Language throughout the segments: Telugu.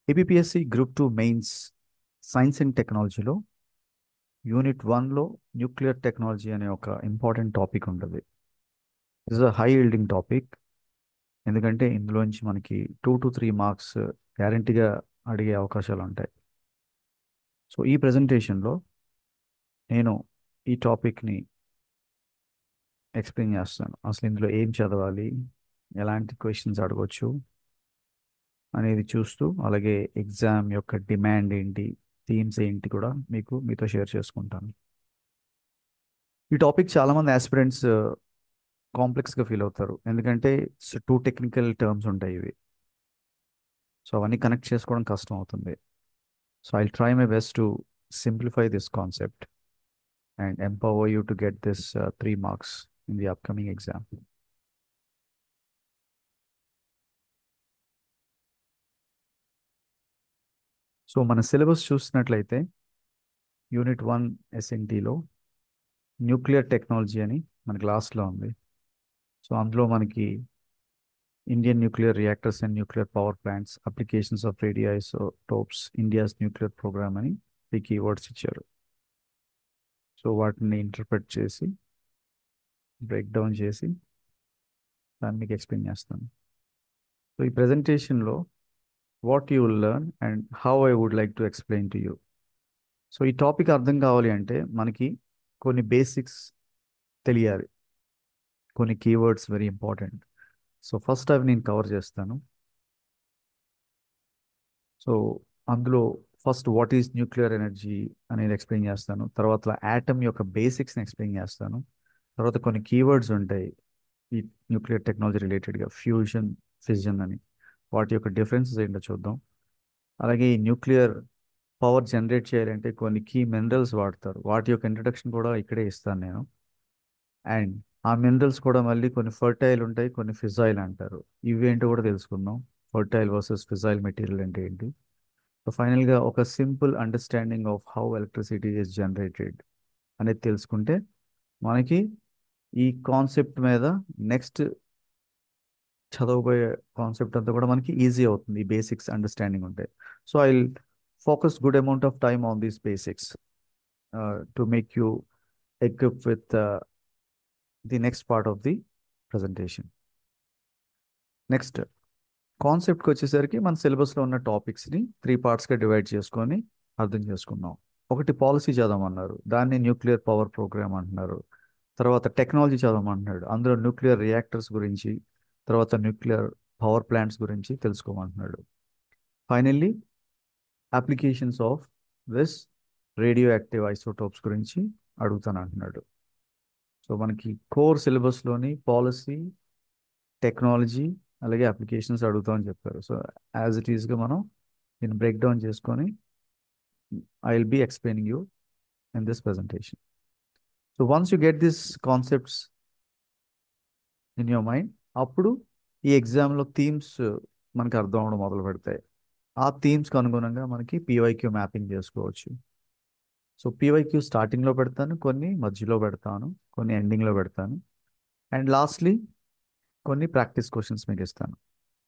APSC group two mains science and టెక్నాలజీలో యూనిట్ వన్లో న్యూక్లియర్ టెక్నాలజీ అనే ఒక ఇంపార్టెంట్ టాపిక్ ఉంటుంది is a high yielding topic ఎందుకంటే ఇందులోంచి మనకి టూ టు త్రీ మార్క్స్ గ్యారంటీగా అడిగే అవకాశాలు ఉంటాయి సో ఈ ప్రజెంటేషన్లో నేను ఈ టాపిక్ని ఎక్స్ప్లెయిన్ చేస్తాను అసలు ఇందులో ఏం చదవాలి ఎలాంటి క్వశ్చన్స్ అడగవచ్చు అనేది చూస్తూ అలాగే ఎగ్జామ్ యొక్క డిమాండ్ ఏంటి థీమ్స్ ఏంటి కూడా మీకు మీతో షేర్ చేసుకుంటాను ఈ టాపిక్ చాలామంది ఆస్పిరెంట్స్ కాంప్లెక్స్గా ఫీల్ అవుతారు ఎందుకంటే టూ టెక్నికల్ టర్మ్స్ ఉంటాయి ఇవి సో అవన్నీ కనెక్ట్ చేసుకోవడం కష్టం అవుతుంది so I try my best to simplify this concept and empower you to get this three marks in the upcoming exam so మన సిలబస్ చూసినట్లయితే యూనిట్ వన్ ఎస్ఎన్టీలో న్యూక్లియర్ టెక్నాలజీ అని మన క్లాస్లో ఉంది సో అందులో మనకి Indian nuclear reactors and nuclear power plants applications of radioisotopes India's nuclear program అని ఈ కీవర్డ్స్ ఇచ్చారు సో వాటిని ఇంటర్ప్రెట్ చేసి బ్రేక్ డౌన్ చేసి దాన్ని మీకు ఎక్స్ప్లెయిన్ చేస్తాను సో ఈ ప్రజెంటేషన్లో what you will learn and how I would like to explain to you so ఈ టాపిక్ అర్థం కావాలి అంటే మనకి కొన్ని బేసిక్స్ తెలియాలి కొన్ని keywords very important so first అవి నేను కవర్ చేస్తాను సో అందులో first what is nuclear energy అనేది ఎక్స్ప్లెయిన్ చేస్తాను తర్వాత యాటమ్ యొక్క బేసిక్స్ని ఎక్స్ప్లెయిన్ చేస్తాను తర్వాత కొన్ని కీవర్డ్స్ ఉంటాయి ఈ న్యూక్లియర్ టెక్నాలజీ రిలేటెడ్గా ఫ్యూజన్ ఫిజన్ అని వాటి యొక్క డిఫరెన్సెస్ ఏంటో చూద్దాం అలాగే ఈ న్యూక్లియర్ పవర్ జనరేట్ చేయాలంటే కొన్ని కీ మినరల్స్ వాడతారు వాటి యొక్క ఇంట్రడక్షన్ కూడా ఇక్కడే ఇస్తాను నేను అండ్ ఆ మినరల్స్ కూడా మళ్ళీ కొన్ని ఫర్టైల్ ఉంటాయి కొన్ని ఫిజైల్ అంటారు ఇవి ఏంటో కూడా తెలుసుకుందాం ఫర్టైల్ వర్సెస్ ఫిజైల్ మెటీరియల్ అంటే ఏంటి సో ఫైనల్గా ఒక simple understanding of how electricity is generated అనేది తెలుసుకుంటే మనకి ఈ కాన్సెప్ట్ మీద నెక్స్ట్ చదవబోయే కాన్సెప్ట్ అంతా కూడా మనకి ఈజీ అవుతుంది ఈ బేసిక్స్ అండర్స్టాండింగ్ ఉంటే so I focus good amount of time on these basics to make you equip with the next part of the presentation next కాన్సెప్ట్కి వచ్చేసరికి మన సిలబస్లో ఉన్న టాపిక్స్ని త్రీ పార్ట్స్గా డివైడ్ చేసుకొని అర్థం చేసుకున్నాం ఒకటి పాలసీ చదవమన్నారు దాన్ని న్యూక్లియర్ పవర్ ప్రోగ్రామ్ అంటున్నారు తర్వాత టెక్నాలజీ చదవమంటున్నాడు అందులో న్యూక్లియర్ రియాక్టర్స్ గురించి తర్వాత న్యూక్లియర్ పవర్ ప్లాంట్స్ గురించి తెలుసుకోమంటున్నాడు finally applications of this radio active isotopes గురించి అడుగుతాను అంటున్నాడు సో మనకి కోర్ సిలబస్లోని పాలసీ టెక్నాలజీ అలాగే అప్లికేషన్స్ అడుగుతామని చెప్పారు సో యాజ్ ఇట్ ఈస్గా మనం దీన్ని బ్రేక్ డౌన్ చేసుకొని I will be explaining you in this presentation so once you get this concepts in your mind అప్పుడు ఈ ఎగ్జామ్లో థీమ్స్ మనకి అర్థం అవడం మొదలు పెడతాయి ఆ థీమ్స్కి అనుగుణంగా మనకి పీవైక్యూ మ్యాపింగ్ చేసుకోవచ్చు సో పీవైక్యూ స్టార్టింగ్లో పెడతాను కొన్ని మధ్యలో పెడతాను కొన్ని ఎండింగ్లో పెడతాను అండ్ లాస్ట్లీ కొన్ని ప్రాక్టీస్ క్వశ్చన్స్ మీకు ఇస్తాను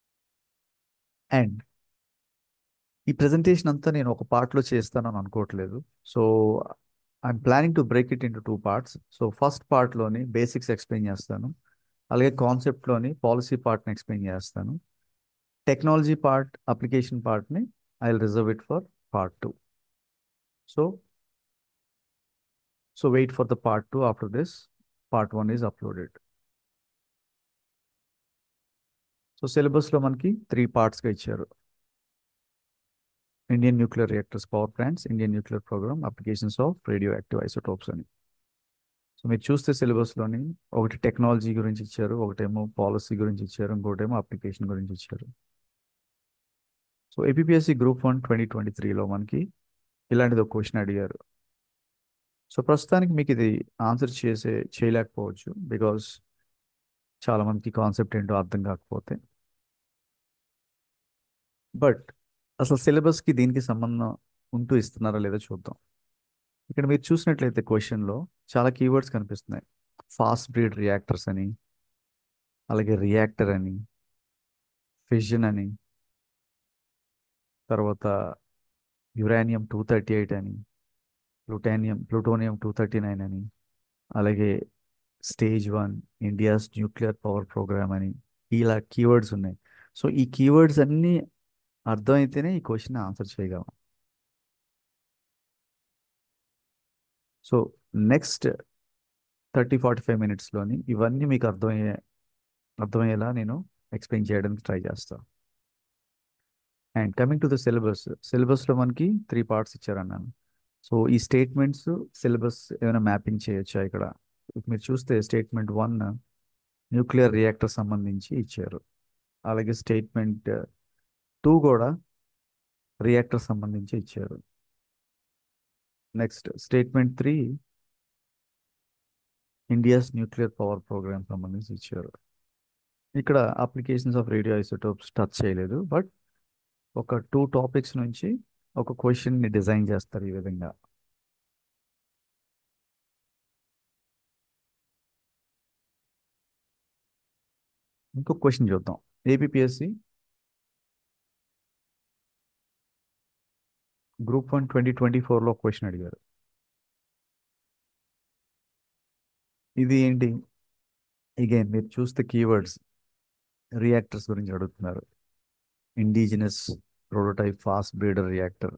అండ్ ఈ ప్రజెంటేషన్ అంతా నేను ఒక పార్ట్లో చేస్తానని అనుకోవట్లేదు so I'm planning to break it into two parts so first పార్ట్లోని బేసిక్స్ ఎక్స్ప్లెయిన్ చేస్తాను అలాగే కాన్సెప్ట్లోని పాలసీ పార్ట్ని ఎక్స్ప్లెయిన్ చేస్తాను టెక్నాలజీ పార్ట్ అప్లికేషన్ పార్ట్ని I will reserve it for part two so so wait for the part two after this part one is uploaded so సిలబస్లో మనకి త్రీ పార్ట్స్గా ఇచ్చారు Indian nuclear reactors power plants Indian nuclear program applications of radio active isotopes అని సో మీరు చూస్తే సిలబస్లోని ఒకటి టెక్నాలజీ గురించి ఇచ్చారు ఒకటేమో పాలసీ గురించి ఇచ్చారు ఇంకోటేమో అప్లికేషన్ గురించి ఇచ్చారు so APSC group one twenty twenty త్రీలో మనకి ఇలాంటిది ఒక క్వశ్చన్ అడిగారు సో ప్రస్తుతానికి మీకు ఇది ఆన్సర్ చేసే చేయలేకపోవచ్చు బికాస్ చాలామందికి కాన్సెప్ట్ ఏంటో అర్థం కాకపోతే బట్ అసలు సిలబస్కి దీనికి సంబంధం ఉంటూ ఇస్తున్నారా లేదో చూద్దాం ఇక్కడ మీరు చూసినట్లయితే క్వశ్చన్లో చాలా కీవర్డ్స్ కనిపిస్తున్నాయి ఫాస్ట్ బ్రీడ్ రియాక్టర్స్ అని అలాగే రియాక్టర్ అని ఫిజన్ అని తర్వాత యురేనియం టూ థర్టీ ఎయిట్ అని plutonium plutonium two thirty nine అని అలాగే stage one India's nuclear power programme అని ఇలా కీవర్డ్స్ ఉన్నాయి సో ఈ కీవర్డ్స్ అన్నీ అర్థమైతేనే ఈ క్వశ్చన్ ఆన్సర్ చేయగలం so next thirty forty five మినిట్స్లోని ఇవన్నీ మీకు అర్థమయ్యే అర్థమయ్యేలా నేను ఎక్స్ప్లెయిన్ చేయడానికి ట్రై చేస్తాను and coming to the syllabus సిలబస్లో మనకి త్రీ పార్ట్స్ ఇచ్చారన్నాను సో ఈ స్టేట్మెంట్స్ సిలబస్ ఏమైనా మ్యాపింగ్ చేయొచ్చా ఇక్కడ మీరు చూస్తే స్టేట్మెంట్ వన్ న్యూక్లియర్ రియాక్టర్ సంబంధించి ఇచ్చారు అలాగే స్టేట్మెంట్ టూ కూడా రియాక్టర్ సంబంధించి ఇచ్చారు next statement three India's nuclear power program సంబంధించి ఇచ్చారు ఇక్కడ applications of radio isotopes touch చేయలేదు బట్ ఒక టూ టాపిక్స్ నుంచి ఒక క్వశ్చన్ని డిజైన్ చేస్తారు ఈ విధంగా ఇంకొక క్వశ్చన్ చూద్దాం APSC group one twenty twenty ఫోర్లో క్వశ్చన్ అడిగారు ఇది ఏంటి ఇగైన్ మీరు చూస్తే కీవర్డ్స్ రియాక్టర్స్ గురించి అడుగుతున్నారు indigenous prototype fast breeder reactor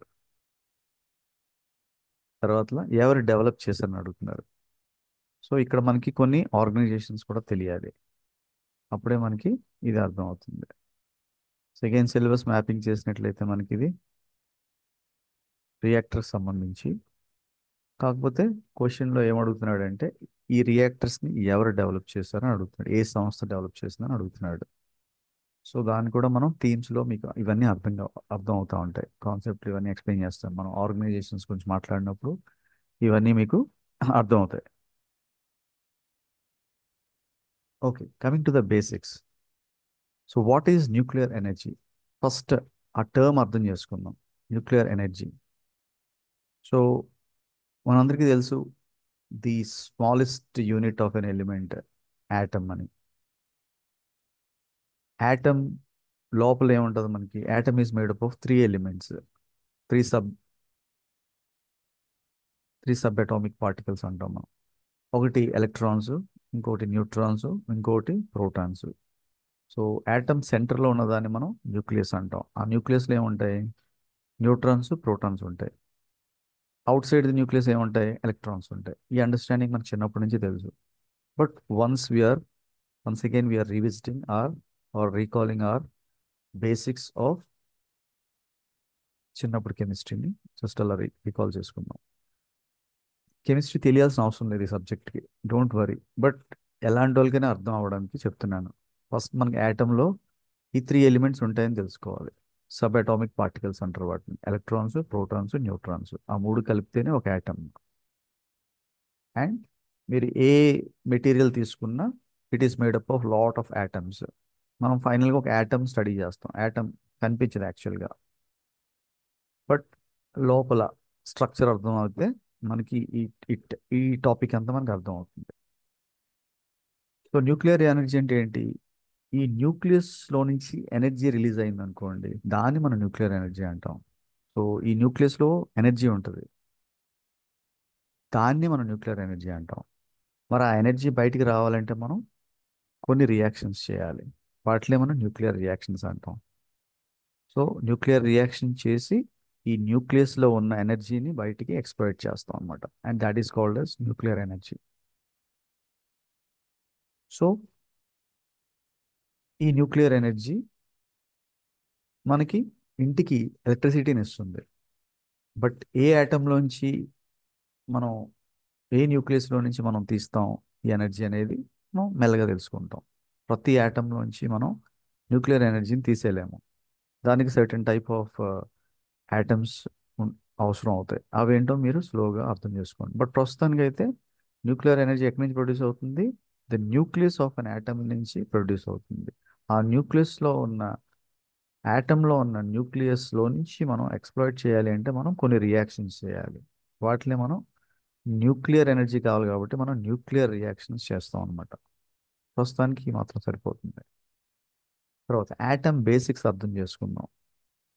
తర్వాత ఎవరు డెవలప్ చేశారని అడుగుతున్నారు సో ఇక్కడ మనకి కొన్ని ఆర్గనైజేషన్స్ కూడా తెలియాలి అప్పుడే మనకి ఇది అర్థం అవుతుంది సెకండ్ సిలబస్ మ్యాపింగ్ చేసినట్లయితే మనకి ఇది రియాక్టర్ సంబంధించి కాకపోతే క్వశ్చన్లో ఏమడుగుతున్నాడు అంటే ఈ రియాక్టర్స్ని ఎవరు డెవలప్ చేశారని అడుగుతున్నాడు ఏ సంస్థ డెవలప్ చేసిందని అడుగుతున్నాడు సో దాన్ని కూడా మనం థీమ్స్లో మీకు ఇవన్నీ అర్థంగా అర్థం అవుతూ ఉంటాయి కాన్సెప్ట్లు ఇవన్నీ ఎక్స్ప్లెయిన్ చేస్తాం మనం ఆర్గనైజేషన్స్ గురించి మాట్లాడినప్పుడు ఇవన్నీ మీకు అర్థం అవుతాయి okay coming to the basics so what is nuclear energy first ఆ టర్మ్ అర్థం చేసుకుందాం న్యూక్లియర్ ఎనర్జీ సో మనందరికీ తెలుసు the smallest unit of an element atom అని యాటమ్ లోపల ఏముంటుంది మనకి atom is made up of three elements three sub three subatomic particles అంటాం మనం ఒకటి ఎలక్ట్రాన్స్ ఇంకోటి న్యూట్రాన్స్ ఇంకోటి ప్రోటాన్స్ సో యాటమ్ సెంటర్లో ఉన్నదాన్ని మనం న్యూక్లియస్ అంటాం ఆ న్యూక్లియస్లో ఏముంటాయి న్యూట్రాన్స్ ప్రోటాన్స్ ఉంటాయి అవుట్ సైడ్ ది న్యూక్లియస్ ఏముంటాయి ఎలక్ట్రాన్స్ ఉంటాయి ఈ అండర్స్టాండింగ్ మనకు చిన్నప్పటి నుంచి తెలుసు but once we're once again we're revisiting or or recalling our basics of చిన్నప్పుడు కెమిస్ట్రీని జస్ట్ అలా రీకాల్ చేసుకుందాం కెమిస్ట్రీ తెలియాల్సిన అవసరం లేదు ఈ సబ్జెక్ట్కి డోంట్ వరీ బట్ ఎలాంటి వాళ్ళకైనా అర్థం అవ్వడానికి చెప్తున్నాను ఫస్ట్ మనకి యాటంలో ఈ త్రీ ఎలిమెంట్స్ ఉంటాయని తెలుసుకోవాలి సబ్ అటామిక్ పార్టికల్స్ అంటారు వాటిని ఎలక్ట్రాన్స్ ప్రోటాన్స్ న్యూట్రాన్స్ ఆ మూడు కలిపితేనే ఒక యాటమ్ అండ్ మీరు ఏ మెటీరియల్ తీసుకున్నా it is made up of lot of atoms మనం ఫైనల్గా ఒక యాటమ్ స్టడీ చేస్తాం యాటమ్ కనిపించదు యాక్చువల్గా బట్ లోపల స్ట్రక్చర్ అర్థం అవుతే మనకి ఈ ఇట్ ఈ టాపిక్ అంతా మనకు అర్థం అవుతుంది సో న్యూక్లియర్ ఎనర్జీ అంటే ఏంటి ఈ న్యూక్లియస్లో నుంచి ఎనర్జీ రిలీజ్ అయింది అనుకోండి దాన్ని మనం న్యూక్లియర్ ఎనర్జీ అంటాం సో ఈ న్యూక్లియస్లో ఎనర్జీ ఉంటుంది దాన్ని మనం న్యూక్లియర్ ఎనర్జీ అంటాం మరి ఆ ఎనర్జీ బయటికి రావాలంటే మనం కొన్ని రియాక్షన్స్ చేయాలి వాటిలో మనం న్యూక్లియర్ రియాక్షన్స్ అంటాం సో న్యూక్లియర్ రియాక్షన్ చేసి ఈ న్యూక్లియస్లో ఉన్న ఎనర్జీని బయటికి ఎక్స్ప్లోయిట్ చేస్తాం అనమాట and that is called as nuclear energy so ఈ న్యూక్లియర్ ఎనర్జీ మనకి ఇంటికి ఎలక్ట్రిసిటీని ఇస్తుంది బట్ ఏ ఆటంలోంచి మనం ఏ న్యూక్లియస్లో నుంచి మనం తీస్తాం ఈ ఎనర్జీ అనేది మనం మెల్లగా తెలుసుకుంటాం ప్రతి ఆటంలోంచి మనం న్యూక్లియర్ ఎనర్జీని తీసేయలేము దానికి సర్టన్ టైప్ ఆఫ్ యాటమ్స్ అవసరం అవుతాయి అవేంటో మీరు స్లోగా అర్థం చేసుకోండి బట్ ప్రస్తుతానికి అయితే న్యూక్లియర్ ఎనర్జీ ఎక్కడి నుంచి ప్రొడ్యూస్ అవుతుంది the nucleus of an atom నుంచి ప్రొడ్యూస్ అవుతుంది ఆ న్యూక్లియస్లో ఉన్న యాటంలో ఉన్న న్యూక్లియస్లో నుంచి మనం ఎక్స్ప్లోయిట్ చేయాలి అంటే మనం కొన్ని రియాక్షన్స్ చేయాలి వాటిని మనం న్యూక్లియర్ ఎనర్జీ కావాలి కాబట్టి మనం న్యూక్లియర్ రియాక్షన్స్ చేస్తాం అనమాట ప్రస్తుతానికి మాత్రం సరిపోతుంది తర్వాత యాటమ్ బేసిక్స్ అర్థం చేసుకుందాం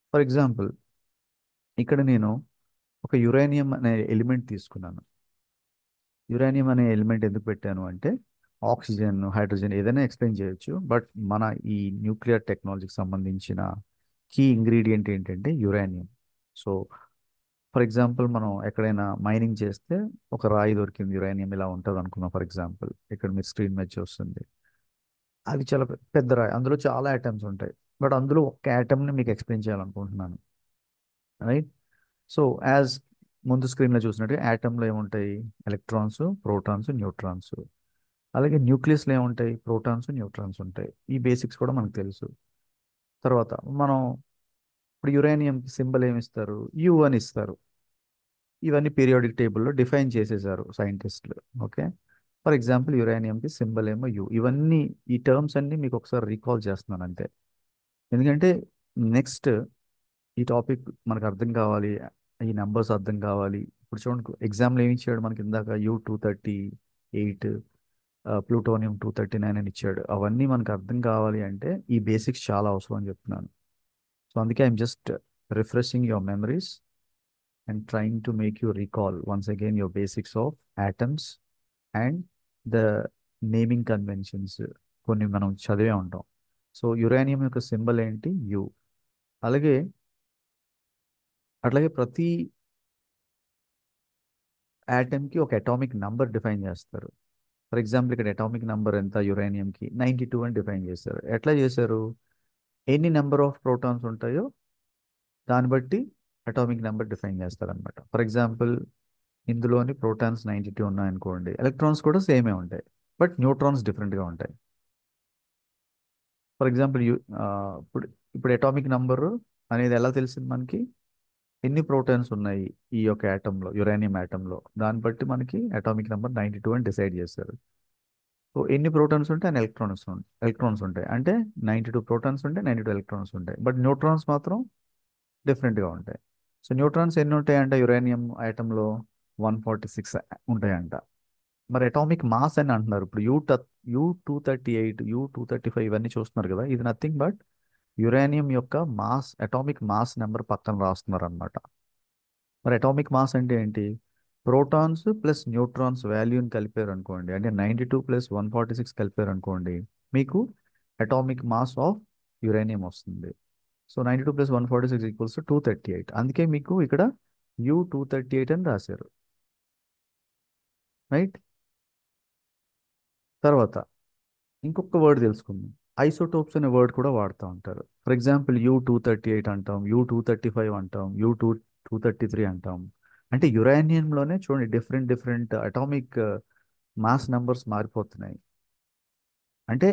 ఫర్ ఎగ్జాంపుల్ ఇక్కడ నేను ఒక యురేనియం అనే ఎలిమెంట్ తీసుకున్నాను యురేనియం అనే ఎలిమెంట్ ఎందుకు పెట్టాను అంటే ఆక్సిజన్ హైడ్రోజన్ ఏదైనా ఎక్స్ప్లెయిన్ చేయొచ్చు బట్ మన ఈ న్యూక్లియర్ టెక్నాలజీకి సంబంధించిన కీ ఇంగ్రీడియంట్ ఏంటంటే యురేనియం సో ఫర్ ఎగ్జాంపుల్ మనం ఎక్కడైనా మైనింగ్ చేస్తే ఒక రాయి దొరికింది యురేనియం ఇలా ఉంటుంది అనుకున్నాం ఫర్ ఎగ్జాంపుల్ ఇక్కడ మీరు స్క్రీన్ మీద చూస్తుంది అది చాలా పె- పెద్ద రాయి అందులో చాలా ఐటమ్స్ ఉంటాయి బట్ అందులో ఒక్క ఐటమ్ని మీకు ఎక్స్ప్లెయిన్ చేయాలనుకుంటున్నాను రైట్ సో యాజ్ ముందు స్క్రీన్లో చూసినట్టు యాటంలో ఏముంటాయి ఎలక్ట్రాన్స్ ప్రోటాన్స్ న్యూట్రాన్స్ అలాగే న్యూక్లియస్లో ఏముంటాయి ప్రోటాన్స్ న్యూట్రాన్స్ ఉంటాయి ఈ బేసిక్స్ కూడా మనకు తెలుసు తర్వాత మనం ఇప్పుడు యురేనియంకి సింబల్ ఏమి ఇస్తారు యు అని ఇస్తారు ఇవన్నీ పీరియాడిక్ టేబుల్లో డిఫైన్ చేసేసారు సైంటిస్టులు ఓకే ఫర్ ఎగ్జాంపుల్ యురేనియంకి సింబల్ ఏమో యు ఇవన్నీ ఈ టర్మ్స్ అన్ని మీకు ఒకసారి రీకాల్ చేస్తున్నాను అంతే ఎందుకంటే నెక్స్ట్ ఈ టాపిక్ మనకు అర్థం కావాలి ఈ నెంబర్స్ అర్థం కావాలి ఇప్పుడు చూడండి ఎగ్జామ్లో ఏమి ఇచ్చాడు మనకి ఇందాక U two thirty eight plutonium two thirty nine అని ఇచ్చాడు అవన్నీ మనకు అర్థం కావాలి అంటే ఈ బేసిక్స్ చాలా అవసరం అని చెప్తున్నాను సో అందుకే I'm just refreshing your memories and trying to make you recall once again your basics of atoms and the naming conventions కొన్ని మనం చదివే ఉంటాం సో యురేనియం యొక్క సింబల్ ఏంటి యు అలాగే అట్లాగే ప్రతి యాటమ్కి ఒక అటామిక్ నంబర్ డిఫైన్ చేస్తారు ఫర్ ఎగ్జాంపుల్ ఇక్కడ అటామిక్ నంబర్ ఎంత యురేనియంకి నైంటీ టూ అని డిఫైన్ చేశారు ఎట్లా చేశారు ఎన్ని నెంబర్ ఆఫ్ ప్రోటాన్స్ ఉంటాయో దాన్ని బట్టి అటామిక్ నెంబర్ డిఫైన్ చేస్తారనమాట ఫర్ ఎగ్జాంపుల్ ఇందులోని ప్రోటాన్స్ నైంటీ టూ ఉన్నాయనుకోండి ఎలక్ట్రాన్స్ కూడా సేమే ఉంటాయి బట్ న్యూట్రాన్స్ డిఫరెంట్గా ఉంటాయి ఫర్ ఎగ్జాంపుల్ యూ ఇప్పుడు ఇప్పుడు అటామిక్ నంబర్ అనేది ఎలా తెలిసింది మనకి ఎన్ని ప్రోటాన్స్ ఉన్నాయి ఈ యొక్క యాటంలో యురేనియం యాటంలో దాన్ని బట్టి మనకి అటామిక్ నెంబర్ నైంటీ టూ అని డిసైడ్ చేస్తారు సో ఎన్ని ప్రోటాన్స్ ఉంటే అన్ని ఎలక్ట్రాన్స్ ఎలక్ట్రాన్స్ ఉంటాయి అంటే నైంటీ టూ ప్రోటాన్స్ ఉంటే నైంటీ టూ ఎలక్ట్రాన్స్ ఉంటాయి బట్ న్యూట్రాన్స్ మాత్రం డిఫరెంట్గా ఉంటాయి సో న్యూట్రాన్స్ ఎన్ని ఉంటాయంట యురేనియం ఐటంలో వన్ ఫార్టీ సిక్స్ ఉంటాయంట మరి అటామిక్ మాస్ అని అంటున్నారు ఇప్పుడు యూ ట U two thirty eight U two thirty five ఇవన్నీ చూస్తున్నారు కదా ఇది నథింగ్ బట్ యురేనియం యొక్క మాస్ అటామిక్ మాస్ నెంబర్ పక్కన రాస్తున్నారు అనమాట మరి అటామిక్ మాస్ అంటే ఏంటి ప్రోటాన్స్ ప్లస్ న్యూట్రాన్స్ వాల్యూని కలిపారు అనుకోండి అంటే ninety two plus one forty six కలిపారు అనుకోండి మీకు అటామిక్ మాస్ ఆఫ్ యురేనియం వస్తుంది so ninety two plus one forty six equals two thirty eight అందుకే మీకు ఇక్కడ యూ టూ థర్టీ ఎయిట్ అని రాశారు రైట్ తర్వాత ఇంకొక వర్డ్ తెలుసుకుందాం ఐసోటోప్స్ అనే వర్డ్ కూడా వాడుతూ ఉంటారు for example U two thirty eight అంటాం యూ టూ థర్టీ ఫైవ్ అంటాం U two two thirty three అంటాం అంటే యురేనియంలోనే చూడండి different different atomic mass numbers మారిపోతున్నాయి అంటే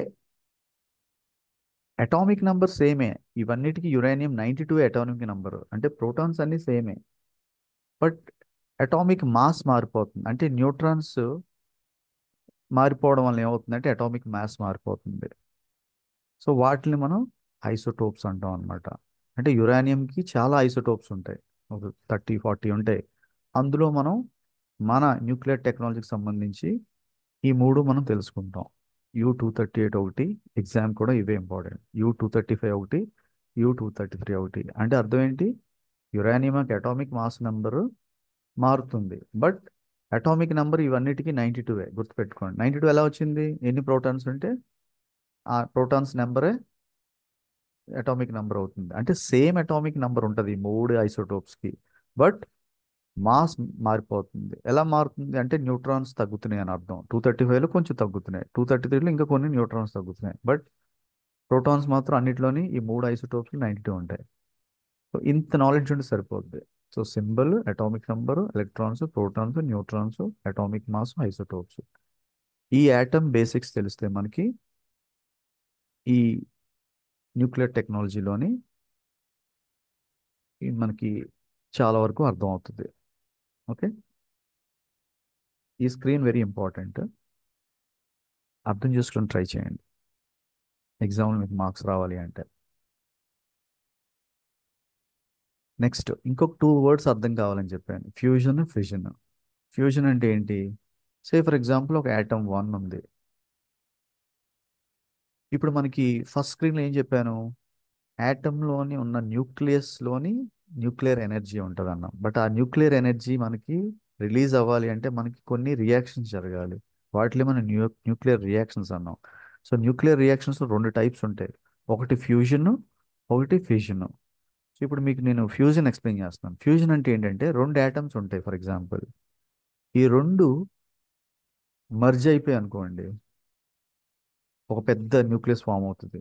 అటామిక్ నెంబర్ సేమే ఇవన్నిటికీ uranium ninety two atomic number అంటే ప్రోటాన్స్ అన్నీ సేమే బట్ అటామిక్ మాస్ మారిపోతుంది అంటే న్యూట్రాన్స్ మారిపోవడం వల్ల ఏమవుతుందంటే అటామిక్ మాస్ మారిపోతుంది సో వాటిని మనం ఐసోటోప్స్ అంటాం అనమాట అంటే యురేనియంకి చాలా ఐసోటోప్స్ ఉంటాయి ఒక థర్టీ ఫార్టీ ఉంటాయి అందులో మనం మన న్యూక్లియర్ టెక్నాలజీకి సంబంధించి ఈ మూడు మనం తెలుసుకుంటాం యూ టూ థర్టీ ఎయిట్ ఒకటి ఎగ్జామ్ కూడా ఇవే important U two thirty five ఒకటి యూ టూ థర్టీ త్రీ ఒకటి అంటే అర్థం ఏంటి యురేనియం అటామిక్ మాస్ నెంబరు మారుతుంది బట్ అటామిక్ నెంబర్ ఇవన్నిటికీ నైంటీ టూవే గుర్తుపెట్టుకోండి నైంటీ టూ ఎలా వచ్చింది ఎన్ని ప్రోటాన్స్ ఉంటే ఆ ప్రోటాన్స్ నెంబరే అటామిక్ నెంబర్ అవుతుంది అంటే సేమ్ అటామిక్ నెంబర్ ఉంటుంది ఈ మూడు ఐసోటోప్స్కి బట్ మాస్ మారిపోతుంది ఎలా మారుతుంది అంటే న్యూట్రాన్స్ తగ్గుతున్నాయి అని అర్థం టూ థర్టీ ఫైవ్లో కొంచెం తగ్గుతున్నాయి టూ థర్టీ త్రీలో ఇంకా కొన్ని న్యూట్రాన్స్ తగ్గుతున్నాయి బట్ ప్రోటాన్స్ మాత్రం అన్నిట్లోని ఈ మూడు ఐసోటోప్స్ నైంటీ టూ ఉంటాయి సో ఇంత నాలెడ్జ్ ఉంటే సరిపోద్ది so symbol atomic number electrons protons neutrons atomic mass isotopes ఈ యాటమ్ బేసిక్స్ తెలిస్తే మనకి ఈ న్యూక్లియర్ టెక్నాలజీలోని ఈ మనకి చాలా వరకు అర్థం అవుతుంది ఓకే ఈ స్క్రీన్ వెరీ ఇంపార్టెంట్ అర్థం చేసుకొని ట్రై చేయండి ఎగ్జామ్లో మీకు మార్క్స్ రావాలి అంటే నెక్స్ట్ ఇంకొక టూ వర్డ్స్ అర్థం కావాలని చెప్పాను ఫ్యూజన్ ఫిజన్ ఫ్యూజన్ అంటే ఏంటి సే ఫర్ ఎగ్జాంపుల్ ఒక యాటమ్ వన్ ఉంది ఇప్పుడు మనకి ఫస్ట్ స్క్రీన్లో ఏం చెప్పాను యాటంలోని ఉన్న న్యూక్లియస్లోని న్యూక్లియర్ ఎనర్జీ ఉంటుంది అన్నాం బట్ ఆ న్యూక్లియర్ ఎనర్జీ మనకి రిలీజ్ అవ్వాలి అంటే మనకి కొన్ని రియాక్షన్స్ జరగాలి వాటిలో మనం న్యూ న్యూక్లియర్ రియాక్షన్స్ అన్నాం సో న్యూక్లియర్ రియాక్షన్స్ రెండు టైప్స్ ఉంటాయి ఒకటి ఫ్యూజన్ ఒకటి ఫిషన్ సో ఇప్పుడు మీకు నేను ఫ్యూజన్ ఎక్స్ప్లెయిన్ చేస్తాను ఫ్యూజన్ అంటే ఏంటంటే రెండు యాటమ్స్ ఉంటాయి ఫర్ ఎగ్జాంపుల్ ఈ రెండు మర్జ్ అయిపోయి అనుకోండి ఒక పెద్ద న్యూక్లియస్ ఫామ్ అవుతుంది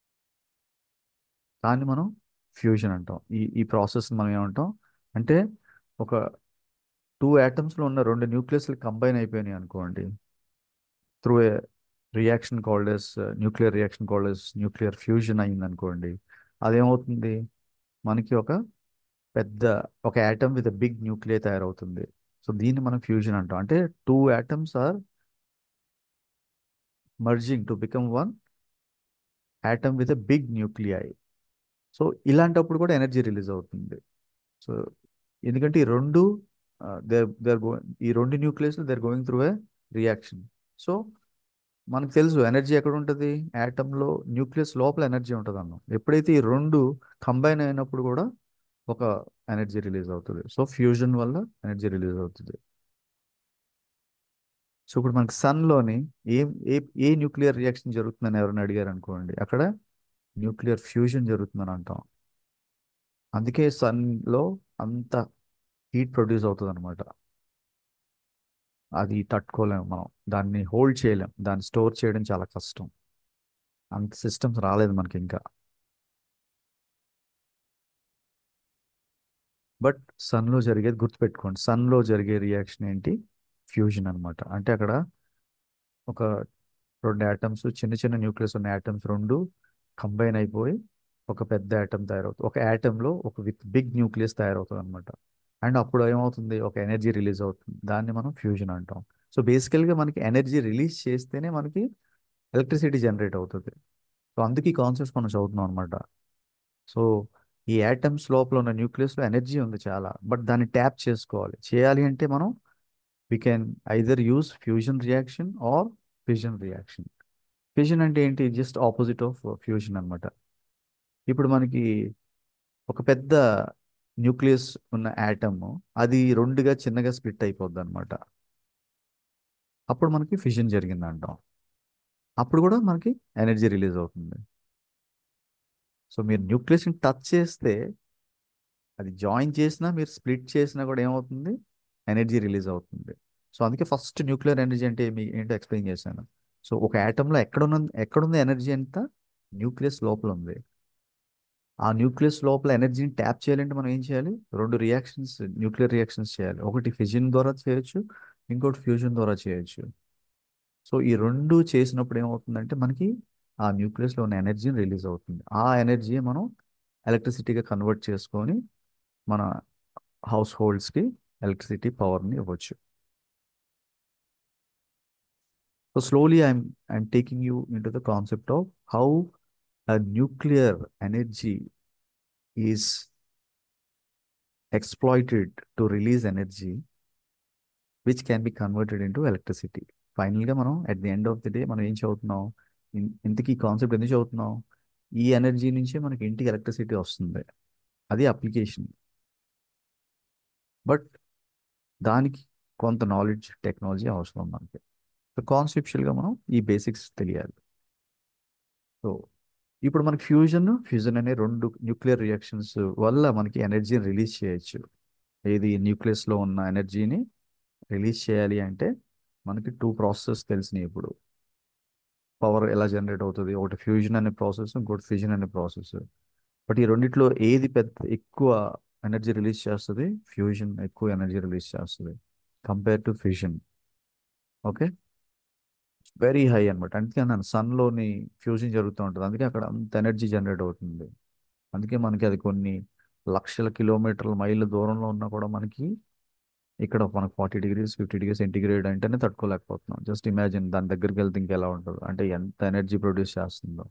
దాన్ని మనం ఫ్యూజన్ అంటాం ఈ ఈ ప్రాసెస్ మనం ఏమంటాం అంటే ఒక టూ యాటమ్స్లో ఉన్న రెండు న్యూక్లియస్లు కంబైన్ అయిపోయినాయి అనుకోండి through a reaction called as nuclear reaction called as nuclear fusion అయింది అనుకోండి అదేమవుతుంది మనకి ఒక పెద్ద ఒక యాటమ్ విత్ బిగ్ న్యూక్లియర్ తయారవుతుంది సో దీన్ని మనం ఫ్యూజన్ అంటాం అంటే two atoms are merging to become one atom with a big nuclei so ఇలాంటప్పుడు కూడా ఎనర్జీ రిలీజ్ అవుతుంది సో ఎందుకంటే ఈ రెండు దే దేర్ గో ఈ రెండు nucleus they're going through a reaction so మనకు తెలుసు ఎనర్జీ ఎక్కడ ఉంటుంది యాటంలో న్యూక్లియస్ లోపల ఎనర్జీ ఉంటుంది అన్నాం ఎప్పుడైతే ఈ రెండు కంబైన్ అయినప్పుడు కూడా ఒక ఎనర్జీ రిలీజ్ అవుతుంది సో ఫ్యూజన్ వల్ల ఎనర్జీ రిలీజ్ అవుతుంది సో ఇప్పుడు మనకి సన్లోని ఏం ఏ ఏ న్యూక్లియర్ రియాక్షన్ జరుగుతుందని ఎవరైనా అడిగారు అనుకోండి అక్కడ న్యూక్లియర్ ఫ్యూజన్ జరుగుతుందని అంటాం అందుకే సన్లో అంత హీట్ ప్రొడ్యూస్ అవుతుంది అనమాట అది తట్టుకోలేము మనం దాన్ని హోల్డ్ చేయలేం దాన్ని స్టోర్ చేయడం చాలా కష్టం అంత సిస్టమ్స్ రాలేదు మనకి ఇంకా బట్ సన్లో జరిగేది గుర్తుపెట్టుకోండి సన్లో జరిగే రియాక్షన్ ఏంటి ఫ్యూజన్ అనమాట అంటే అక్కడ ఒక రెండు యాటమ్స్ చిన్న చిన్న న్యూక్లియస్ ఉన్న యాటమ్స్ రెండు కంబైన్ అయిపోయి ఒక పెద్ద యాటమ్ తయారవుతుంది ఒక యాటంలో ఒక విత్ బిగ్ న్యూక్లియస్ తయారవుతుంది అనమాట అండ్ అప్పుడు ఏమవుతుంది ఒక ఎనర్జీ రిలీజ్ అవుతుంది దాన్ని మనం ఫ్యూజన్ అంటాం సో బేసికల్గా మనకి ఎనర్జీ రిలీజ్ చేస్తేనే మనకి ఎలక్ట్రిసిటీ జనరేట్ అవుతుంది సో అందుకే ఈ కాన్సెప్ట్స్ మనం చదువుతున్నాం అనమాట సో ఈ యాటమ్స్ లోపల ఉన్న న్యూక్లియస్లో ఎనర్జీ ఉంది చాలా బట్ దాన్ని ట్యాప్ చేసుకోవాలి చేయాలి అంటే మనం we can either use fusion reaction or fission reaction fission అంటే ఏంటి జస్ట్ ఆపోజిట్ ఆఫ్ ఫ్యూజన్ అనమాట ఇప్పుడు మనకి ఒక పెద్ద న్యూక్లియస్ ఉన్న యాటమ్ అది రెండుగా చిన్నగా స్ప్లిట్ అయిపోద్ది అనమాట అప్పుడు మనకి ఫిజన్ జరిగింది అంటాం అప్పుడు కూడా మనకి ఎనర్జీ రిలీజ్ అవుతుంది సో మీరు న్యూక్లియస్ని టచ్ చేస్తే అది జాయిన్ చేసినా మీరు స్ప్లిట్ చేసినా కూడా ఏమవుతుంది ఎనర్జీ రిలీజ్ అవుతుంది సో అందుకే ఫస్ట్ న్యూక్లియర్ ఎనర్జీ అంటే మీ ఏంటో ఎక్స్ప్లెయిన్ చేశాను సో ఒక యాటంలో ఎక్కడున్న ఎక్కడుంది ఎనర్జీ ఎంత న్యూక్లియస్ లోపల ఉంది ఆ న్యూక్లియస్ లోపల ఎనర్జీని ట్యాప్ చేయాలంటే మనం ఏం చేయాలి రెండు రియాక్షన్స్ న్యూక్లియర్ రియాక్షన్స్ చేయాలి ఒకటి ఫిజిన్ ద్వారా చేయొచ్చు ఇంకోటి ఫ్యూజన్ ద్వారా చేయొచ్చు సో ఈ రెండు చేసినప్పుడు ఏమవుతుందంటే మనకి ఆ న్యూక్లియస్లో ఉన్న ఎనర్జీని రిలీజ్ అవుతుంది ఆ ఎనర్జీ మనం ఎలక్ట్రిసిటీగా కన్వర్ట్ చేసుకొని మన హౌస్ హోల్డ్స్కి ఎలక్ట్రిసిటీ పవర్ని ఇవ్వచ్చు so slowly I'm I'm taking you into the concept of how a nuclear energy is exploited to release energy which can be converted into electricity. ఫైనల్గా మనం at the end of the day మనం ఏం చదువుతున్నాం ఇన్- ఇంతకీ కాన్సెప్ట్ ఎందుకు చదువుతున్నాం ఈ ఎనర్జీ నుంచే మనకి ఇంటికి ఎలక్ట్రిసిటీ వస్తుంది అది అప్లికేషన్ బట్ దానికి కొంత నాలెడ్జ్ టెక్నాలజీ అవసరం మనకి సో కాన్సెప్షువల్గా మనం ఈ బేసిక్స్ తెలియాలి సో ఇప్పుడు మనకి ఫ్యూజన్ ఫ్యూజన్ అనే రెండు న్యూక్లియర్ రియాక్షన్స్ వల్ల మనకి ఎనర్జీని రిలీజ్ చేయొచ్చు ఏది న్యూక్లియస్లో ఉన్న ఎనర్జీని రిలీజ్ చేయాలి అంటే మనకి టూ ప్రాసెస్ తెలిసినాయి ఇప్పుడు పవర్ ఎలా జనరేట్ అవుతుంది ఒకటి ఫ్యూజన్ అనే ప్రాసెస్ ఇంకోటి ఫ్యూజన్ అనే ప్రాసెస్ బట్ ఈ రెండిట్లో ఏది పెద్ద ఎక్కువ ఎనర్జీ రిలీజ్ చేస్తుంది ఫ్యూజన్ ఎక్కువ ఎనర్జీ రిలీజ్ చేస్తుంది compare to fusion okay very high అనమాట అందుకే అన్నాను సన్లోని ఫ్యూజన్ జరుగుతూ ఉంటుంది అందుకే అక్కడ అంత ఎనర్జీ జనరేట్ అవుతుంది అందుకే మనకి అది కొన్ని లక్షల కిలోమీటర్ల మైళ్ళ దూరంలో ఉన్నా కూడా మనకి ఇక్కడ మనకు forty degrees fifty degrees centigrade అంటేనే తట్టుకోలేకపోతున్నాం జస్ట్ ఇమాజిన్ దాని దగ్గరికి వెళ్తే ఇంకెలా ఉంటుంది అంటే ఎంత ఎనర్జీ ప్రొడ్యూస్ చేస్తుందో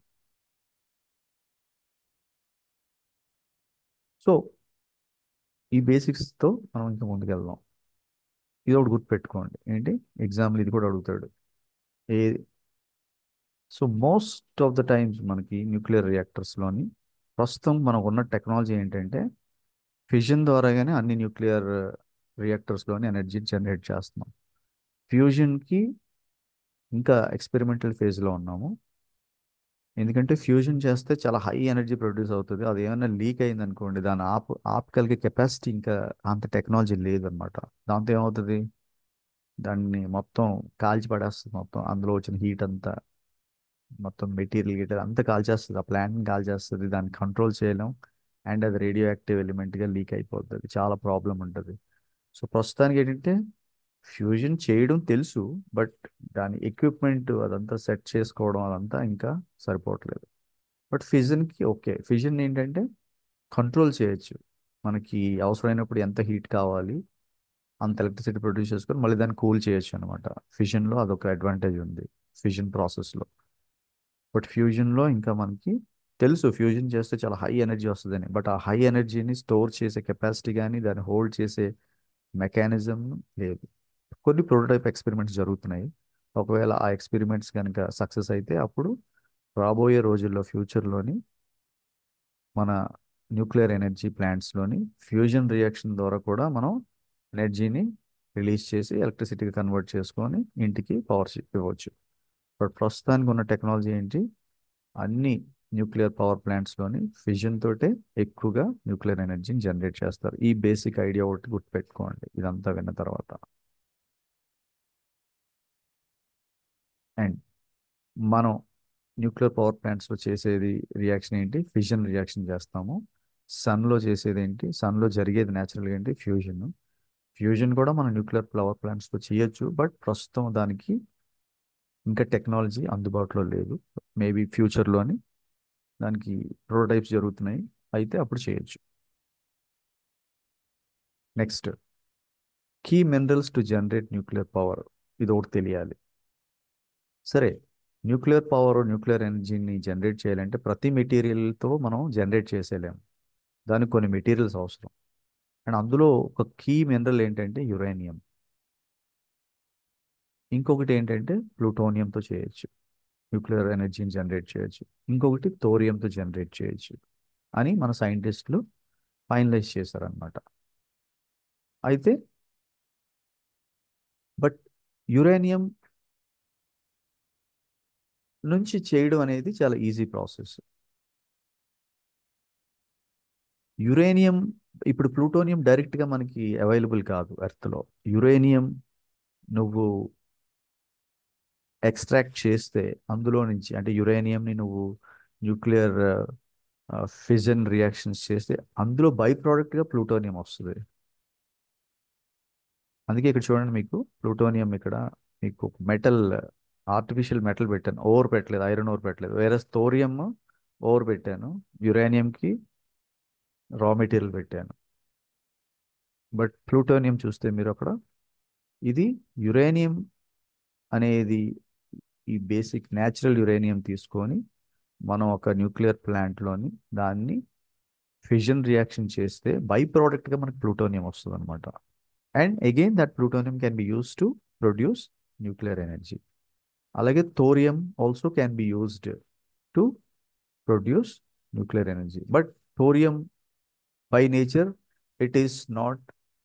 సో ఈ బేసిక్స్తో మనం ఇంకా ముందుకెళ్దాం ఇది ఒకటి గుర్తుపెట్టుకోండి ఏంటి ఎగ్జాంపుల్ ఇది కూడా అడుగుతాడు ఏ so most of the times మనకి న్యూక్లియర్ రియాక్టర్స్లోని ప్రస్తుతం మనకు ఉన్న టెక్నాలజీ ఏంటంటే ఫిజన్ ద్వారాగానే అన్ని న్యూక్లియర్ రియాక్టర్స్లోని ఎనర్జీ జనరేట్ చేస్తున్నాం ఫ్యూజన్కి ఇంకా ఎక్స్పెరిమెంటల్ ఫేజ్లో ఉన్నాము ఎందుకంటే ఫ్యూజన్ చేస్తే చాలా హై ఎనర్జీ ప్రొడ్యూస్ అవుతుంది అది ఏమైనా లీక్ అయింది అనుకోండి దాని ఆప్ ఆపగలిగే కెపాసిటీ ఇంకా అంత టెక్నాలజీ లేదనమాట దాంతో ఏమవుతుంది దాన్ని మొత్తం కాల్చి పడేస్తుంది మొత్తం అందులో వచ్చిన హీట్ అంతా మొత్తం మెటీరియల్ గీటర్ అంతా కాల్చేస్తుంది ఆ ప్లాంట్ని కాల్చేస్తుంది దాన్ని కంట్రోల్ చేయలేం అండ్ అది రేడియో యాక్టివ్ ఎలిమెంట్గా లీక్ అయిపోతుంది చాలా ప్రాబ్లం ఉంటుంది సో ప్రస్తుతానికి ఏంటంటే ఫ్యూజన్ చేయడం తెలుసు బట్ దాని ఎక్విప్మెంట్ అదంతా సెట్ చేసుకోవడం అదంతా ఇంకా సరిపోవట్లేదు బట్ ఫిజన్కి ఓకే ఫిజన్ ఏంటంటే కంట్రోల్ చేయొచ్చు మనకి అవసరమైనప్పుడు ఎంత హీట్ కావాలి అంత ఎలక్ట్రిసిటీ ప్రొడ్యూస్ చేసుకొని మళ్ళీ దాన్ని కూల్ చేయొచ్చు అనమాట ఫిజన్లో అదొక అడ్వాంటేజ్ ఉంది ఫిజన్ ప్రాసెస్లో బట్ ఫ్యూజన్లో ఇంకా మనకి తెలుసు ఫ్యూజన్ చేస్తే చాలా హై ఎనర్జీ వస్తుందని బట్ ఆ హై ఎనర్జీని స్టోర్ చేసే కెపాసిటీ కానీ దాన్ని హోల్డ్ చేసే మెకానిజం లేదు కొన్ని ప్రోటోటైప్ ఎక్స్పెరిమెంట్స్ జరుగుతున్నాయి ఒకవేళ ఆ ఎక్స్పెరిమెంట్స్ కనుక సక్సెస్ అయితే అప్పుడు రాబోయే రోజుల్లో ఫ్యూచర్లోని మన న్యూక్లియర్ ఎనర్జీ ప్లాంట్స్లోని ఫ్యూజన్ రియాక్షన్ ద్వారా కూడా మనం ఎనర్జీని రిలీజ్ చేసి ఎలక్ట్రిసిటీకి కన్వర్ట్ చేసుకొని ఇంటికి పవర్ ఇవ్వచ్చు బట్ ప్రస్తుతానికి ఉన్న టెక్నాలజీ ఏంటి అన్ని న్యూక్లియర్ పవర్ ప్లాంట్స్లోని ఫిజన్ తోటే ఎక్కువగా న్యూక్లియర్ ఎనర్జీని జనరేట్ చేస్తారు ఈ బేసిక్ ఐడియా ఒకటి గుర్తుపెట్టుకోండి ఇదంతా విన్న తర్వాత అండ్ మనం న్యూక్లియర్ పవర్ ప్లాంట్స్లో చేసేది రియాక్షన్ ఏంటి ఫిజన్ రియాక్షన్ చేస్తాము సన్లో చేసేది ఏంటి సన్లో జరిగేది న్యాచురల్గా ఏంటి ఫ్యూజన్ ఫ్యూజన్ కూడా మనం న్యూక్లియర్ పవర్ ప్లాంట్స్లో చేయొచ్చు బట్ ప్రస్తుతం దానికి ఇంకా టెక్నాలజీ అందుబాటులో లేదు మేబీ ఫ్యూచర్లోని దానికి ప్రోటోటైప్స్ జరుగుతున్నాయి అయితే అప్పుడు చేయొచ్చు next key minerals to generate nuclear power ఇది ఒకటి తెలియాలి సరే న్యూక్లియర్ పవర్ న్యూక్లియర్ ఎనర్జీని జనరేట్ చేయాలంటే ప్రతి మెటీరియల్తో మనం జనరేట్ చేసేలేము దానికి కొన్ని మెటీరియల్స్ అవసరం అండ్ అందులో ఒక కీ మినరల్ ఏంటంటే యురేనియం ఇంకొకటి ఏంటంటే ప్లూటోనియంతో చేయొచ్చు న్యూక్లియర్ ఎనర్జీని జనరేట్ చేయొచ్చు ఇంకొకటి థోరియంతో జనరేట్ చేయొచ్చు అని మన సైంటిస్టులు ఫైనలైజ్ చేశారనమాట అయితే బట్ యురేనియం నుంచి చేయడం అనేది చాలా ఈజీ ప్రాసెస్ యురేనియం ఇప్పుడు ప్లూటోనియం డైరెక్ట్గా మనకి అవైలబుల్ కాదు ఎర్త్లో యురేనియం నువ్వు ఎక్స్ట్రాక్ట్ చేస్తే అందులో నుంచి అంటే యురేనియంని నువ్వు న్యూక్లియర్ ఫిజన్ రియాక్షన్స్ చేస్తే అందులో బై ప్రోడక్ట్గా ప్లూటోనియం వస్తుంది అందుకే ఇక్కడ చూడండి మీకు ప్లూటోనియం ఇక్కడ మీకు మెటల్ ఆర్టిఫిషియల్ మెటల్ పెట్టాను ఓవర్ పెట్టలేదు ఐరన్ ఓవర్ పెట్టలేదు వేరే థోరియం ఓవర్ పెట్టాను యురేనియంకి రా మెటీరియల్ పెట్టాను బట్ ప్లూటోనియం చూస్తే మీరు అక్కడ ఇది యురేనియం అనేది ఈ బేసిక్ న్యాచురల్ యురేనియం తీసుకొని మనం ఒక న్యూక్లియర్ ప్లాంట్లోని దాన్ని ఫిజన్ రియాక్షన్ చేస్తే బై ప్రోడక్ట్గా మనకు ప్లూటోనియం వస్తుంది అనమాట and again that plutonium can be use to produce nuclear energy అలాగే thorium also can be used to produce nuclear energy but thorium by nature it is not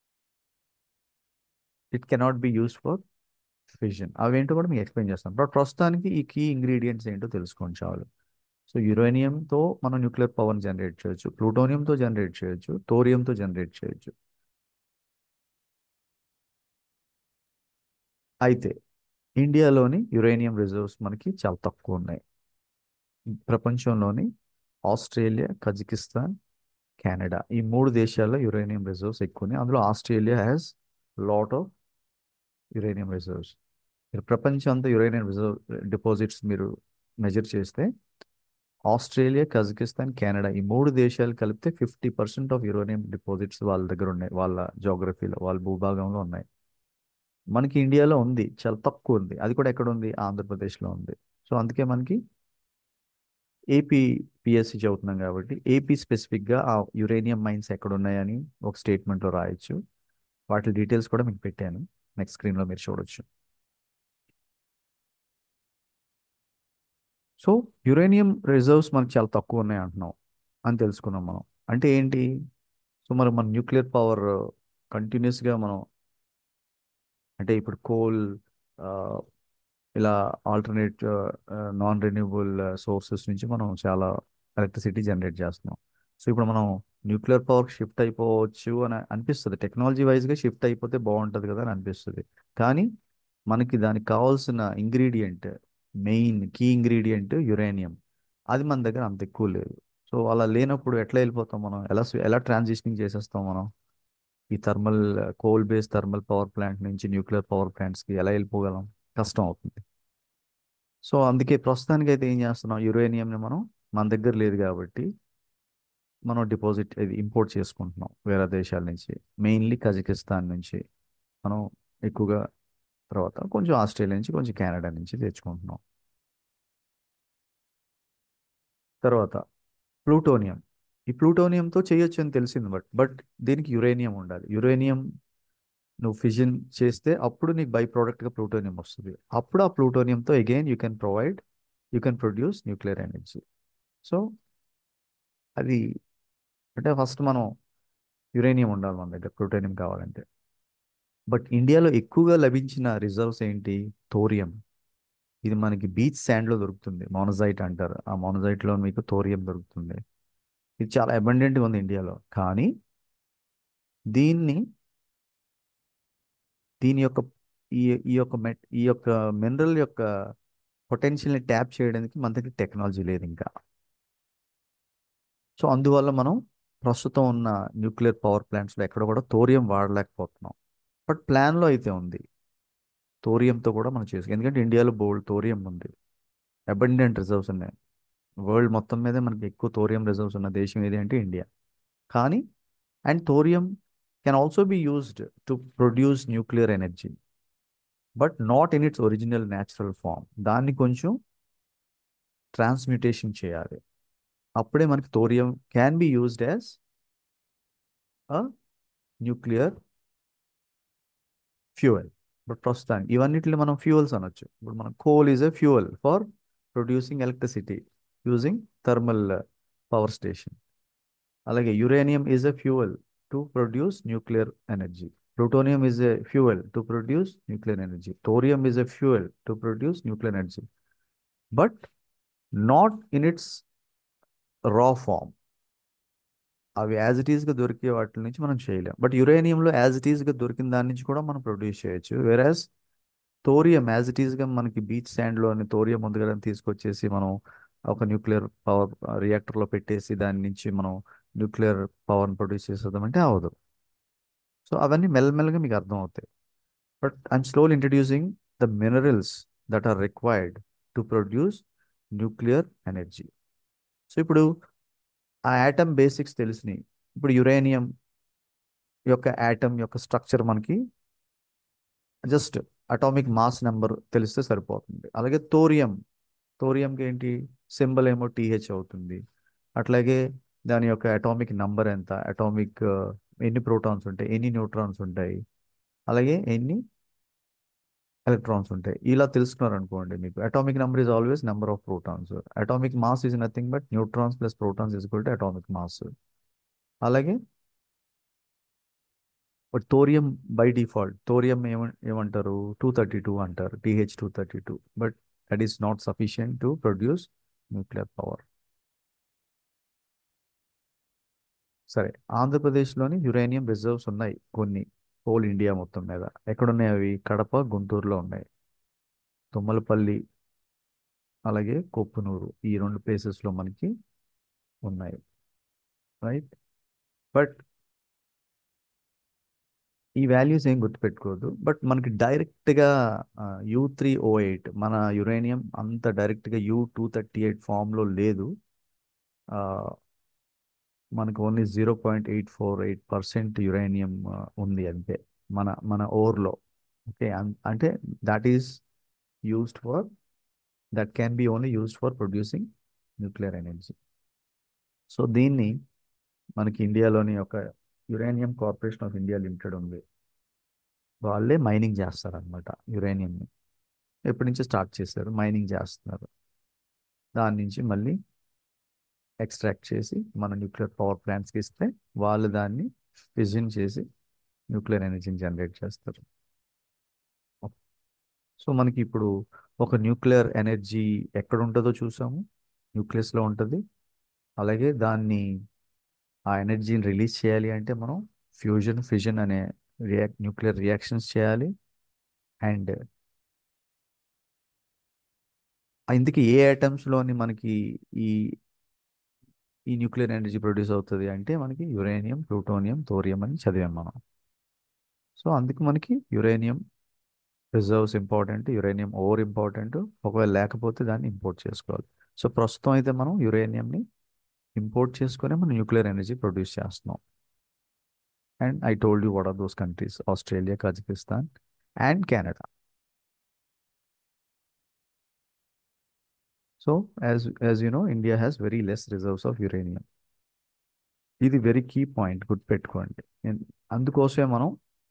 it cannot be used for fission అవేంటో కూడా మీకు ఎక్స్ప్లెయిన్ చేస్తాను బట్ ప్రస్తుతానికి ఈ కీ ఇంగ్రీడియంట్స్ ఏంటో తెలుసుకోండి చాలు సో యురేనియంతో మనం న్యూక్లియర్ పవర్ని జనరేట్ చేయొచ్చు ప్లూటోనియంతో జనరేట్ చేయొచ్చు థోరియంతో జనరేట్ చేయొచ్చు అయితే ఇండియాలోని యురేనియం రిజర్వ్స్ మనకి చాలా తక్కువ ఉన్నాయి ప్రపంచంలోని ఆస్ట్రేలియా కజకిస్తాన్ కెనడా ఈ మూడు దేశాల్లో యురేనియం రిజర్వ్స్ ఎక్కువ ఉన్నాయి అందులో Australia has lot of uranium reserves మీరు ప్రపంచం అంతా యురేనియం రిజర్వ్ డిపాజిట్స్ మీరు మెజర్ చేస్తే ఆస్ట్రేలియా కజకిస్తాన్ కెనడా ఈ మూడు దేశాలు కలిపితే fifty percent of uranium deposits వాళ్ళ దగ్గర ఉన్నాయి వాళ్ళ జోగ్రఫీలో వాళ్ళ భూభాగంలో ఉన్నాయి మనకి ఇండియాలో ఉంది చాలా తక్కువ ఉంది అది కూడా ఎక్కడ ఉంది ఆంధ్రప్రదేశ్లో ఉంది సో అందుకే మనకి ఏపీ పిఎస్సి చదువుతున్నాం కాబట్టి ఏపీ స్పెసిఫిక్గా ఆ యురేనియం మైన్స్ ఎక్కడ ఉన్నాయని ఒక స్టేట్మెంట్లో రాయొచ్చు వాటి డీటెయిల్స్ కూడా మీకు పెట్టాను నెక్స్ట్ స్క్రీన్లో మీరు చూడొచ్చు సో యురేనియం రిజర్వ్స్ మనకు చాలా తక్కువ ఉన్నాయి అంటున్నాం అని తెలుసుకున్నాం మనం అంటే ఏంటి సో మరి మన న్యూక్లియర్ పవర్ కంటిన్యూస్గా మనం అంటే ఇప్పుడు కోల్ ఇలా ఆల్టర్నేట్ నాన్ రెన్యూబుల్ సోర్సెస్ నుంచి మనం చాలా ఎలక్ట్రిసిటీ జనరేట్ చేస్తున్నాం సో ఇప్పుడు మనం న్యూక్లియర్ పవర్ షిఫ్ట్ అయిపోవచ్చు అని అనిపిస్తుంది టెక్నాలజీ వైజ్గా షిఫ్ట్ అయిపోతే బాగుంటుంది కదా అని అనిపిస్తుంది కానీ మనకి దానికి కావాల్సిన ingredient main key ingredient uranium అది మన దగ్గర అంత ఎక్కువ లేదు సో అలా లేనప్పుడు ఎట్లా వెళ్ళిపోతాం మనం ఎలా స్వి- ఎలా ట్రాన్సిషనింగ్ చేసేస్తాం మనం ఈ thermal coal based thermal power plant నుంచి న్యూక్లియర్ పవర్ ప్లాంట్స్కి ఎలా వెళ్ళిపోగలం కష్టం అవుతుంది సో అందుకే ప్రస్తుతానికి అయితే ఏం చేస్తున్నాం యురేనియంని మనం మన దగ్గర లేదు కాబట్టి మనం డిపాజిట్ ఇది ఇంపోర్ట్ చేసుకుంటున్నాం వేరే దేశాల నుంచి మెయిన్లీ కజకిస్తాన్ నుంచి మనం ఎక్కువగా తర్వాత కొంచెం ఆస్ట్రేలియా నుంచి కొంచెం కెనడా నుంచి తెచ్చుకుంటున్నాం తర్వాత ప్లూటోనియం ఈ ప్లూటోనియంతో చేయొచ్చు అని తెలిసింది బట్ బట్ దీనికి యురేనియం ఉండాలి యురేనియం నువ్వు ఫిజన్ చేస్తే అప్పుడు నీకు బై ప్రోడక్ట్గా ప్లూటోనియం వస్తుంది అప్పుడు ఆ ప్లూటోనియంతో again you can provide you can produce nuclear energy so అది అంటే ఫస్ట్ మనం యురేనియం ఉండాలి మన దగ్గర ప్లూటోనియం కావాలంటే బట్ ఇండియాలో ఎక్కువగా లభించిన రిజర్వ్స్ ఏంటి థోరియం ఇది మనకి బీచ్ శాండ్లో దొరుకుతుంది మోనజైట్ అంటారు ఆ మోనజైట్లో మీకు థోరియం దొరుకుతుంది ఇది చాలా అబండెంట్గా ఉంది ఇండియాలో కానీ దీన్ని దీని యొక్క ఈ ఈ యొక్క మెట్ ఈ యొక్క మినరల్ యొక్క పొటెన్షియల్ని ట్యాప్ చేయడానికి మన దగ్గర టెక్నాలజీ లేదు ఇంకా సో అందువల్ల మనం ప్రస్తుతం ఉన్న న్యూక్లియర్ పవర్ ప్లాంట్స్లో ఎక్కడ కూడా థోరియం వాడలేకపోతున్నాం బట్ ప్లాన్లో అయితే ఉంది థోరియంతో కూడా మనం చేసుకో ఎందుకంటే ఇండియాలో బోల్డ్ థోరియం ఉంది అబండెంట్ రిజర్వ్స్ ఉన్నాయి వరల్డ్ మొత్తం మీదే మనకి ఎక్కువ థోరియం రిజర్వ్స్ ఉన్న దేశం ఏది అంటే ఇండియా కానీ and thorium can also be used to produce nuclear energy but not in its original natural form దాన్ని కొంచెం ట్రాన్స్మ్యూటేషన్ చేయాలి అప్పుడే మనకి thorium can be used as a nuclear fuel but ప్రస్తుతానికి ఇవన్నిటిని మనం ఫ్యూయల్స్ అనొచ్చు ఇప్పుడు మనం coal is a fuel for producing electricity using thermal power station అలాగే uranium is a fuel to produce nuclear energy plutonium is a fuel to produce nuclear energy thorium is a fuel to produce nuclear energy but not in its raw form అవి యాజ్ ఇట్ ఈస్గా దొరికే వాటి నుంచి మనం చేయలేం బట్ యురేనియంలో యాజ్ ఇట్ ఈస్గా దొరికిన దాని నుంచి కూడా మనం ప్రొడ్యూస్ చేయొచ్చు వేరాజ్ థోరియం యాజ్ ఇట్ ఈస్గా మనకి బీచ్ శాండ్లోని థోరియం ఉంది కదా అని తీసుకొచ్చేసి మనం ఒక న్యూక్లియర్ పవర్ రియాక్టర్లో పెట్టేసి దాని నుంచి మనం న్యూక్లియర్ పవర్ని ప్రొడ్యూస్ చేసేద్దామంటే అవ్వదు సో అవన్నీ మెల్లమెల్లగా మీకు అర్థం అవుతాయి but I'm slowly introducing the minerals that are required to produce nuclear energy so ఇప్పుడు ఆ యాటమ్ బేసిక్స్ తెలిసినాయి ఇప్పుడు యురేనియం యొక్క యాటమ్ యొక్క స్ట్రక్చర్ మనకి జస్ట్ అటామిక్ మాస్ నెంబర్ తెలిస్తే సరిపోతుంది అలాగే థోరియం థోరియంకి ఏంటి సింబల్ ఏమో టీహెచ్ అవుతుంది అట్లాగే దాని యొక్క అటామిక్ నంబర్ ఎంత అటామిక్ ఎన్ని ప్రోటాన్స్ ఉంటాయి ఎన్ని న్యూట్రాన్స్ ఉంటాయి అలాగే ఎన్ని ఎలక్ట్రాన్స్ ఉంటాయి ఇలా తెలుసుకున్నారు అనుకోండి మీకు atomic number is always number of protons atomic mass is nothing but neutrons plus protons is equal to atomic mass అలాగే but thorium by default thorium ఏమ ఏమంటారు టూ థర్టీ టూ అంటారు TH two thirty two but that is not sufficient to produce nuclear power సరే ఆంధ్రప్రదేశ్లోని యురేనియం రిజర్వ్స్ ఉన్నాయి కొన్ని హోల్ ఇండియా మొత్తం మీద ఎక్కడున్నాయి అవి కడప గుంటూరులో ఉన్నాయి తుమ్మలపల్లి అలాగే కొప్పునూరు ఈ రెండు ప్లేసెస్లో మనకి ఉన్నాయి రైట్ బట్ ఈ వాల్యూస్ ఏం గుర్తుపెట్టుకోవద్దు బట్ మనకి డైరెక్ట్గా యూ త్రీ ఓ ఎయిట్ మన యురేనియం అంత డైరెక్ట్గా యూ టూ థర్టీ ఎయిట్ ఫామ్లో లేదు ఆ, మనకు only zero point eight four eight percent uranium ఉంది అంతే మన మన ఓర్లో ఓకే అంటే that is used for that can be only used for producing nuclear energy so దీన్ని మనకి ఇండియాలోని ఒక Uranium Corporation of India Limited ఉంది వాళ్ళే మైనింగ్ చేస్తారనమాట యురేనియంని ఎప్పటి నుంచి స్టార్ట్ చేశారు మైనింగ్ చేస్తున్నారు దాని నుంచి మళ్ళీ ఎక్స్ట్రాక్ట్ చేసి మన న్యూక్లియర్ పవర్ ప్లాంట్స్కి ఇస్తే వాళ్ళు దాన్ని ఫిజిన్ చేసి న్యూక్లియర్ ఎనర్జీని జనరేట్ చేస్తారు సో మనకి ఇప్పుడు ఒక న్యూక్లియర్ ఎనర్జీ ఎక్కడ ఉంటుందో చూసాము న్యూక్లియస్లో ఉంటుంది అలాగే దాన్ని ఆ ఎనర్జీని రిలీజ్ చేయాలి అంటే మనం ఫ్యూజన్ ఫిజన్ అనే రియాక్ న్యూక్లియర్ రియాక్షన్స్ చేయాలి అండ్ ఇందుకు ఏ ఐటమ్స్లోని మనకి ఈ ఈ న్యూక్లియర్ ఎనర్జీ ప్రొడ్యూస్ అవుతుంది అంటే మనకి యురేనియం ప్లూటోనియం థోరియం అని చదివాం మనం సో అందుకు మనకి uranium reserves important uranium ore important ఒకవేళ లేకపోతే దాన్ని ఇంపోర్ట్ చేసుకోవాలి సో ప్రస్తుతం అయితే మనం యురేనియంని ఇంపోర్ట్ చేసుకొని మనం న్యూక్లియర్ ఎనర్జీ ప్రొడ్యూస్ చేస్తున్నాం and I told you what are those countries Australia Kazakhstan and Canada so as as you know India has very less reserves of uranium ఇది వెరీ కీ పాయింట్ గుర్తుపెట్టుకోండి అందుకోసమే మనం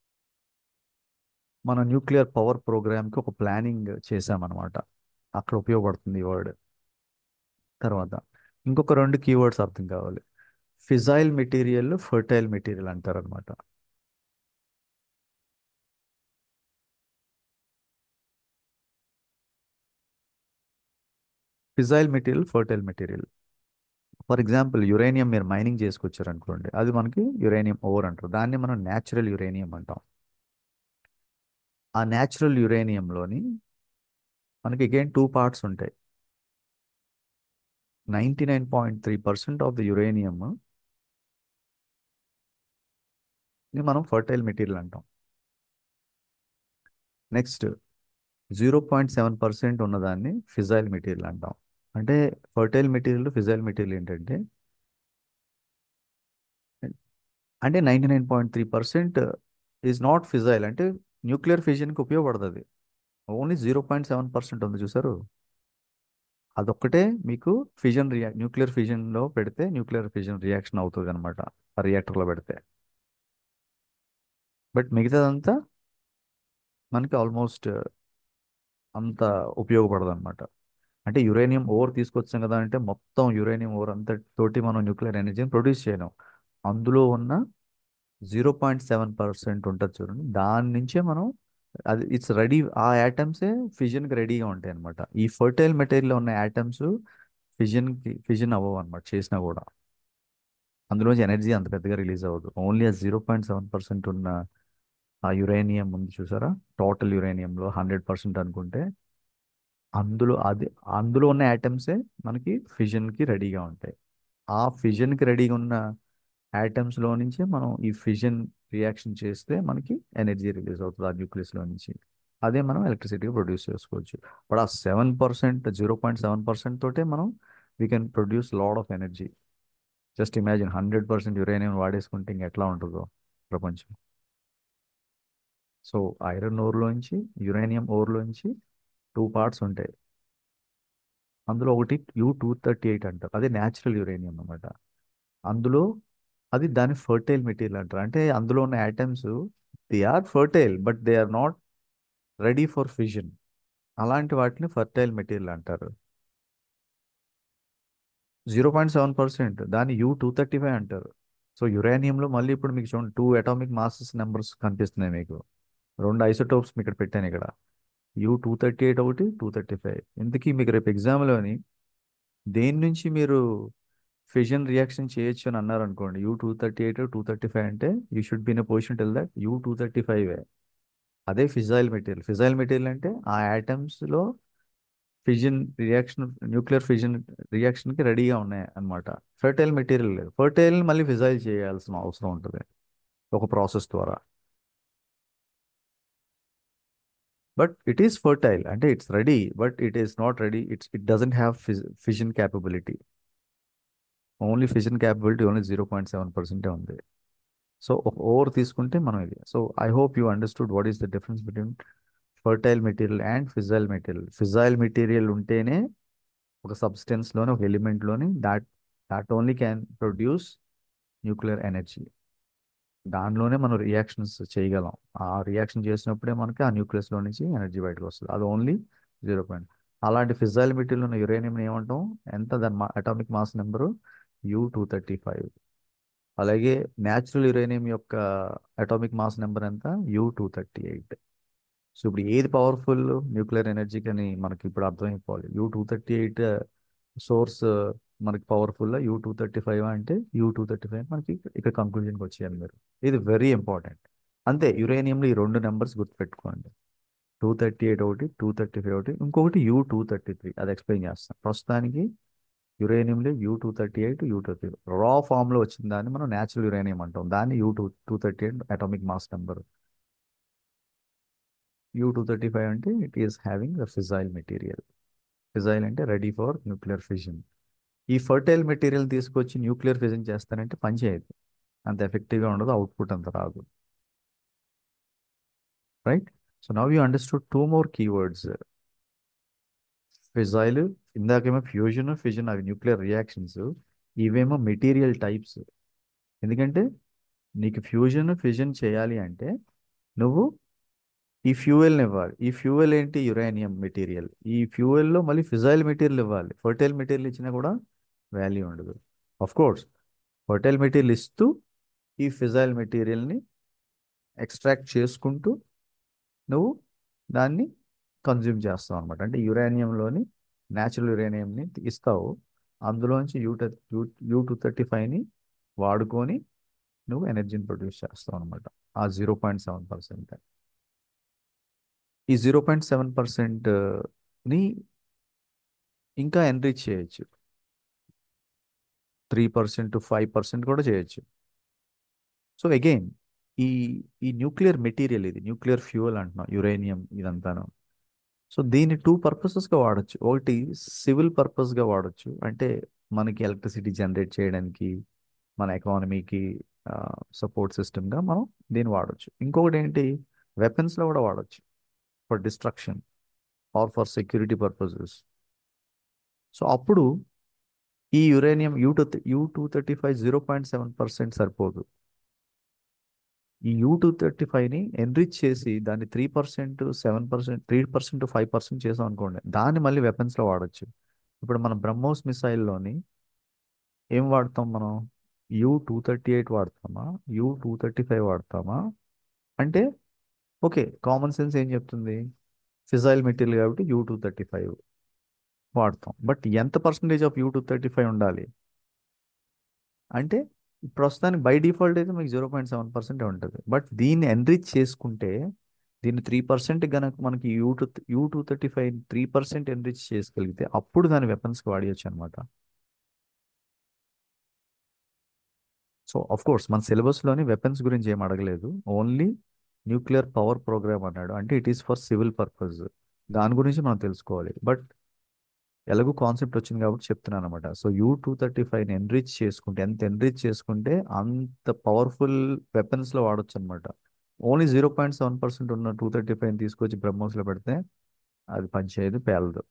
మన న్యూక్లియర్ పవర్ ప్రోగ్రామ్కి ఒక ప్లానింగ్ చేసామన్నమాట అక్కడ ఉపయోగపడుతుంది ఈ వర్డ్ తర్వాత ఇంకొక రెండు కీవర్డ్స్ అర్థం కావాలి ఫిజైల్ మెటీరియల్ ఫర్టైల్ మెటీరియల్ అంటారు అనమాట fissile material fertile material for example uranium మీరు మైనింగ్ చేసుకొచ్చారు అనుకోండి అది మనకి యురేనియం ఓవర్ అంటారు దాన్ని మనం న్యాచురల్ యురేనియం అంటాం ఆ న్యాచురల్ యురేనియంలోని మనకి అగైన్ టూ పార్ట్స్ ఉంటాయి ninety nine point three percent of the uranium ఇది మనం ఫర్టైల్ మెటీరియల్ అంటాం next zero point seven percent ఉన్నదాన్ని ఫిజైల్ మెటీరియల్ అంటాం అంటే ఫర్టైల్ మెటీరియల్ ఫిజైల్ మెటీరియల్ ఏంటంటే అంటే ninety nine point three percent is not fissile అంటే న్యూక్లియర్ ఫిజన్కి ఉపయోగపడుతుంది only zero point seven percent ఉంది చూసారు అదొక్కటే మీకు ఫిజన్ రియా న్యూక్లియర్ ఫిజన్లో పెడితే న్యూక్లియర్ ఫిజన్ రియాక్షన్ అవుతుంది అనమాట ఆ రియాక్టర్లో పెడితే బట్ మిగతాదంతా మనకి ఆల్మోస్ట్ అంత ఉపయోగపడదు అనమాట అంటే యురేనియం ఓవర్ తీసుకొచ్చాం కదా అంటే మొత్తం యురేనియం ఓవర్ అంతా తోటి మనం న్యూక్లియర్ ఎనర్జీని ప్రొడ్యూస్ చేయలేం అందులో ఉన్న జీరో పాయింట్ సెవెన్ పర్సెంట్ ఉంటుంది చూడండి దాని నుంచే మనం అది ఇట్స్ రెడీ ఆ యాటమ్సే ఫిజన్కి రెడీగా ఉంటాయి అనమాట ఈ ఫర్టైల్ మెటీరియల్లో ఉన్న యాటమ్స్ ఫిజన్కి ఫిజన్ అవ్వవు అనమాట చేసినా కూడా అందులోంచి ఎనర్జీ అంత పెద్దగా రిలీజ్ అవ్వదు ఓన్లీ ఆ జీరో పాయింట్ సెవెన్ పర్సెంట్ ఉన్న ఆ యురేనియం ఉంది చూసారా టోటల్ యురేనియంలో హండ్రెడ్ పర్సెంట్ అనుకుంటే అందులో అది అందులో ఉన్న యాటమ్సే మనకి ఫిజన్కి రెడీగా ఉంటాయి ఆ ఫిజన్కి రెడీగా ఉన్న యాటమ్స్లో నుంచే మనం ఈ ఫిజన్ రియాక్షన్ చేస్తే మనకి ఎనర్జీ రిలీజ్ అవుతుంది ఆ న్యూక్లియస్లో నుంచి అదే మనం ఎలక్ట్రిసిటీ ప్రొడ్యూస్ చేసుకోవచ్చు బట్ ఆ seven percent zero point seven percent తోటే మనం we can produce lot of energy just imagine hundred percent uranium వాడేసుకుంటే ఇంక ఎట్లా ఉంటుందో ప్రపంచం సో ఐరన్ ఓర్లోంచి యురేనియం ఓర్లోంచి టూ పార్ట్స్ ఉంటాయి అందులో ఒకటి యూ టూ థర్టీ ఎయిట్ అంటారు అదే న్యాచురల్ యురేనియం అనమాట అందులో అది దాని ఫర్టైల్ మెటీరియల్ అంటారు అంటే అందులో ఉన్న atoms they are fertile but they are not ready for fission అలాంటి వాటిని ఫర్టైల్ మెటీరియల్ అంటారు జీరో పాయింట్ సెవెన్ పర్సెంట్ దాన్ని యూ టూ థర్టీ ఫైవ్ అంటారు సో యురేనియంలో మళ్ళీ ఇప్పుడు మీకు చూడండి టూ అటామిక్ మాసెస్ నెంబర్స్ కనిపిస్తున్నాయి మీకు రెండు ఐసోటోప్స్ మీకు ఇక్కడ పెట్టాను ఇక్కడ యూ టూ థర్టీ ఎయిట్ ఒకటి టూ థర్టీ ఫైవ్ ఇందుకీ మీకు రేపు ఎగ్జామ్లోని దేని నుంచి మీరు ఫిజన్ రియాక్షన్ చేయొచ్చు అని అన్నారు అనుకోండి U two thirty eight two thirty five అంటే you should be in position tell that U two thirty five అదే ఫిజైల్ మెటీరియల్ ఫిజైల్ మెటీరియల్ అంటే ఆ యాటమ్స్లో ఫిజన్ రియాక్షన్ న్యూక్లియర్ ఫిజన్ రియాక్షన్కి రెడీగా ఉన్నాయి అనమాట ఫర్టైల్ మెటీరియల్ లేదు ఫర్టైల్ మళ్ళీ ఫిజైల్ చేయాల్సిన అవసరం ఉంటుంది ఒక ప్రాసెస్ ద్వారా బట్ ఇట్ ఈస్ ఫర్టైల్ అంటే it's ready but it is not ready it's it doesn't have fission capability only fission capability only zero point seven పర్సెంటే ఉంది సో ఒక ఓవర్ తీసుకుంటే మనం ఇది so I hope you understood what is the difference between fertile material and fissile material fissile material ఉంటేనే ఒక సబ్స్టెన్స్లోని ఒక ఎలిమెంట్లోని that that only can produce nuclear energy దానిలోనే మనం రియాక్షన్స్ చేయగలం ఆ రియాక్షన్ చేసినప్పుడే మనకి ఆ న్యూక్లియస్లో నుంచి ఎనర్జీ బయటకు వస్తుంది అది ఓన్లీ జీరో పాయింట్ అలాంటి ఫిజైల్ మెటీరియల్ ఉన్న యురేనియం ఏమంటాం ఎంత దాని atomic mass number U two thirty five అలాగే న్యాచురల్ యురేనియం యొక్క అటామిక్ మాస్ నెంబర్ ఎంత U two thirty eight so ఇప్పుడు ఏది పవర్ఫుల్ న్యూక్లియర్ ఎనర్జీకి అని మనకి ఇప్పుడు అర్థమైపోవాలి U two thirty eight source మనకి powerful U two thirty five అంటే యూ టూ థర్టీ ఫైవ్ మనకి ఇక్కడ కంక్లూజన్కి వచ్చేయాలి మీరు ఇది వెరీ ఇంపార్టెంట్ అంతే యురేనియంలో ఈ రెండు నెంబర్స్ గుర్తుపెట్టుకోండి టూ థర్టీ ఎయిట్ ఒకటి టూ థర్టీ ఫైవ్ ఒకటి ఇంకొకటి యూ టూ థర్టీ త్రీ అది ఎక్స్ప్లెయిన్ చేస్తాను ప్రస్తుతానికి యురేనియంలో U two thirty eight U two raw ఫామ్లో వచ్చిన దాన్ని మనం న్యాచురల్ యురేనియం అంటాం దాన్ని U two two thirty eight atomic mass number U two thirty five అంటే it is having the fissile material fissile అంటే రెడీ ఫర్ న్యూక్లియర్ ఫిజన్ ఈ ఫర్టైల్ మెటీరియల్ తీసుకొచ్చి న్యూక్లియర్ ఫిజన్ చేస్తానంటే పని చేయదు అంత ఎఫెక్టివ్గా ఉండదు అవుట్పుట్ అంత రాదు right so now you understood two more keywords fissile ఇందాకేమో ఫ్యూజన్ ఫిజన్ అవి న్యూక్లియర్ రియాక్షన్స్ ఇవేమో మెటీరియల్ టైప్స్ ఎందుకంటే నీకు ఫ్యూజన్ ఫిజన్ చేయాలి అంటే నువ్వు ఈ ఫ్యూయల్ని ఇవ్వాలి ఈ ఫ్యూయల్ ఏంటి యురేనియం మెటీరియల్ ఈ ఫ్యూయల్లో మళ్ళీ ఫిజైల్ మెటీరియల్ ఇవ్వాలి ఫర్టైల్ మెటీరియల్ ఇచ్చినా కూడా వాల్యూ ఉండదు ఆఫ్ కోర్స్ ఫర్టైల్ మెటీరియల్ ఇస్తూ ఈ ఫిజైల్ మెటీరియల్ని ఎక్స్ట్రాక్ట్ చేసుకుంటూ నువ్వు దాన్ని కన్జ్యూమ్ చేస్తావు అనమాట అంటే యురేనియంలోని న్యాచురల్ యురేనియంని ఇస్తావు అందులోంచి U U U two thirty ఫైవ్ని వాడుకొని నువ్వు ఎనర్జీని ప్రొడ్యూస్ చేస్తావు అనమాట ఆ జీరో పాయింట్ సెవెన్ పర్సెంట్ ఈ జీరో పాయింట్ సెవెన్ పర్సెంట్ని ఇంకా ఎన్రిచ్ చేయొచ్చు త్రీ పర్సెంట్ ఫైవ్ పర్సెంట్ కూడా చేయొచ్చు సో అగైన్ ఈ ఈ న్యూక్లియర్ మెటీరియల్ ఇది న్యూక్లియర్ ఫ్యూయల్ అంటున్నాం యురేనియం ఇదంతాను సో దీన్ని టూ పర్పసెస్గా వాడచ్చు ఒకటి సివిల్ పర్పస్గా వాడచ్చు అంటే మనకి ఎలక్ట్రిసిటీ జనరేట్ చేయడానికి మన ఎకానమీకి సపోర్ట్ సిస్టమ్గా మనం దీన్ని వాడచ్చు ఇంకొకటి ఏంటి వెపన్స్లో కూడా వాడచ్చు for destruction or for security purposes so అప్పుడు ఈ uranium U two U two thirty five zero point seven percent సరిపోదు ఈ యూ టూ థర్టీ ఫైవ్ని ఎన్రిచ్ చేసి దాన్ని three percent seven percent three percent five percent చేసాం అనుకోండి దాన్ని మళ్ళీ వెపన్స్లో వాడచ్చు ఇప్పుడు మన బ్రహ్మోస్ మిసైల్లోని ఏం వాడతాం మనం యూ టూ థర్టీ ఎయిట్ వాడతామా యూ టూ థర్టీ ఫైవ్ వాడతామా అంటే ఓకే కామన్ సెన్స్ ఏం చెప్తుంది ఫిజైల్ మెటీరియల్ కాబట్టి యూ టూ థర్టీ ఫైవ్ వాడతాం బట్ ఎంత percentage of U two thirty five ఉండాలి అంటే ప్రస్తుతానికి బై డిఫాల్ట్ అయితే మీకు జీరో పాయింట్ సెవెన్ పర్సెంట్ ఉంటుంది బట్ దీన్ని ఎన్రిచ్ చేసుకుంటే దీన్ని త్రీ పర్సెంట్ కనుక మనకి U two U two thirty five three percent enrich చేసుకోగలిగితే అప్పుడు దాని వెపన్స్కి వాడియచ్చు అనమాట సో ఆఫ్ కోర్స్ మన సిలబస్లోని వెపన్స్ గురించి ఏం అడగలేదు ఓన్లీ న్యూక్లియర్ పవర్ ప్రోగ్రామ్ అన్నాడు అంటే it is for civil purpose దాని గురించి మనం తెలుసుకోవాలి బట్ ఎలాగో కాన్సెప్ట్ వచ్చింది కాబట్టి చెప్తున్నాను అనమాట సో యూ టూ థర్టీ ఫైవ్ని ఎన్రిచ్ చేసుకుంటే ఎంత ఎన్రిచ్ చేసుకుంటే అంత పవర్ఫుల్ వెపన్స్లో వాడచ్చు అనమాట only zero point seven percent ఉన్న టూ థర్టీ ఫైవ్ని తీసుకొచ్చి బ్రహ్మోస్లో పెడితే అది పనిచేయదు పేలదు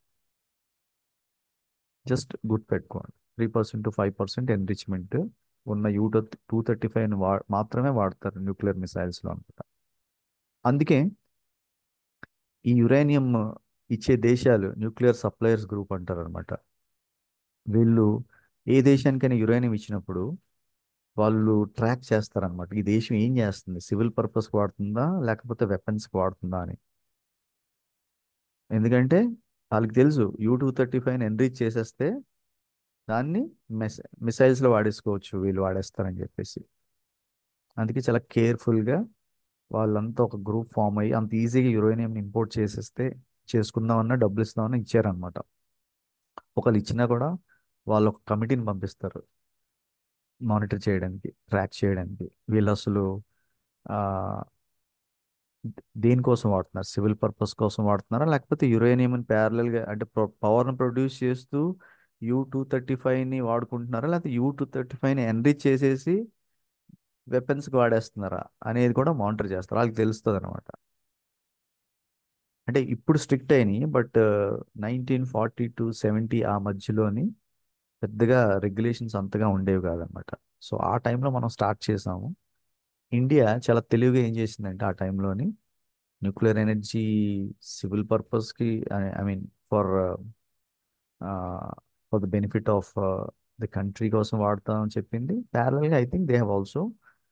జస్ట్ గుర్తు పెట్టుకోండి three percent to five percent enrichment ఉన్న యూ టూ థర్టీ ఫైవ్ వా మాత్రమే వాడతారు న్యూక్లియర్ మిసైల్స్లో అనమాట అందుకే ఈ యురేనియం ఇచ్చే దేశాలు న్యూక్లియర్ సప్లయర్స్ గ్రూప్ అంటారు అనమాట వీళ్ళు ఏ దేశానికైనా యురేనియం ఇచ్చినప్పుడు వాళ్ళు ట్రాక్ చేస్తారనమాట ఈ దేశం ఏం చేస్తుంది సివిల్ పర్పస్కి వాడుతుందా లేకపోతే వెపన్స్కి వాడుతుందా అని ఎందుకంటే వాళ్ళకి తెలుసు U two thirty five enrich చేసేస్తే దాన్ని మిస్ మిసైల్స్లో వాడేసుకోవచ్చు వీళ్ళు వాడేస్తారని చెప్పేసి అందుకే చాలా కేర్ఫుల్గా వాళ్ళంతా ఒక గ్రూప్ ఫామ్ అయ్యి అంత ఈజీగా యురేనియం ఇంపోర్ట్ చేసేస్తే చేసుకుందామన్నా డబ్బులు ఇస్తామని ఇచ్చారనమాట ఒకళ్ళు ఇచ్చినా కూడా వాళ్ళు ఒక కమిటీని పంపిస్తారు మానిటర్ చేయడానికి ట్రాక్ చేయడానికి వీళ్ళు అసలు దేనికోసం వాడుతున్నారు సివిల్ పర్పస్ కోసం వాడుతున్నారా లేకపోతే యురేనియం ప్యారలల్గా అంటే పవర్ని ప్రొడ్యూస్ చేస్తూ యూ టూ థర్టీ ఫైవ్ని వాడుకుంటున్నారా లేకపోతే యూ టూ థర్టీ ఫైవ్ని ఎన్రిచ్ చేసేసి వెపన్స్కి వాడేస్తున్నారా అనేది కూడా మానిటర్ చేస్తారు వాళ్ళకి తెలుస్తుంది అనమాట అంటే ఇప్పుడు స్ట్రిక్ట్ అయినాయి but nineteen forty to seventy ఆ మధ్యలోని పెద్దగా రెగ్యులేషన్స్ అంతగా ఉండేవి కాదనమాట సో ఆ టైంలో మనం స్టార్ట్ చేసాము ఇండియా చాలా తెలివిగా ఏం చేసిందంటే ఆ టైంలోని న్యూక్లియర్ ఎనర్జీ సివిల్ పర్పస్కి I mean for for the benefit of the country కోసం వాడతామని చెప్పింది ప్యారల్గా I think they have also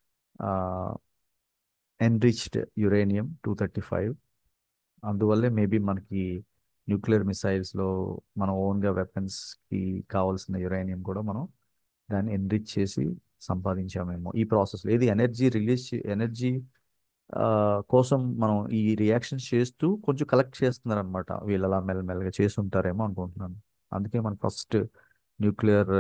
enriched uranium two thirty five అందువల్లే మేబీ మనకి న్యూక్లియర్ మిసైల్స్లో మన ఓన్గా వెపన్స్కి కావాల్సిన యురేనియం కూడా మనం దాన్ని ఎన్రిచ్ చేసి సంపాదించామేమో ఈ ప్రాసెస్లో ఏది ఎనర్జీ రిలీజ్ ఎనర్జీ కోసం మనం ఈ రియాక్షన్స్ చేస్తూ కొంచెం కలెక్ట్ చేస్తున్నారు అనమాట వీళ్ళు అలా మెల్లమెల్లగా చేస్తుంటారేమో అనుకుంటున్నాను అందుకే మన ఫస్ట్ న్యూక్లియర్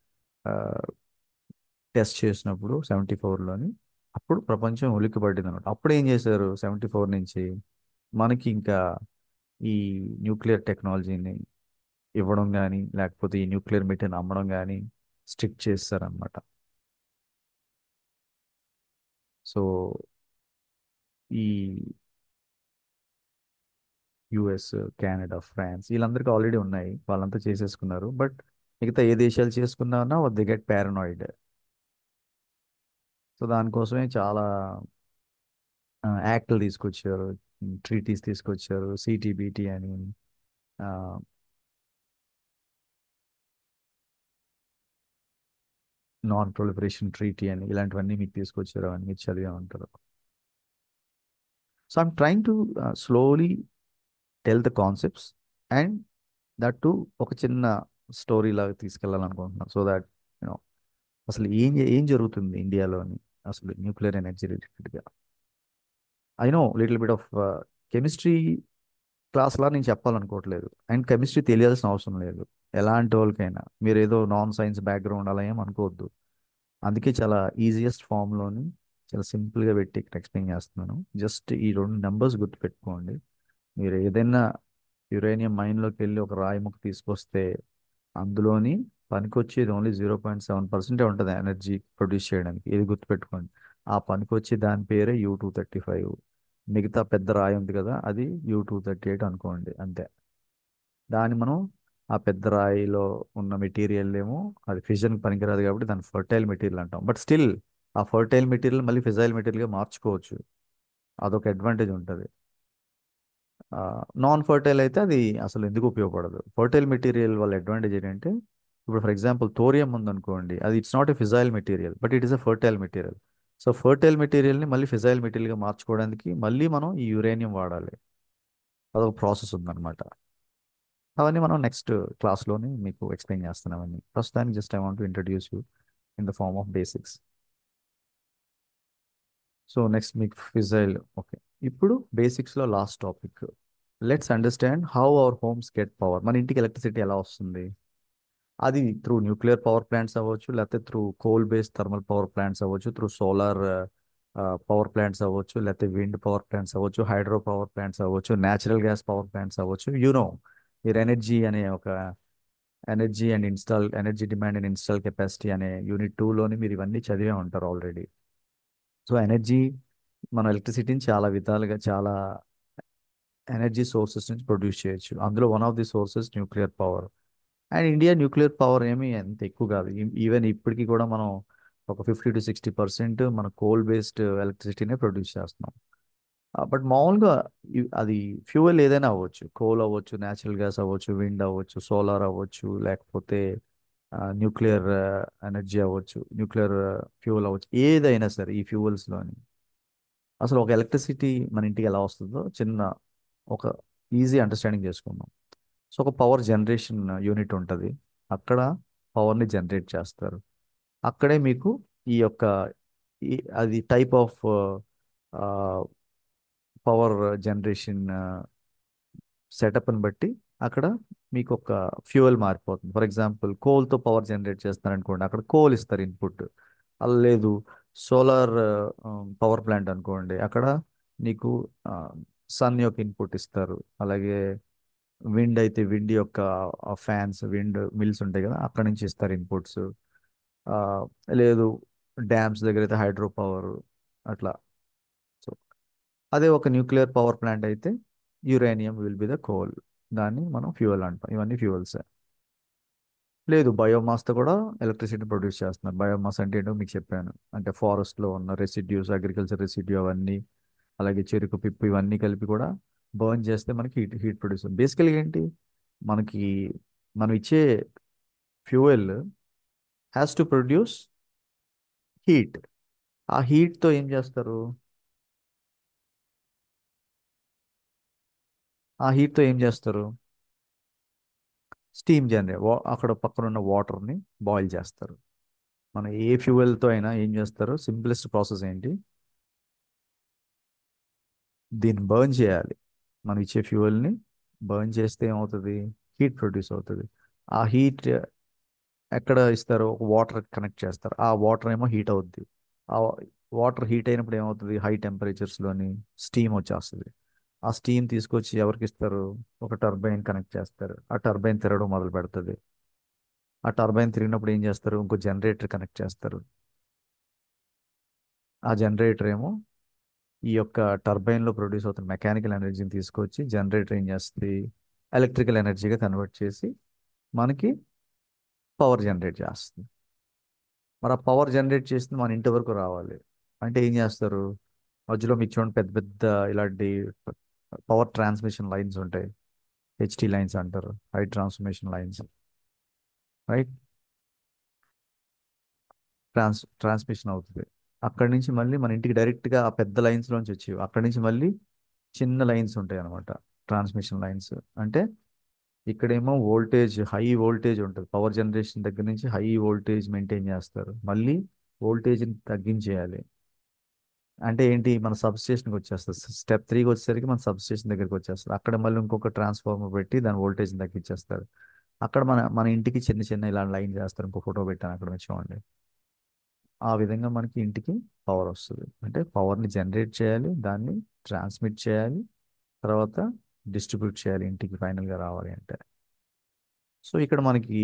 టెస్ట్ చేసినప్పుడు సెవెంటీ ఫోర్లోని అప్పుడు ప్రపంచం ఉలిక్కిపడింది అనమాట అప్పుడు ఏం చేశారు సెవెంటీ ఫోర్ నుంచి మనకి ఇంకా ఈ న్యూక్లియర్ టెక్నాలజీని ఇవ్వడం కానీ లేకపోతే ఈ న్యూక్లియర్ మెటీరియల్ అమ్మడం కానీ స్ట్రిక్ట్ చేస్తారనమాట సో ఈ యుఎస్ కెనడా ఫ్రాన్స్ వీళ్ళందరికీ ఆల్రెడీ ఉన్నాయి వాళ్ళంతా చేసేసుకున్నారు బట్ మిగతా ఏ దేశాలు చేసుకున్నా ది గెట్ పారనాయిడ్ సో దానికోసమే చాలా యాక్ట్లు తీసుకొచ్చారు ట్రీటీస్ తీసుకొచ్చారు సిటీబీటీ అని నాన్ ప్రొలిఫరేషన్ ట్రీటీ అని ఇలాంటివన్నీ మీకు తీసుకొచ్చారు అవన్నీ మీరు చదివే ఉంటారు so I'm trying to slowly tell the concepts and that to ఒక చిన్న స్టోరీ లాగా తీసుకెళ్ళాలనుకుంటున్నాను సో దాట్ యూనో అసలు ఏం ఏం జరుగుతుంది ఇండియాలోని అసలు న్యూక్లియర్ ఎనర్జీ రిలేటెడ్గా I know little bit of chemistry క్లాస్లా నేను చెప్పాలనుకోవట్లేదు అండ్ కెమిస్ట్రీ తెలియాల్సిన అవసరం లేదు ఎలాంటి వాళ్ళకైనా మీరు ఏదో నాన్ సైన్స్ బ్యాక్గ్రౌండ్ అలా ఏం అనుకోవద్దు అందుకే చాలా ఈజియెస్ట్ ఫామ్లోని చాలా సింపుల్గా పెట్టి ఇక్కడ ఎక్స్ప్లెయిన్ చేస్తున్నాను జస్ట్ ఈ రెండు నెంబర్స్ గుర్తుపెట్టుకోండి మీరు ఏదైనా యురేనియం మైన్లోకి వెళ్ళి ఒక రాయి ముక్క తీసుకొస్తే అందులోని పనికొచ్చేది ఓన్లీ జీరో పాయింట్ సెవెన్ పర్సెంటే ఉంటుంది ఎనర్జీ ప్రొడ్యూస్ చేయడానికి ఇది గుర్తుపెట్టుకోండి ఆ పనికొచ్చి దాని పేరే యూ టూ థర్టీ ఫైవ్ మిగతా పెద్ద రాయి ఉంది కదా అది యూ టూ థర్టీ ఎయిట్ అనుకోండి అంతే దాన్ని మనం ఆ పెద్ద రాయిలో ఉన్న మెటీరియల్ ఏమో అది ఫిజన్ పనికిరాదు కాబట్టి దాన్ని ఫర్టైల్ మెటీరియల్ అంటాం బట్ స్టిల్ ఆ ఫర్టైల్ మెటీరియల్ మళ్ళీ ఫిజైల్ మెటీరియల్గా మార్చుకోవచ్చు అదొక అడ్వాంటేజ్ ఉంటుంది నాన్ ఫర్టైల్ అయితే అది అసలు ఎందుకు ఉపయోగపడదు ఫర్టైల్ మెటీరియల్ వాళ్ళ అడ్వాంటేజ్ ఏంటంటే ఇప్పుడు ఫర్ ఎగ్జాంపుల్ థోరియం ఉందనుకోండి అది it's not a fissile material but it is a fertile material so fertile మెటీరియల్ని మళ్ళీ ఫిజైల్ మెటీరియల్గా మార్చుకోవడానికి మళ్ళీ మనం ఈ యురేనియం వాడాలి అదొక ప్రాసెస్ ఉందన్నమాట అవన్నీ మనం నెక్స్ట్ క్లాస్లోని మీకు ఎక్స్ప్లెయిన్ చేస్తున్నాం అవన్నీ ప్రస్తుతానికి just I want to introduce you in the form of basics so next మీకు ఫిజైల్ ఓకే ఇప్పుడు బేసిక్స్లో last topic let's understand how our homes get power మన ఇంటికి ఎలక్ట్రిసిటీ ఎలా వస్తుంది అది త్రూ న్యూక్లియర్ పవర్ ప్లాంట్స్ అవ్వచ్చు లేకపోతే through coal based thermal power plants అవ్వచ్చు త్రూ సోలార్ పవర్ ప్లాంట్స్ అవ్వచ్చు లేకపోతే విండ్ పవర్ ప్లాంట్స్ అవ్వచ్చు హైడ్రో పవర్ ప్లాంట్స్ అవ్వచ్చు న్యాచురల్ గ్యాస్ పవర్ ప్లాంట్స్ అవ్వచ్చు యూనో మీరు ఎనర్జీ అనే ఒక energy and install energy demand and install capacity అనే యూనిట్ టూలోని మీరు ఇవన్నీ చదివే ఉంటారు ఆల్రెడీ సో ఎనర్జీ మన ఎలక్ట్రిసిటీని చాలా విధాలుగా చాలా ఎనర్జీ సోర్సెస్ నుంచి ప్రొడ్యూస్ చేయొచ్చు అందులో one of the sources nuclear power and India nuclear power ఏమి అంత ఎక్కువ కాదు ఈవెన్ ఇప్పటికీ కూడా మనం ఒక ఫిఫ్టీ టు సిక్స్టీ పర్సెంట్ మన కోల్ బేస్డ్ ఎలక్ట్రిసిటీనే ప్రొడ్యూస్ చేస్తున్నాం బట్ మామూలుగా అది ఫ్యూయల్ ఏదైనా అవ్వచ్చు కోల్ అవ్వచ్చు న్యాచురల్ గ్యాస్ అవ్వచ్చు విండ్ అవ్వచ్చు సోలార్ అవ్వచ్చు లేకపోతే న్యూక్లియర్ ఎనర్జీ అవ్వచ్చు న్యూక్లియర్ ఫ్యూయల్ అవ్వచ్చు ఏదైనా సరే ఈ ఫ్యూయల్స్లోని అసలు ఒక ఎలక్ట్రిసిటీ మన ఇంటికి ఎలా వస్తుందో చిన్న ఒక ఈజీ అండర్స్టాండింగ్ చేసుకుందాం సో ఒక పవర్ జనరేషన్ యూనిట్ ఉంటుంది అక్కడ పవర్ని జనరేట్ చేస్తారు అక్కడే మీకు ఈ యొక్క అది టైప్ ఆఫ్ పవర్ జనరేషన్ సెటప్ని బట్టి అక్కడ మీకు ఒక ఫ్యూయల్ మారిపోతుంది ఫర్ ఎగ్జాంపుల్ కోల్తో పవర్ జనరేట్ చేస్తున్నారనుకోండి అక్కడ కోల్ ఇస్తారు ఇన్పుట్ అలా లేదు సోలార్ పవర్ ప్లాంట్ అనుకోండి అక్కడ నీకు సన్ యొక్క ఇన్పుట్ ఇస్తారు అలాగే విండ్ అయితే విండ్ యొక్క ఫ్యాన్స్ విండ్ మిల్స్ ఉంటాయి కదా అక్కడ నుంచి ఇస్తారు ఇన్పుట్స్ లేదు డ్యామ్స్ దగ్గర అయితే హైడ్రో పవర్ అట్లా సో అదే ఒక న్యూక్లియర్ పవర్ ప్లాంట్ అయితే uranium will be the coal దాన్ని మనం ఫ్యూయల్ అంటాం ఇవన్నీ ఫ్యూయల్స్ లేదు బయోమాస్తో కూడా ఎలక్ట్రిసిటీ ప్రొడ్యూస్ చేస్తున్నారు బయోమాస్ అంటే ఏంటో మీకు చెప్పాను అంటే ఫారెస్ట్లో ఉన్న రెసిడ్యూస్ అగ్రికల్చర్ రెసిడ్యూ అవన్నీ అలాగే చెరుకు పిప్పు ఇవన్నీ కలిపి కూడా బర్న్ చేస్తే మనకి హీట్ హీట్ ప్రొడ్యూస్ బేసికల్గా ఏంటి మనకి మనం ఇచ్చే fuel has to produce heat ఆ హీట్తో ఏం చేస్తారు ఆ హీట్తో ఏం చేస్తారు స్టీమ్ జనరేట్ అక్కడ పక్కన ఉన్న వాటర్ని బాయిల్ చేస్తారు మనం ఏ ఫ్యూయల్తో అయినా ఏం చేస్తారు సింప్లెస్ట్ ప్రాసెస్ ఏంటి దీన్ని బర్న్ చేయాలి మనం ఇచ్చే ఫ్యూయల్ని బర్న్ చేస్తే ఏమవుతుంది హీట్ ప్రొడ్యూస్ అవుతుంది ఆ హీట్ ఎక్కడ ఇస్తారు వాటర్ కనెక్ట్ చేస్తారు ఆ వాటర్ ఏమో హీట్ అవుద్ది ఆ వాటర్ హీట్ అయినప్పుడు ఏమవుతుంది హై టెంపరేచర్స్లోని స్టీమ్ వచ్చేస్తుంది ఆ స్టీమ్ తీసుకొచ్చి ఎవరికి ఇస్తారు ఒక టర్బైన్ కనెక్ట్ చేస్తారు ఆ టర్బైన్ తిరగడం మొదలు పెడుతుంది ఆ టర్బైన్ తిరిగినప్పుడు ఏం చేస్తారు ఇంకో జనరేటర్ కనెక్ట్ చేస్తారు ఆ జనరేటర్ ఏమో ఈ యొక్క టర్బైన్లో ప్రొడ్యూస్ అవుతున్న మెకానికల్ ఎనర్జీని తీసుకొచ్చి జనరేటర్ ఏం చేస్తుంది ఎలక్ట్రికల్ ఎనర్జీగా కన్వర్ట్ చేసి మనకి పవర్ జనరేట్ చేస్తుంది మరి ఆ పవర్ జనరేట్ చేసింది మన ఇంటి వరకు రావాలి అంటే ఏం చేస్తారు మధ్యలో మీకు చూడండి పెద్ద పెద్ద ఇలాంటి పవర్ ట్రాన్స్మిషన్ లైన్స్ ఉంటాయి హెచ్టీ లైన్స్ అంటారు high transmission lines right trans transmission అవుతుంది అక్కడి నుంచి మళ్ళీ మన ఇంటికి డైరెక్ట్గా ఆ పెద్ద లైన్స్లోంచి వచ్చేవి అక్కడి నుంచి మళ్ళీ చిన్న లైన్స్ ఉంటాయి అనమాట ట్రాన్స్మిషన్ లైన్స్ అంటే ఇక్కడేమో వోల్టేజ్ హై వోల్టేజ్ ఉంటుంది పవర్ జనరేషన్ దగ్గర నుంచి హై వోల్టేజ్ మెయింటైన్ చేస్తారు మళ్ళీ వోల్టేజ్ని తగ్గించేయాలి అంటే ఏంటి మన సబ్స్టేషన్కి వచ్చేస్తుంది స్టెప్ త్రీకి వచ్చేసరికి మన సబ్స్టేషన్ దగ్గరికి వచ్చేస్తుంది అక్కడ మళ్ళీ ఇంకొక ట్రాన్స్ఫార్మర్ పెట్టి దాని వోల్టేజ్ని తగ్గించేస్తారు అక్కడ మన మన ఇంటికి చిన్న చిన్న ఇలా లైన్ చేస్తారు ఇంకో ఫోటో పెట్టాను అక్కడ మీరు చూడండి ఆ విధంగా మనకి ఇంటికి పవర్ వస్తుంది అంటే పవర్ని జనరేట్ చేయాలి దాన్ని ట్రాన్స్మిట్ చేయాలి తర్వాత డిస్ట్రిబ్యూట్ చేయాలి ఇంటికి ఫైనల్గా రావాలి అంటే సో ఇక్కడ మనకి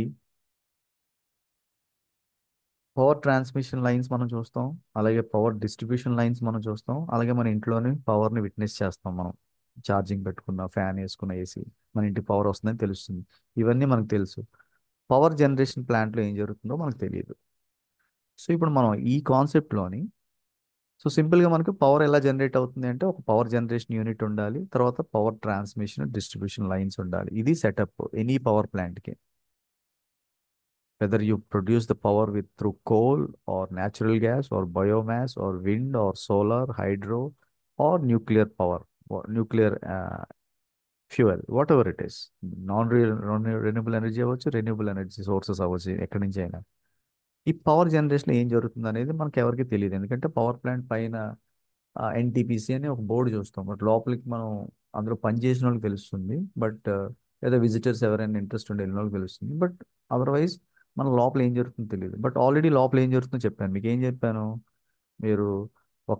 పవర్ ట్రాన్స్మిషన్ లైన్స్ మనం చూస్తాం అలాగే పవర్ డిస్ట్రిబ్యూషన్ లైన్స్ మనం చూస్తాం అలాగే మన ఇంట్లోని పవర్ని విట్నెస్ చేస్తాం మనం ఛార్జింగ్ పెట్టుకున్న ఫ్యాన్ వేసుకున్న ఏసీ మన ఇంటికి పవర్ వస్తుందని తెలుస్తుంది ఇవన్నీ మనకు తెలుసు పవర్ జనరేషన్ ప్లాంట్లో ఏం జరుగుతుందో మనకు తెలియదు సో ఇప్పుడు మనం ఈ కాన్సెప్ట్లోని సో సింపుల్గా మనకు పవర్ ఎలా జనరేట్ అవుతుంది అంటే ఒక పవర్ జనరేషన్ యూనిట్ ఉండాలి తర్వాత పవర్ ట్రాన్స్మిషన్ డిస్ట్రిబ్యూషన్ లైన్స్ ఉండాలి ఇది సెటప్ ఎనీ పవర్ ప్లాంట్కి whether you produce the power with through coal or natural gas or biomass or wind or solar hydro or nuclear power or nuclear uh, fuel whatever it is non renewable energy అవ్వచ్చు రెన్యూబుల్ ఎనర్జీ సోర్సెస్ అవ్వచ్చు ఎక్కడి నుంచి అయినా ఈ పవర్ జనరేషన్ ఏం జరుగుతుంది అనేది మనకి ఎవరికి తెలియదు ఎందుకంటే పవర్ ప్లాంట్ పైన ఎన్టీపీసీ అని ఒక బోర్డు చూస్తాం బట్ లోపలికి మనం అందులో పనిచేసిన వాళ్ళకి తెలుస్తుంది బట్ లేదా విజిటర్స్ ఎవరైనా ఇంట్రెస్ట్ ఉండే వెళ్ళిన వాళ్ళకి తెలుస్తుంది బట్ అదర్వైజ్ మన లోపల ఏం జరుగుతుందో తెలియదు బట్ ఆల్రెడీ లోపల ఏం జరుగుతుందో చెప్పాను మీకు ఏం చెప్పాను మీరు ఒక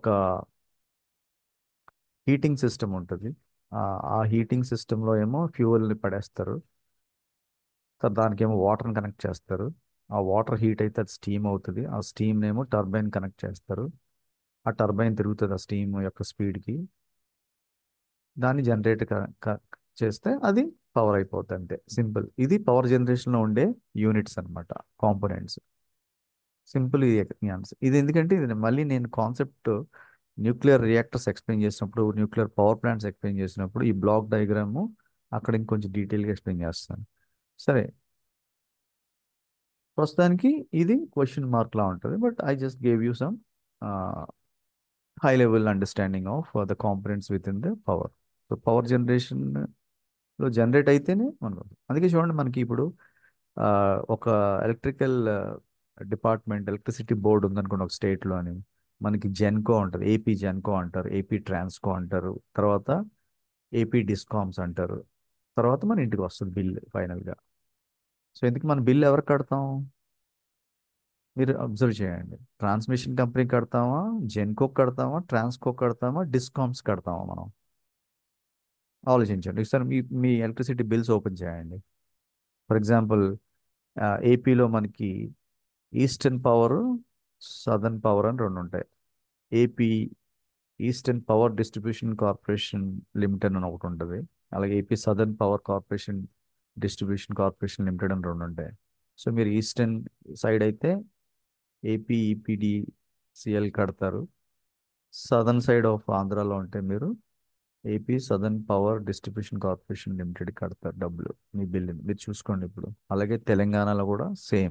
హీటింగ్ సిస్టమ్ ఉంటుంది ఆ హీటింగ్ సిస్టంలో ఏమో ఫ్యూయల్ని పడేస్తారు తర్వాత దానికి ఏమో వాటర్ని కనెక్ట్ చేస్తారు ఆ వాటర్ హీట్ అయితే అది స్టీమ్ అవుతుంది ఆ స్టీమ్ ఏమో టర్బైన్ కనెక్ట్ చేస్తారు ఆ టర్బైన్ తిరుగుతుంది ఆ స్టీమ్ యొక్క స్పీడ్కి దాన్ని జనరేట్ చేస్తే అది పవర్ అయిపోతుంది అంతే సింపుల్ ఇది పవర్ జనరేషన్లో ఉండే యూనిట్స్ అనమాట కాంపోనెంట్స్ సింపుల్ ఇది ఆన్సర్ ఇది ఎందుకంటే ఇది మళ్ళీ నేను కాన్సెప్ట్ న్యూక్లియర్ రియాక్టర్స్ ఎక్స్ప్లెయిన్ చేసినప్పుడు న్యూక్లియర్ పవర్ ప్లాంట్స్ ఎక్స్ప్లెయిన్ చేసినప్పుడు ఈ బ్లాక్ డయాగ్రాము అక్కడ ఇంకొంచెం డీటెయిల్గా ఎక్స్ప్లెయిన్ చేస్తాను సరే ప్రస్తుతానికి ఇది క్వశ్చన్ మార్క్లా ఉంటుంది but I just gave you some high level understanding of the components with in the power so power generation లో జనరేట్ అయితేనే మనకు అందుకే చూడండి మనకి ఇప్పుడు ఒక ఎలక్ట్రికల్ డిపార్ట్మెంట్ ఎలక్ట్రిసిటీ బోర్డు ఉందనుకోండి ఒక స్టేట్లో అని మనకి జెన్కో ఉంటుంది ఏపీ జెన్కో అంటారు ఏపీ ట్రాన్స్కో అంటారు తర్వాత ఏపీ డిస్కామ్స్ అంటారు తర్వాత మన ఇంటికి వస్తుంది బిల్ ఫైనల్గా సో ఎందుకు మన బిల్ ఎవరు కడతాం మీరు అబ్జర్వ్ చేయండి ట్రాన్స్మిషన్ కంపెనీ కడతామా జెన్కో కడతామా ట్రాన్స్కో కడతామా డిస్కామ్స్ కడతామా మనం ఆలోచించండి ఒకసారి మీ మీ ఎలక్ట్రిసిటీ బిల్స్ ఓపెన్ చేయండి ఫర్ ఎగ్జాంపుల్ ఏపీలో మనకి ఈస్టర్న్ పవర్ సదర్న్ పవర్ అని రెండు ఉంటాయి AP eastern power distribution corporation limited అని ఒకటి ఉంటుంది అలాగే AP southern power corporation distribution corporation limited అని రెండు ఉంటాయి సో మీరు ఈస్టర్న్ సైడ్ అయితే ఏపీ ఈపీడి సిఎల్ కడతారు సదర్న్ సైడ్ ఆఫ్ ఆంధ్రాలో ఉంటే మీరు AP southern power distribution corporation limited కడతారు డబ్బులు మీ బిల్లుని మీరు చూసుకోండి ఇప్పుడు అలాగే తెలంగాణలో కూడా సేమ్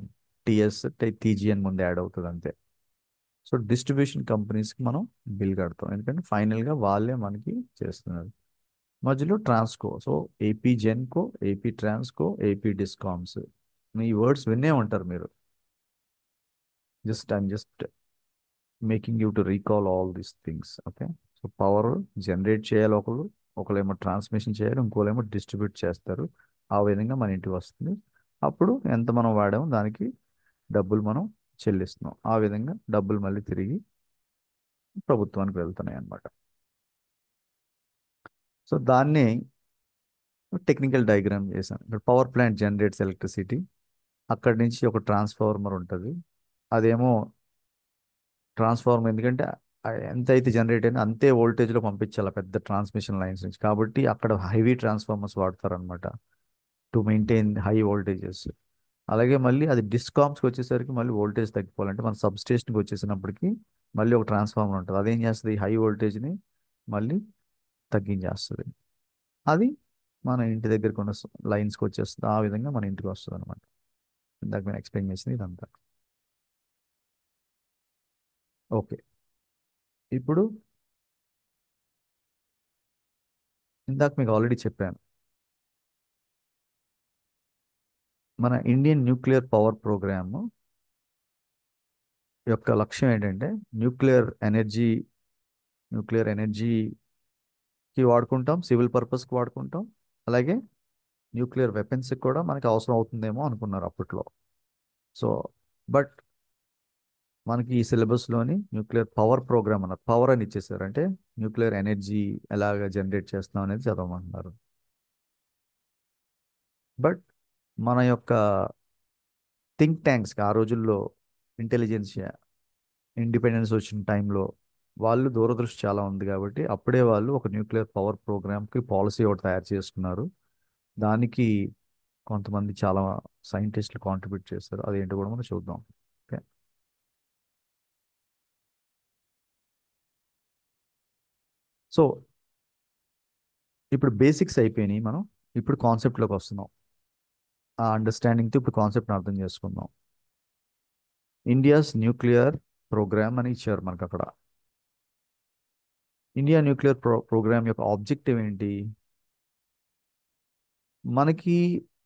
టిఎస్ టీజీఎన్ ముందు యాడ్ అవుతుంది అంతే సో డిస్ట్రిబ్యూషన్ కంపెనీస్కి మనం బిల్ కడతాం ఎందుకంటే ఫైనల్గా వాళ్ళే మనకి చేస్తున్నారు మధ్యలో Transco so AP Genco AP Transco AP discoms ఈ వర్డ్స్ విన్నే ఉంటారు మీరు just I'm just making you to recall all these things okay so power generate చేయాలి ఒకరు ఒకరేమో ట్రాన్స్మిషన్ చేయాలి ఇంకోలేమో డిస్ట్రిబ్యూట్ చేస్తారు ఆ విధంగా మన ఇంటికి వస్తుంది అప్పుడు ఎంత మనం వాడామో దానికి డబ్బులు మనం చెల్లిస్తున్నాం ఆ విధంగా డబ్బులు మళ్ళీ తిరిగి ప్రభుత్వానికి వెళ్తున్నాయి అన్నమాట సో దాన్ని టెక్నికల్ డయాగ్రామ్ చేశాను ఇక్కడ పవర్ ప్లాంట్ జనరేట్స్ ఎలక్ట్రిసిటీ అక్కడి నుంచి ఒక ట్రాన్స్ఫార్మర్ ఉంటుంది అదేమో ట్రాన్స్ఫార్మర్ ఎందుకంటే ఆ ఎంత అయితే జనరేట్ అయినా అంతే వోల్టేజ్లో పంపించాలి పెద్ద ట్రాన్స్మిషన్ లైన్స్ నుంచి కాబట్టి అక్కడ హెవీ ట్రాన్స్ఫార్మర్స్ వాడతారనమాట టు మెయింటైన్ హై వోల్టేజెస్ అలాగే మళ్ళీ అది డిస్కామ్స్కి వచ్చేసరికి మళ్ళీ వోల్టేజ్ తగ్గిపోవాలంటే మన సబ్ స్టేషన్కి వచ్చేసినప్పటికి మళ్ళీ ఒక ట్రాన్స్ఫార్మర్ ఉంటుంది అదేం చేస్తుంది హై వోల్టేజ్ని మళ్ళీ తగ్గించేస్తుంది అది మన ఇంటి దగ్గరకు ఉన్న లైన్స్కి వచ్చేస్తుంది ఆ విధంగా మన ఇంటికి వస్తుంది అనమాట ఇందాక నేను ఎక్స్ప్లెయిన్ చేసింది ఇదంతా ఓకే ఇప్పుడు ఇందాక మీకు ఆల్రెడీ చెప్పాను మన ఇండియన్ న్యూక్లియర్ పవర్ ప్రోగ్రామ్ యొక్క లక్ష్యం ఏంటంటే న్యూక్లియర్ ఎనర్జీ న్యూక్లియర్ ఎనర్జీకి వాడుకుంటాం సివిల్ పర్పస్కి వాడుకుంటాం అలాగే న్యూక్లియర్ వెపన్స్కి కూడా మనకి అవసరం అవుతుందేమో అనుకున్నారు అప్పట్లో సో బట్ మనకి ఈ సిలబస్లోని న్యూక్లియర్ పవర్ ప్రోగ్రామ్ అన్నారు పవర్ అని ఇచ్చేసారు అంటే న్యూక్లియర్ ఎనర్జీ ఎలాగ జనరేట్ చేస్తున్నాం అనేది చదవమంటున్నారు బట్ మన యొక్క థింక్ ట్యాంక్స్కి ఆ రోజుల్లో ఇంటెలిజెన్షియా ఇండిపెండెన్స్ వచ్చిన టైంలో వాళ్ళు దూరదృష్టి చాలా ఉంది కాబట్టి అప్పుడే వాళ్ళు ఒక న్యూక్లియర్ పవర్ ప్రోగ్రామ్కి పాలసీ ఒకటి తయారు చేసుకున్నారు దానికి కొంతమంది చాలా సైంటిస్టులు కాంట్రిబ్యూట్ చేస్తారు అదేంటో కూడా మనం చూద్దాం ఓకే సో ఇప్పుడు బేసిక్స్ అయిపోయినాయి మనం ఇప్పుడు కాన్సెప్ట్లోకి వస్తున్నాం ఆ అండర్స్టాండింగ్తో ఇప్పుడు కాన్సెప్ట్ని అర్థం చేసుకుందాం ఇండియాస్ న్యూక్లియర్ ప్రోగ్రామ్ అని ఇచ్చారు మనకు అక్కడ ఇండియా న్యూక్లియర్ ప్రో ప్రోగ్రామ్ యొక్క ఆబ్జెక్టివ్ ఏంటి మనకి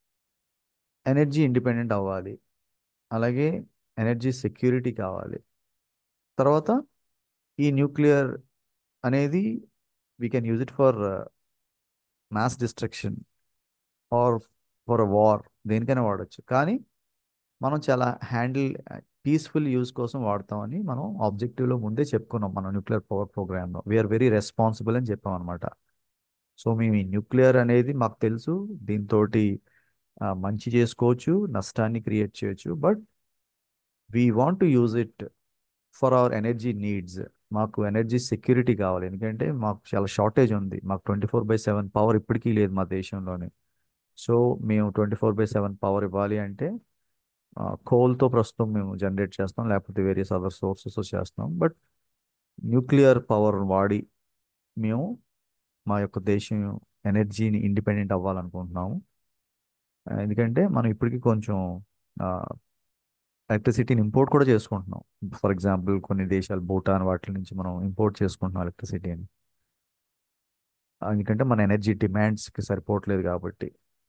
ఎనర్జీ ఇండిపెండెంట్ అవ్వాలి అలాగే ఎనర్జీ సెక్యూరిటీ కావాలి తర్వాత ఈ న్యూక్లియర్ అనేది we can use it for mass destruction or for a war దేనికైనా వాడచ్చు కానీ మనం చాలా హ్యాండిల్ పీస్ఫుల్ యూజ్ కోసం వాడతామని మనం ఆబ్జెక్టివ్లో ముందే చెప్పుకున్నాం మన న్యూక్లియర్ పవర్ ప్రోగ్రామ్లో వీఆర్ వెరీ రెస్పాన్సిబుల్ అని చెప్పాం అనమాట సో మేము ఈ న్యూక్లియర్ అనేది మాకు తెలుసు దీంతో మంచి చేసుకోవచ్చు నష్టాన్ని క్రియేట్ చేయొచ్చు but we want to use it for our energy needs మాకు ఎనర్జీ సెక్యూరిటీ కావాలి ఎందుకంటే మాకు చాలా షార్టేజ్ ఉంది మాకు twenty four by seven power ఇప్పటికీ లేదు మా దేశంలోనే సో మేము twenty four by seven power ఇవ్వాలి అంటే కోల్తో ప్రస్తుతం మేము జనరేట్ చేస్తాం లేకపోతే వేరియస్ అదర్ సోర్సెస్ చేస్తాం బట్ న్యూక్లియర్ పవర్ వాడి మేము మా యొక్క దేశం ఎనర్జీని ఇండిపెండెంట్ అవ్వాలనుకుంటున్నాము ఎందుకంటే మనం ఇప్పటికీ కొంచెం ఎలక్ట్రిసిటీని ఇంపోర్ట్ కూడా చేసుకుంటున్నాం ఫర్ ఎగ్జాంపుల్ కొన్ని దేశాలు భూటాన్ వాటి నుంచి మనం ఇంపోర్ట్ చేసుకుంటున్నాం ఎలక్ట్రిసిటీని ఎందుకంటే మన ఎనర్జీ డిమాండ్స్కి సరిపోవట్లేదు కాబట్టి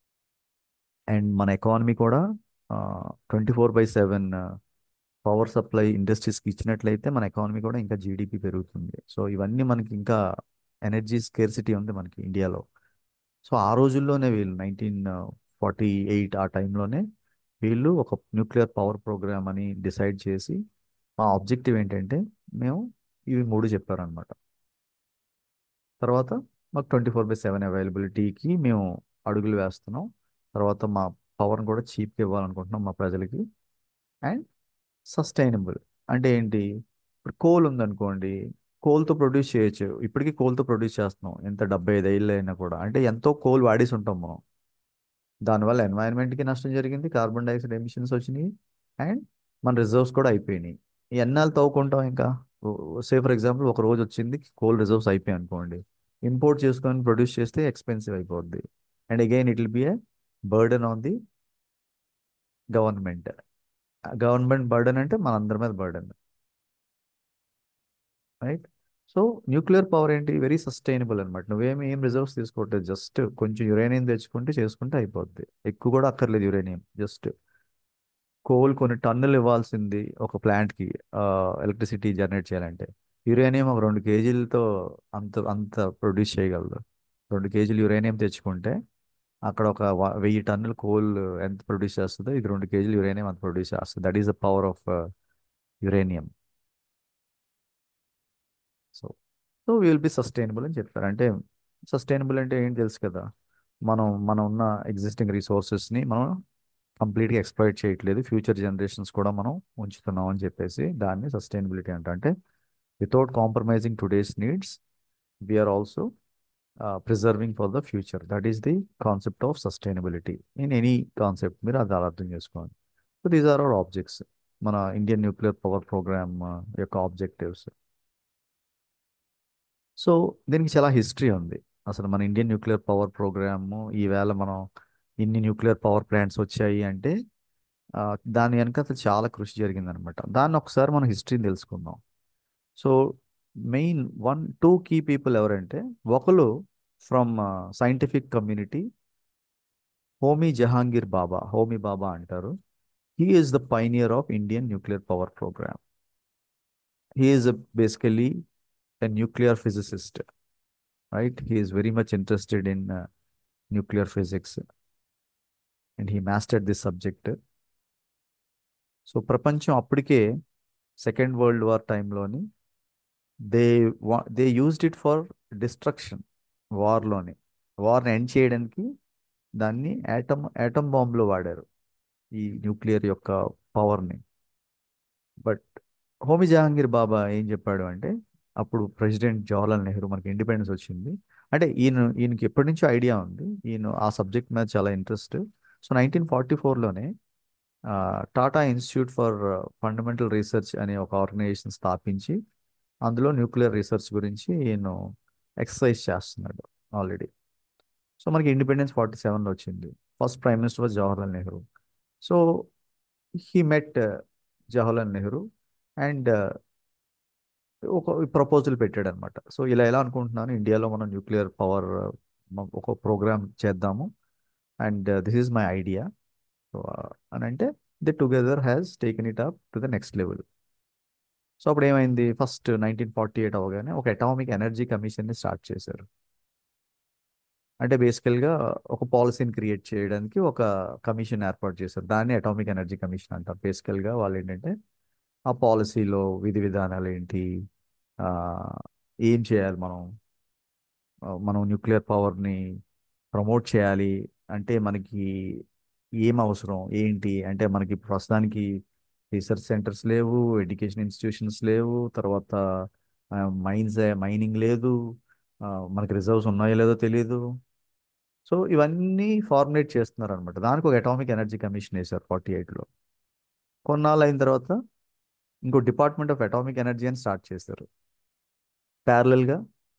అండ్ మన ఎకానమీ కూడా twenty four by seven power supply ఇండస్ట్రీస్కి ఇచ్చినట్లయితే మన ఎకానమీ కూడా ఇంకా జీడిపి పెరుగుతుంది సో ఇవన్నీ మనకి ఇంకా ఎనర్జీ స్కేర్సిటీ ఉంది మనకి ఇండియాలో సో ఆ రోజుల్లోనే వీళ్ళు నైన్టీన్ ఫార్టీ ఎయిట్ ఆ టైంలోనే వీళ్ళు ఒక న్యూక్లియర్ పవర్ ప్రోగ్రామ్ అని డిసైడ్ చేసి మా ఆబ్జెక్టివ్ ఏంటంటే మేము ఇవి మూడు చెప్పారనమాట తర్వాత మాకు ట్వంటీ ఫోర్ బై సెవెన్ అవైలబిలిటీకి మేము అడుగులు వేస్తున్నాం తర్వాత మా పవర్ని కూడా చీప్గా ఇవ్వాలనుకుంటున్నాం మా ప్రజలకి అండ్ సస్టైనబుల్ అంటే ఏంటి ఇప్పుడు కోల్ ఉందనుకోండి కోల్తో ప్రొడ్యూస్ చేయొచ్చు ఇప్పటికీ కోల్తో ప్రొడ్యూస్ చేస్తున్నాం ఎంత డెబ్బై ఐదు ఏళ్ళు అయినా కూడా అంటే ఎంతో కోల్ వాడేసి ఉంటాం మనం దానివల్ల ఎన్వైరన్మెంట్కి నష్టం జరిగింది కార్బన్ డైఆక్సైడ్ ఎమిషన్స్ వచ్చినాయి అండ్ మన రిజర్వ్స్ కూడా అయిపోయినాయి ఎన్నాళ్ళు తవ్వుకుంటాం ఇంకా సే ఫర్ ఎగ్జాంపుల్ ఒక రోజు వచ్చింది కోల్ రిజర్వ్స్ అయిపోయాయి అనుకోండి ఇంపోర్ట్ చేసుకొని ప్రొడ్యూస్ చేస్తే ఎక్స్పెన్సివ్ అయిపోద్ది and again it will be a burden on the government government burden అంటే మనందరి మీద burden right so nuclear power ఏంటి వెరీ సస్టైనబుల్ అనమాట నువ్వేమి ఏం రిజర్వ్స్ తీసుకోవట్లేదు జస్ట్ కొంచెం యురేనియం తెచ్చుకుంటే చేసుకుంటే అయిపోద్ది ఎక్కువ కూడా అక్కర్లేదు యురేనియం జస్ట్ కోల్ కొన్ని టన్నులు ఇవ్వాల్సింది ఒక ప్లాంట్కి ఎలక్ట్రిసిటీ జనరేట్ చేయాలంటే యురేనియం ఒక రెండు కేజీలతో అంత అంత ప్రొడ్యూస్ చేయగలదు రెండు కేజీలు యురేనియం తెచ్చుకుంటే అక్కడ ఒక వ- వెయ్యి టన్నులు కోల్ ఎంత ప్రొడ్యూస్ చేస్తుందో ఇది రెండు కేజీలు యురేనియం అంత ప్రొడ్యూస్ చేస్తుంది that is the power of uranium so so will be sustainable అని చెప్పారు అంటే సస్టైనబుల్ అంటే ఏంటి తెలుసు కదా మనం మనం ఉన్న ఎగ్జిస్టింగ్ రిసోర్సెస్ని మనం కంప్లీట్గా ఎక్స్ప్లాయిట్ చేయట్లేదు ఫ్యూచర్ జనరేషన్స్ కూడా మనం ఉంచుతున్నాం అని చెప్పేసి దాన్ని సస్టైనబిలిటీ అంటే అంటే without compromising today's needs we are also preserving for the future that is the concept of sustainability in any concept మీరు అది అలా అర్థం చేసుకోండి so these are our objects మన ఇండియన్ న్యూక్లియర్ పవర్ ప్రోగ్రామ్ యొక్క ఆబ్జెక్టివ్స్ సో దీనికి చాలా హిస్టరీ ఉంది అసలు మన ఇండియన్ న్యూక్లియర్ పవర్ ప్రోగ్రామ్ ఈవేళ మనం ఇన్ని న్యూక్లియర్ పవర్ ప్లాంట్స్ వచ్చాయి అంటే ఆ, దాని వెనక అసలు చాలా కృషి జరిగిందనమాట దాన్ని ఒకసారి మనం హిస్టరీని తెలుసుకుందాం so main one two key people ఎవరంటే ఒకరు from scientific community Homi Jehangir Bhabha Homi Bhabha అంటారు he is the pioneer of Indian nuclear power programme he is basically a nuclear physicist right? He is very much interested in uh, nuclear physics and he mastered this subject. So ప్రపంచం అప్పటికే సెకండ్ వరల్డ్ వార్ టైంలోని they was they used it for destruction వార్లోని వార్ని ఎండ్ చేయడానికి దాన్ని యాటమ్ యాటమ్ బాంబ్లో వాడారు ఈ న్యూక్లియర్ యొక్క పవర్ని బట్ హోమి జహాంగీర్ బాబా ఏం చెప్పాడు అంటే అప్పుడు ప్రెసిడెంట్ జవహర్లాల్ నెహ్రూ మనకి ఇండిపెండెన్స్ వచ్చింది అంటే ఈయన ఈయనకి ఎప్పటి నుంచో ఐడియా ఉంది ఈయన ఆ సబ్జెక్ట్ మీద చాలా ఇంట్రెస్ట్ సో నైన్టీన్ ఫార్టీ ఫోర్లోనే Tata institute for fundamental research అనే ఒక ఆర్గనైజేషన్ స్థాపించి అందులో న్యూక్లియర్ రీసెర్చ్ గురించి ఈయన ఎక్సర్సైజ్ చేస్తున్నాడు ఆల్రెడీ సో మనకి ఇండిపెండెన్స్ ఫార్టీ సెవెన్లో వచ్చింది first prime minister was Jawaharlal Nehru so he met Jawaharlal Nehru and ఒక ప్రపోజల్ పెట్టాడు అనమాట సో ఇలా ఎలా అనుకుంటున్నాను ఇండియాలో మనం న్యూక్లియర్ పవర్ ఒక ప్రోగ్రామ్ చేద్దాము and this is my idea so అని అంటే the together has taken it up to the next level so అప్పుడు ఏమైంది ఫస్ట్ నైన్టీన్ ఫార్టీ ఎయిట్ అవగానే ఒక అటామిక్ ఎనర్జీ కమిషన్ని స్టార్ట్ చేశారు అంటే బేసికల్గా ఒక పాలసీని క్రియేట్ చేయడానికి ఒక కమిషన్ ఏర్పాటు చేశారు దాన్ని అటామిక్ ఎనర్జీ కమిషన్ అంటారు బేసికల్గా వాళ్ళు ఏంటంటే ఆ పాలసీలో విధి విధానాలు ఏంటి ఆ, ఏం చేయాలి మనం ఆ, మనం న్యూక్లియర్ పవర్ని ప్రమోట్ చేయాలి అంటే మనకి ఏం అవసరం ఏంటి అంటే మనకి ప్రస్తుతానికి రీసెర్చ్ సెంటర్స్ లేవు ఎడ్యుకేషన్ ఇన్స్టిట్యూషన్స్ లేవు తర్వాత మైన్స్ మైనింగ్ లేదు ఆ, మనకి రిజర్వ్స్ ఉన్నాయో లేదో తెలియదు సో ఇవన్నీ ఫార్ములేట్ చేస్తున్నారు అనమాట దానికి ఒక అటామిక్ ఎనర్జీ కమిషన్ వేశారు ఫార్టీ ఎయిట్లో కొన్నాళ్ళు అయిన తర్వాత ఇంకో డిపార్ట్మెంట్ ఆఫ్ అటామిక్ ఎనర్జీ అని స్టార్ట్ చేశారు ప్యారలల్గా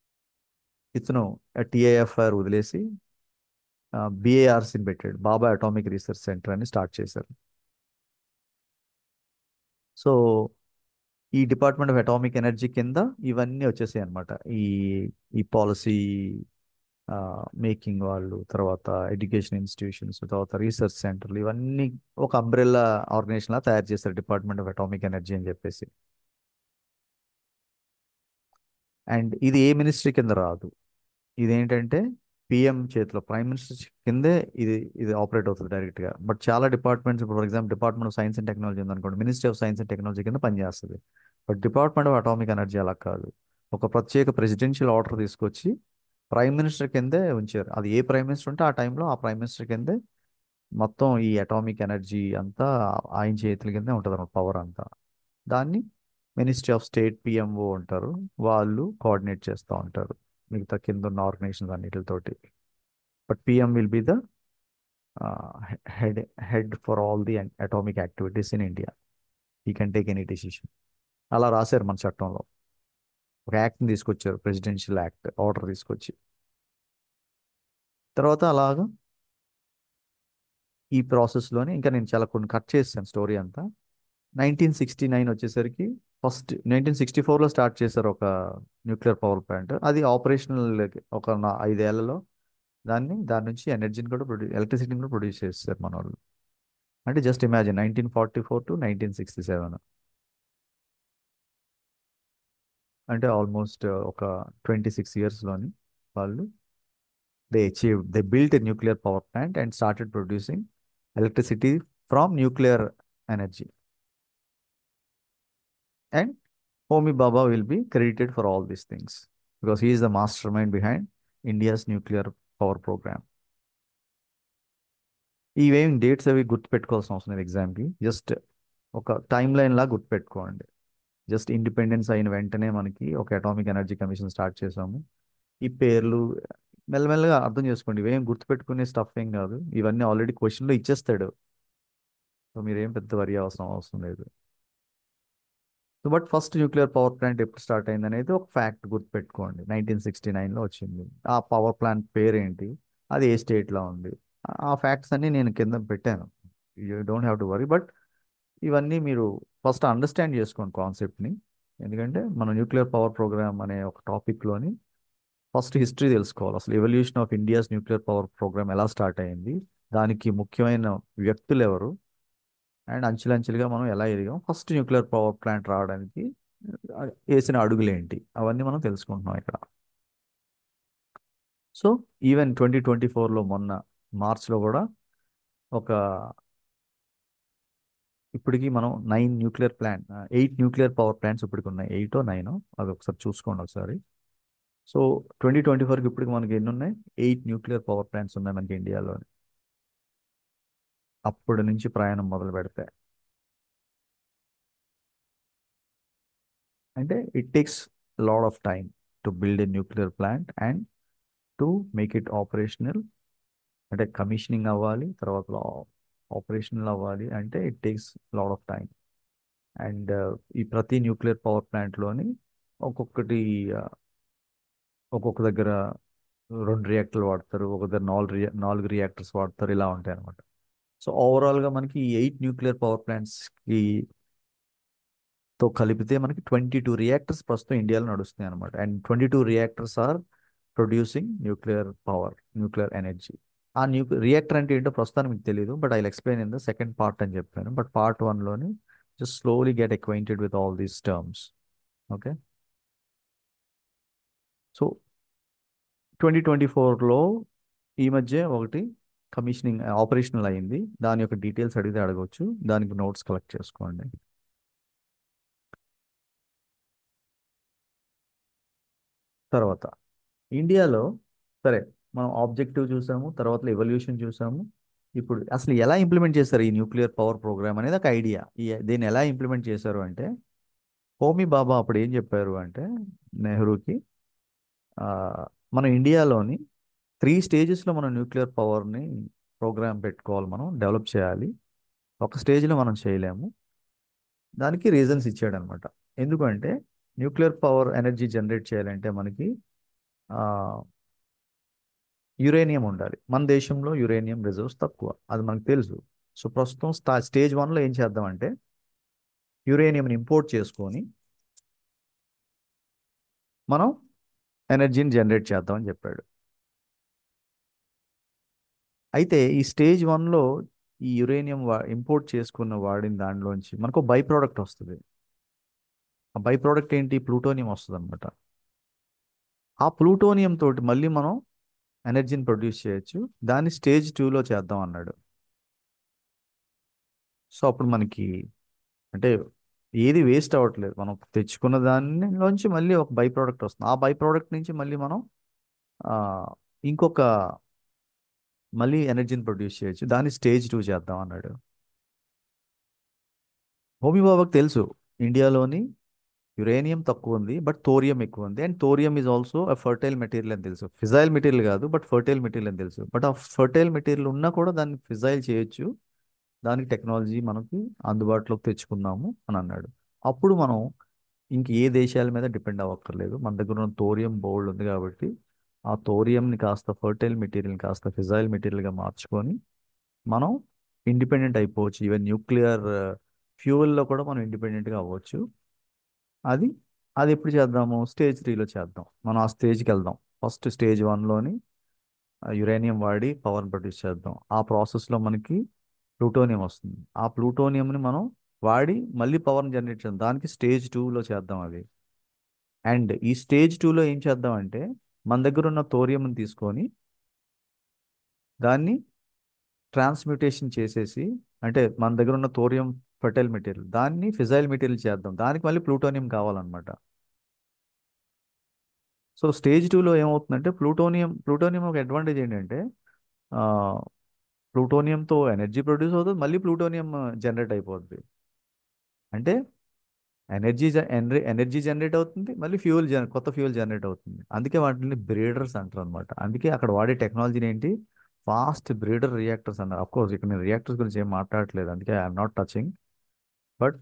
ఇతను టిఐఎఫ్ఆర్ వదిలేసి బిఏఆర్సీని పెట్టాడు బాబా అటామిక్ రీసెర్చ్ సెంటర్ అని స్టార్ట్ చేశారు సో ఈ డిపార్ట్మెంట్ ఆఫ్ అటామిక్ ఎనర్జీ కింద ఇవన్నీ వచ్చేసాయి అనమాట ఈ ఈ పాలసీ మేకింగ్ వాళ్ళు తర్వాత ఎడ్యుకేషన్ ఇన్స్టిట్యూషన్స్ తర్వాత రీసెర్చ్ సెంటర్లు ఇవన్నీ ఒక అంబ్రెల్లా ఆర్గనైజేషన్ లా తయారు చేశారు డిపార్ట్మెంట్ ఆఫ్ అటామిక్ ఎనర్జీ అని చెప్పేసి అండ్ ఇది ఏ మినిస్ట్రీ కింద రాదు ఇదేంటంటే పిఎం చేతిలో ప్రైమ్ మినిస్టర్ కిందే ఇది ఇది ఆపరేట్ అవుతుంది డైరెక్ట్గా బట్ చాలా departments for example department of science and technology ఉందనుకోండి ministry of science and technology కింద పనిచేస్తుంది but department of atomic energy అలా కాదు ఒక ప్రత్యేక ప్రెసిడెన్షియల్ ఆర్డర్ తీసుకొచ్చి ప్రైమ్ మినిస్టర్ కిందే ఉంచారు అది ఏ ప్రైమ్ మినిస్టర్ ఉంటే ఆ టైంలో ఆ ప్రైమ్ మినిస్టర్ కిందే మొత్తం ఈ అటామిక్ ఎనర్జీ అంతా ఆయన చేతుల కిందే ఉంటుంది అన్నమాట పవర్ అంతా దాన్ని మినిస్ట్రీ ఆఫ్ స్టేట్ పిఎంఓ ఉంటారు వాళ్ళు కోఆర్డినేట్ చేస్తూ ఉంటారు మిగతా కింద ఉన్న ఆర్గనైజేషన్స్ అన్నిటితోటి but PM will be the head head for all the atomic activities in India he can take any decision అలా రాశారు మన చట్టంలో ఒక యాక్ట్ని తీసుకొచ్చారు ప్రెసిడెన్షియల్ యాక్ట్ ఆర్డర్ తీసుకొచ్చి తర్వాత అలాగా ఈ ప్రాసెస్లోనే ఇంకా నేను చాలా కొన్ని కట్ చేశాను స్టోరీ అంతా నైన్టీన్ సిక్స్టీ నైన్ వచ్చేసరికి ఫస్ట్ నైన్టీన్ సిక్స్టీ ఫోర్లో స్టార్ట్ చేశారు ఒక న్యూక్లియర్ పవర్ ప్లాంట్ అది ఆపరేషనల్ ఒక నా- ఐదేళ్లలో దాన్ని దాని నుంచి ఎనర్జీని కూడా ప్రొడ్యూస్ ఎలక్ట్రిసిటీని కూడా ప్రొడ్యూస్ చేస్తారు మన వాళ్ళు అంటే just imagine nineteen forty four to nineteen sixty seven అంటే ఆల్మోస్ట్ ఒక ట్వంటీ సిక్స్ ఇయర్స్లోని వాళ్ళు they achieve they built a nuclear power plant and started producing electricity from nuclear energy and Homi Bhabha will be credited for all these things because he is the mastermind behind India's nuclear power programme ఇవేం డేట్స్ అవి గుర్తుపెట్టుకోవాల్సిన అవసరం లేదు ఎగ్జామ్కి జస్ట్ ఒక టైం లైన్ లాగా గుర్తుపెట్టుకోండి జస్ట్ ఇండిపెండెన్స్ అయిన వెంటనే మనకి ఒక అటామిక్ ఎనర్జీ కమిషన్ స్టార్ట్ చేసాము ఈ పేర్లు మెల్లమెల్లగా అర్థం చేసుకోండి ఇవేం గుర్తుపెట్టుకునే స్టఫ్ ఏం కాదు ఇవన్నీ ఆల్రెడీ క్వశ్చన్లో ఇచ్చేస్తాడు సో మీరేం పెద్ద వరి అవసరం అవసరం లేదు so but first nuclear power plant ఎప్పుడు స్టార్ట్ అయింది అనేది ఒక ఫ్యాక్ట్ గుర్తుపెట్టుకోండి నైన్టీన్ సిక్స్టీ నైన్లో వచ్చింది ఆ పవర్ ప్లాంట్ పేరేంటి అది ఏ స్టేట్లో ఉంది ఆ ఫ్యాక్ట్స్ అన్ని నేను కింద పెట్టాను you don't have to worry but ఇవన్నీ మీరు ఫస్ట్ అండర్స్టాండ్ చేసుకోండి కాన్సెప్ట్ని ఎందుకంటే మన న్యూక్లియర్ పవర్ ప్రోగ్రామ్ అనే ఒక టాపిక్లోని ఫస్ట్ హిస్టరీ తెలుసుకోవాలి అసలు evolution of India's nuclear power programme ఎలా స్టార్ట్ అయింది దానికి ముఖ్యమైన వ్యక్తులు ఎవరు అండ్ అంచెలంచెలుగా మనం ఎలా ఎదిగాం ఫస్ట్ న్యూక్లియర్ పవర్ ప్లాంట్ రావడానికి ఆ, వేసిన అడుగులు ఏంటి అవన్నీ మనం తెలుసుకుంటున్నాం ఇక్కడ సో ఈవెన్ ట్వంటీ ట్వంటీ ఫోర్లో మొన్న మార్చ్లో కూడా ఒక ఇప్పటికి మనం nine nuclear plant eight nuclear power plants ఇప్పటికి ఉన్నాయి ఎయిటో నైనో అది ఒకసారి చూసుకోండి ఒకసారి సో ట్వంటీ ట్వంటీ ఫోర్కి ఇప్పటికి మనకి ఎన్ని ఉన్నాయి ఎయిట్ న్యూక్లియర్ పవర్ ప్లాంట్స్ ఉన్నాయి మనకి ఇండియాలో అప్పటి నుంచి ప్రయాణం మొదలు పెడితే అంటే it takes lot of time to build a nuclear plant and to make it operational అంటే కమిషనింగ్ అవ్వాలి తర్వాత ఆపరేషనల్ అవ్వాలి అంటే it takes lot of time and ఈ ప్రతి న్యూక్లియర్ పవర్ ప్లాంట్లోని ఒక్కొక్కటి uh, ఒక్కొక్క దగ్గర రెండు రియాక్టర్లు వాడతారు ఒక దగ్గర నాలుగు రియా నాలుగు రియాక్టర్స్ వాడతారు ఇలా ఉంటాయి అనమాట సో ఓవరాల్గా మనకి ఈ ఎయిట్ న్యూక్లియర్ పవర్ ప్లాంట్స్కి తో కలిపితే మనకి ట్వంటీ టూ రియాక్టర్స్ ప్రస్తుతం ఇండియాలో నడుస్తున్నాయి అనమాట and twenty two reactors are producing nuclear power nuclear energy ఆ న్యూ రియాక్టర్ అంటే ఏంటో ప్రస్తుతానికి మీకు తెలియదు but I explain in the second part అని చెప్పాను బట్ పార్ట్ వన్లోని just slowly get acquainted with all these terms okay so twenty twenty ఫోర్లో ఈ మధ్య ఒకటి కమిషనింగ్ ఆపరేషనల్ అయింది దాని యొక్క డీటెయిల్స్ అడిగితే అడగవచ్చు దానికి నోట్స్ కలెక్ట్ చేసుకోండి తర్వాత ఇండియాలో సరే మనం ఆబ్జెక్టివ్ చూసాము తర్వాత ఎవల్యూషన్ చూసాము ఇప్పుడు అసలు ఎలా ఇంప్లిమెంట్ చేస్తారు ఈ న్యూక్లియర్ పవర్ ప్రోగ్రామ్ అనేది ఒక ఐడియా ఈ దీన్ని ఎలా ఇంప్లిమెంట్ చేశారు అంటే హోమీ బాబా అప్పుడు ఏం చెప్పారు అంటే నెహ్రూకి ఆ, మన ఇండియాలోని త్రీ స్టేజెస్లో మనం న్యూక్లియర్ పవర్ని ప్రోగ్రామ్ పెట్టుకోవాలి మనం డెవలప్ చేయాలి ఒక స్టేజ్లో మనం చేయలేము దానికి రీజన్స్ ఇచ్చాడు అనమాట ఎందుకంటే న్యూక్లియర్ పవర్ ఎనర్జీ జనరేట్ చేయాలంటే మనకి యురేనియం ఉండాలి మన దేశంలో యురేనియం రిజర్వ్స్ తక్కువ అది మనకు తెలుసు సో ప్రస్తుతం స్టా స్టేజ్ వన్లో ఏం చేద్దామంటే యురేనియంని ఇంపోర్ట్ చేసుకొని మనం ఎనర్జీని జనరేట్ చేద్దామని చెప్పాడు అయితే ఈ స్టేజ్ వన్లో ఈ యురేనియం వా ఇంపోర్ట్ చేసుకున్న వాడిన దానిలోంచి మనకు బై ప్రోడక్ట్ వస్తుంది ఆ బై ప్రోడక్ట్ ఏంటి ప్లూటోనియం వస్తుంది అనమాట ఆ ప్లూటోనియం తోటి మళ్ళీ మనం ఎనర్జీని ప్రొడ్యూస్ చేయొచ్చు దాన్ని స్టేజ్ టూలో చేద్దాం అన్నాడు సో అప్పుడు మనకి అంటే ఏది వేస్ట్ అవ్వట్లేదు మనం తెచ్చుకున్న దానిలోంచి మళ్ళీ ఒక బై ప్రోడక్ట్ వస్తుంది ఆ బై ప్రోడక్ట్ నుంచి మళ్ళీ మనం ఆ, ఇంకొక మళ్ళీ ఎనర్జీని ప్రొడ్యూస్ చేయొచ్చు దాన్ని స్టేజ్ టూ చేద్దాం అన్నాడు హోమీ బాబాకి తెలుసు ఇండియాలోని యురేనియం తక్కువ ఉంది బట్ థోరియం ఎక్కువ ఉంది and thorium is also a fertile material అని తెలుసు ఫిజైల్ మెటీరియల్ కాదు బట్ ఫర్టైల్ మెటీరియల్ అని తెలుసు బట్ ఆ ఫర్టైల్ మెటీరియల్ ఉన్నా కూడా దాన్ని ఫిజైల్ చేయొచ్చు దానికి టెక్నాలజీ మనకి అందుబాటులోకి తెచ్చుకుందాము అని అన్నాడు అప్పుడు మనం ఇంక ఏ దేశాల మీద డిపెండ్ అవ్వక్కర్లేదు మన దగ్గర ఉన్న థోరియం బోల్డ్ ఉంది కాబట్టి ఆ థోరియంని కాస్త ఫర్టైల్ మెటీరియల్ కాస్త ఫిజైల్ మెటీరియల్గా మార్చుకొని మనం ఇండిపెండెంట్ అయిపోవచ్చు ఈవెన్ న్యూక్లియర్ ఫ్యూయల్లో కూడా మనం ఇండిపెండెంట్గా అవ్వచ్చు అది అది ఎప్పుడు చేద్దాము స్టేజ్ త్రీలో చేద్దాం మనం ఆ స్టేజ్కి వెళ్దాం ఫస్ట్ స్టేజ్ వన్లోని యురేనియం వాడి పవర్ ప్రొడ్యూస్ చేద్దాం ఆ ప్రాసెస్లో మనకి ప్లూటోనియం వస్తుంది ఆ ప్లూటోనియంని మనం వాడి మళ్ళీ పవర్ని జనరేట్ చేద్దాం దానికి స్టేజ్ టూలో చేద్దాం అది అండ్ ఈ స్టేజ్ టూలో ఏం చేద్దాం అంటే మన దగ్గర ఉన్న థోరియంని తీసుకొని దాన్ని ట్రాన్స్మ్యూటేషన్ చేసేసి అంటే మన దగ్గర ఉన్న థోరియం ఫర్టైల్ మెటీరియల్ దాన్ని ఫిజైల్ మెటీరియల్ చేద్దాం దానికి మళ్ళీ ప్లూటోనియం కావాలన్నమాట సో స్టేజ్ టూలో ఏమవుతుందంటే ప్లూటోనియం ప్లూటోనియం ఒక అడ్వాంటేజ్ ఏంటంటే ఆ, ప్లూటోనియంతో ఎనర్జీ ప్రొడ్యూస్ అవుతుంది మళ్ళీ ప్లూటోనియం జనరేట్ అయిపోద్ది అంటే ఎనర్జీ ఎనర్జీ జనరేట్ అవుతుంది మళ్ళీ ఫ్యూయల్ జన కొత్త ఫ్యూయల్ జనరేట్ అవుతుంది అందుకే వాటిని బ్రీడర్స్ అంటారు అనమాట అందుకే అక్కడ వాడే టెక్నాలజీని ఏంటి ఫాస్ట్ బ్రీడర్ రియాక్టర్స్ అన్నారు అఫ్ కోర్స్ ఇక్కడ నేను రియాక్టర్స్ గురించి ఏం మాట్లాడట్లేదు అందుకే ఐఎమ్ నాట్ టచింగ్ బట్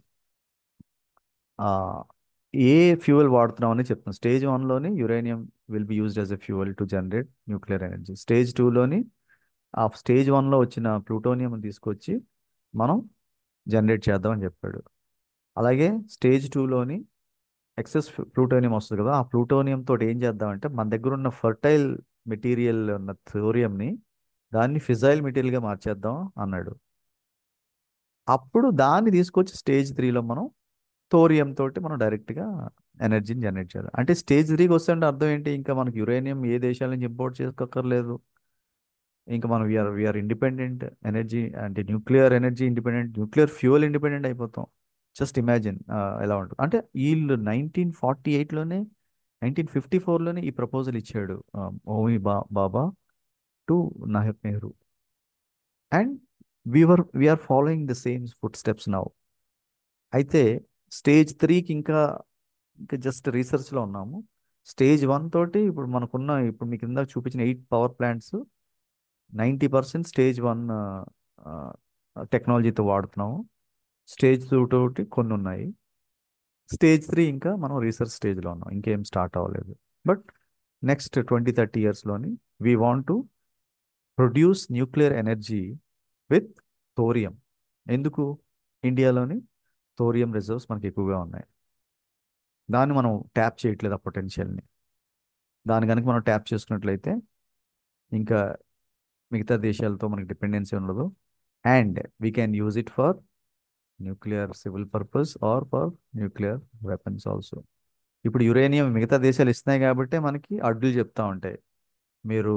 ఏ ఫ్యూయల్ వాడుతున్నాం అని చెప్తాను స్టేజ్ వన్లోని uranium will be used as a fuel to generate nuclear energy stage టూలోని ఆ స్టేజ్ వన్లో వచ్చిన ప్లూటోనియం తీసుకొచ్చి మనం జనరేట్ చేద్దామని చెప్పాడు అలాగే స్టేజ్ టూలోని ఎక్సెస్ ప్లూటోనియం వస్తుంది కదా ఆ ప్లూటోనియం తోటి ఏం చేద్దామంటే మన దగ్గర ఉన్న ఫర్టైల్ మెటీరియల్ ఉన్న థోరియంని దాన్ని ఫిజైల్ మెటీరియల్గా మార్చేద్దాం అన్నాడు అప్పుడు దాన్ని తీసుకొచ్చి స్టేజ్ త్రీలో మనం థోరియం తోటి మనం డైరెక్ట్గా ఎనర్జీని జనరేట్ చేయాలి అంటే స్టేజ్ త్రీకి వస్తే అర్థం ఏంటి ఇంకా మనకి యురేనియం ఏ దేశాల నుంచి ఇంపోర్ట్ చేసుకోక్కర్లేదు ఇంకా మనం వీఆర్ వీఆర్ ఇండిపెండెంట్ ఎనర్జీ అంటే nuclear energy independent nuclear fuel independent అయిపోతాం జస్ట్ ఇమాజిన్ ఎలా ఉంటుంది అంటే వీళ్ళు నైన్టీన్ ఫార్టీ ఎయిట్లోనే నైన్టీన్ ఫిఫ్టీ ఫోర్లోనే ఈ ప్రపోజల్ ఇచ్చాడు ఓమి బా బాబా టు నాయక్ Nehru and we are we are following the same footsteps now అయితే స్టేజ్ త్రీకి ఇంకా ఇంకా జస్ట్ రీసెర్చ్లో ఉన్నాము స్టేజ్ వన్ తోటి ఇప్పుడు మనకున్న ఇప్పుడు మీకు కింద చూపించిన eight power plants ninety percent stage one టెక్నాలజీతో వాడుతున్నాము స్టేజ్ టూ తోటి కొన్ని ఉన్నాయి స్టేజ్ త్రీ ఇంకా మనం రీసెర్చ్ స్టేజ్లో ఉన్నాం ఇంకేం స్టార్ట్ అవ్వలేదు బట్ నెక్స్ట్ ట్వంటీ థర్టీ ఇయర్స్లోని we want to produce nuclear energy with thorium ఎందుకు ఇండియాలోని థోరియం రిజర్వ్స్ మనకి ఎక్కువగా ఉన్నాయి దాన్ని మనం ట్యాప్ చేయట్లేదు ఆ పొటెన్షియల్ని దాని కనుక మనం ట్యాప్ చేసుకున్నట్లయితే ఇంకా మిగతా దేశాలతో మనకి డిపెండెన్సీ ఉండదు and we can use it for nuclear civil purpose or for nuclear weapons also ఇప్పుడు యురేనియం మిగతా దేశాలు ఇస్తున్నాయి కాబట్టి మనకి అడ్డులు చెప్తా ఉంటాయి మీరు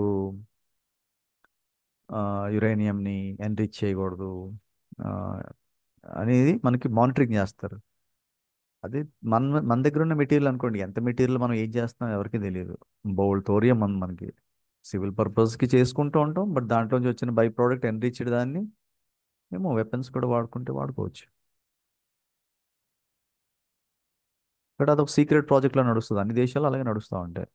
యురేనియంని ఎన్రిచ్ చేయకూడదు ఆ, అనేది మనకి మానిటరింగ్ చేస్తారు అదే మన మన దగ్గర ఉన్న మెటీరియల్ అనుకోండి ఎంత మెటీరియల్ మనం ఏం చేస్తున్నాం ఎవరికి తెలియదు బోల్డ్ థోరియం మన మనకి సివిల్ పర్పస్కి చేసుకుంటూ ఉంటాం బట్ దాంట్లో నుంచి వచ్చిన బై ప్రోడక్ట్ ఎన్రిచ్డ్ దాన్ని మేము వెపన్స్ కూడా వాడుకుంటే వాడుకోవచ్చు బట్ అదొక సీక్రెట్ ప్రాజెక్ట్లో నడుస్తుంది అన్ని దేశాలు అలాగే నడుస్తూ ఉంటాయి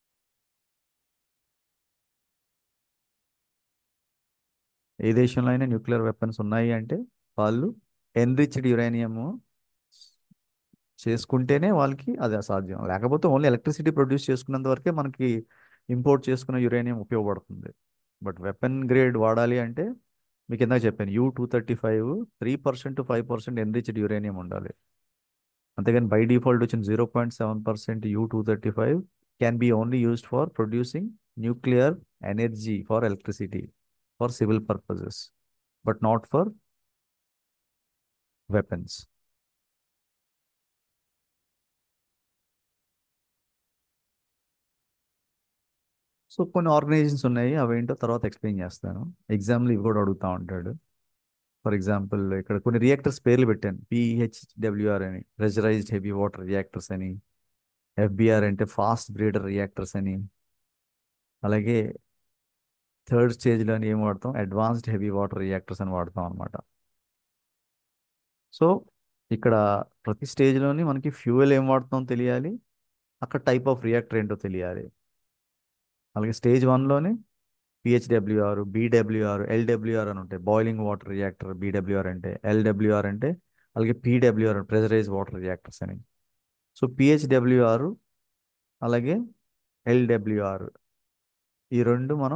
ఏ దేశంలో అయినా న్యూక్లియర్ వెపన్స్ ఉన్నాయి అంటే వాళ్ళు ఎన్రిచ్డ్ యురేనియము చేసుకుంటేనే వాళ్ళకి అది అసాధ్యం లేకపోతే ఓన్లీ ఎలక్ట్రిసిటీ ప్రొడ్యూస్ చేసుకున్నంత వరకే మనకి ఇంపోర్ట్ చేసుకున్న యురేనియం ఉపయోగపడుతుంది బట్ వెపన్ గ్రేడ్ వాడాలి అంటే మీకు ఇందాక చెప్పాను U two thirty five three percent to five percent enriched uranium ఉండాలి అంతేగాని బై డిఫాల్ట్ వచ్చిన zero point seven percent U two thirty five can be only used for producing nuclear energy for electricity for civil purposes but not for weapons so కొన్ని ఆర్గనైజేషన్స్ ఉన్నాయి అవేంటో తర్వాత ఎక్స్ప్లెయిన్ చేస్తాను ఎగ్జామ్లో ఇవి కూడా అడుగుతూ ఉంటాడు ఫర్ ఎగ్జాంపుల్ ఇక్కడ కొన్ని రియాక్టర్స్ పేర్లు పెట్టాను పిహెచ్డబ్ల్యూఆర్ అని ప్రెషరైజ్డ్ హెవీ వాటర్ రియాక్టర్స్ అని ఎఫ్బిఆర్ అంటే ఫాస్ట్ బ్రీడర్ రియాక్టర్స్ అని అలాగే థర్డ్ స్టేజ్లో ఏం వాడతాం అడ్వాన్స్డ్ హెవీ వాటర్ రియాక్టర్స్ అని వాడతాం అనమాట సో ఇక్కడ ప్రతి స్టేజ్లోని మనకి ఫ్యూయల్ ఏం వాడుతాం తెలియాలి అక్కడ టైప్ ఆఫ్ రియాక్టర్ ఏంటో తెలియాలి అలాగే స్టేజ్ వన్లోనే పిహెచ్డబ్ల్యూఆర్ బీడబ్ల్యూఆర్ ఎల్డబ్ల్యూఆర్ అని ఉంటాయి బాయిలింగ్ వాటర్ రియాక్టర్ బీడబ్ల్యూఆర్ అంటే ఎల్డబ్ల్యూఆర్ అంటే అలాగే పీడబ్ల్యూఆర్ ప్రెజరైజ్ వాటర్ రియాక్టర్స్ అని సో పిహెచ్డబ్ల్యూఆర్ అలాగే ఎల్డబ్ల్యూఆర్ ఈ రెండు మనం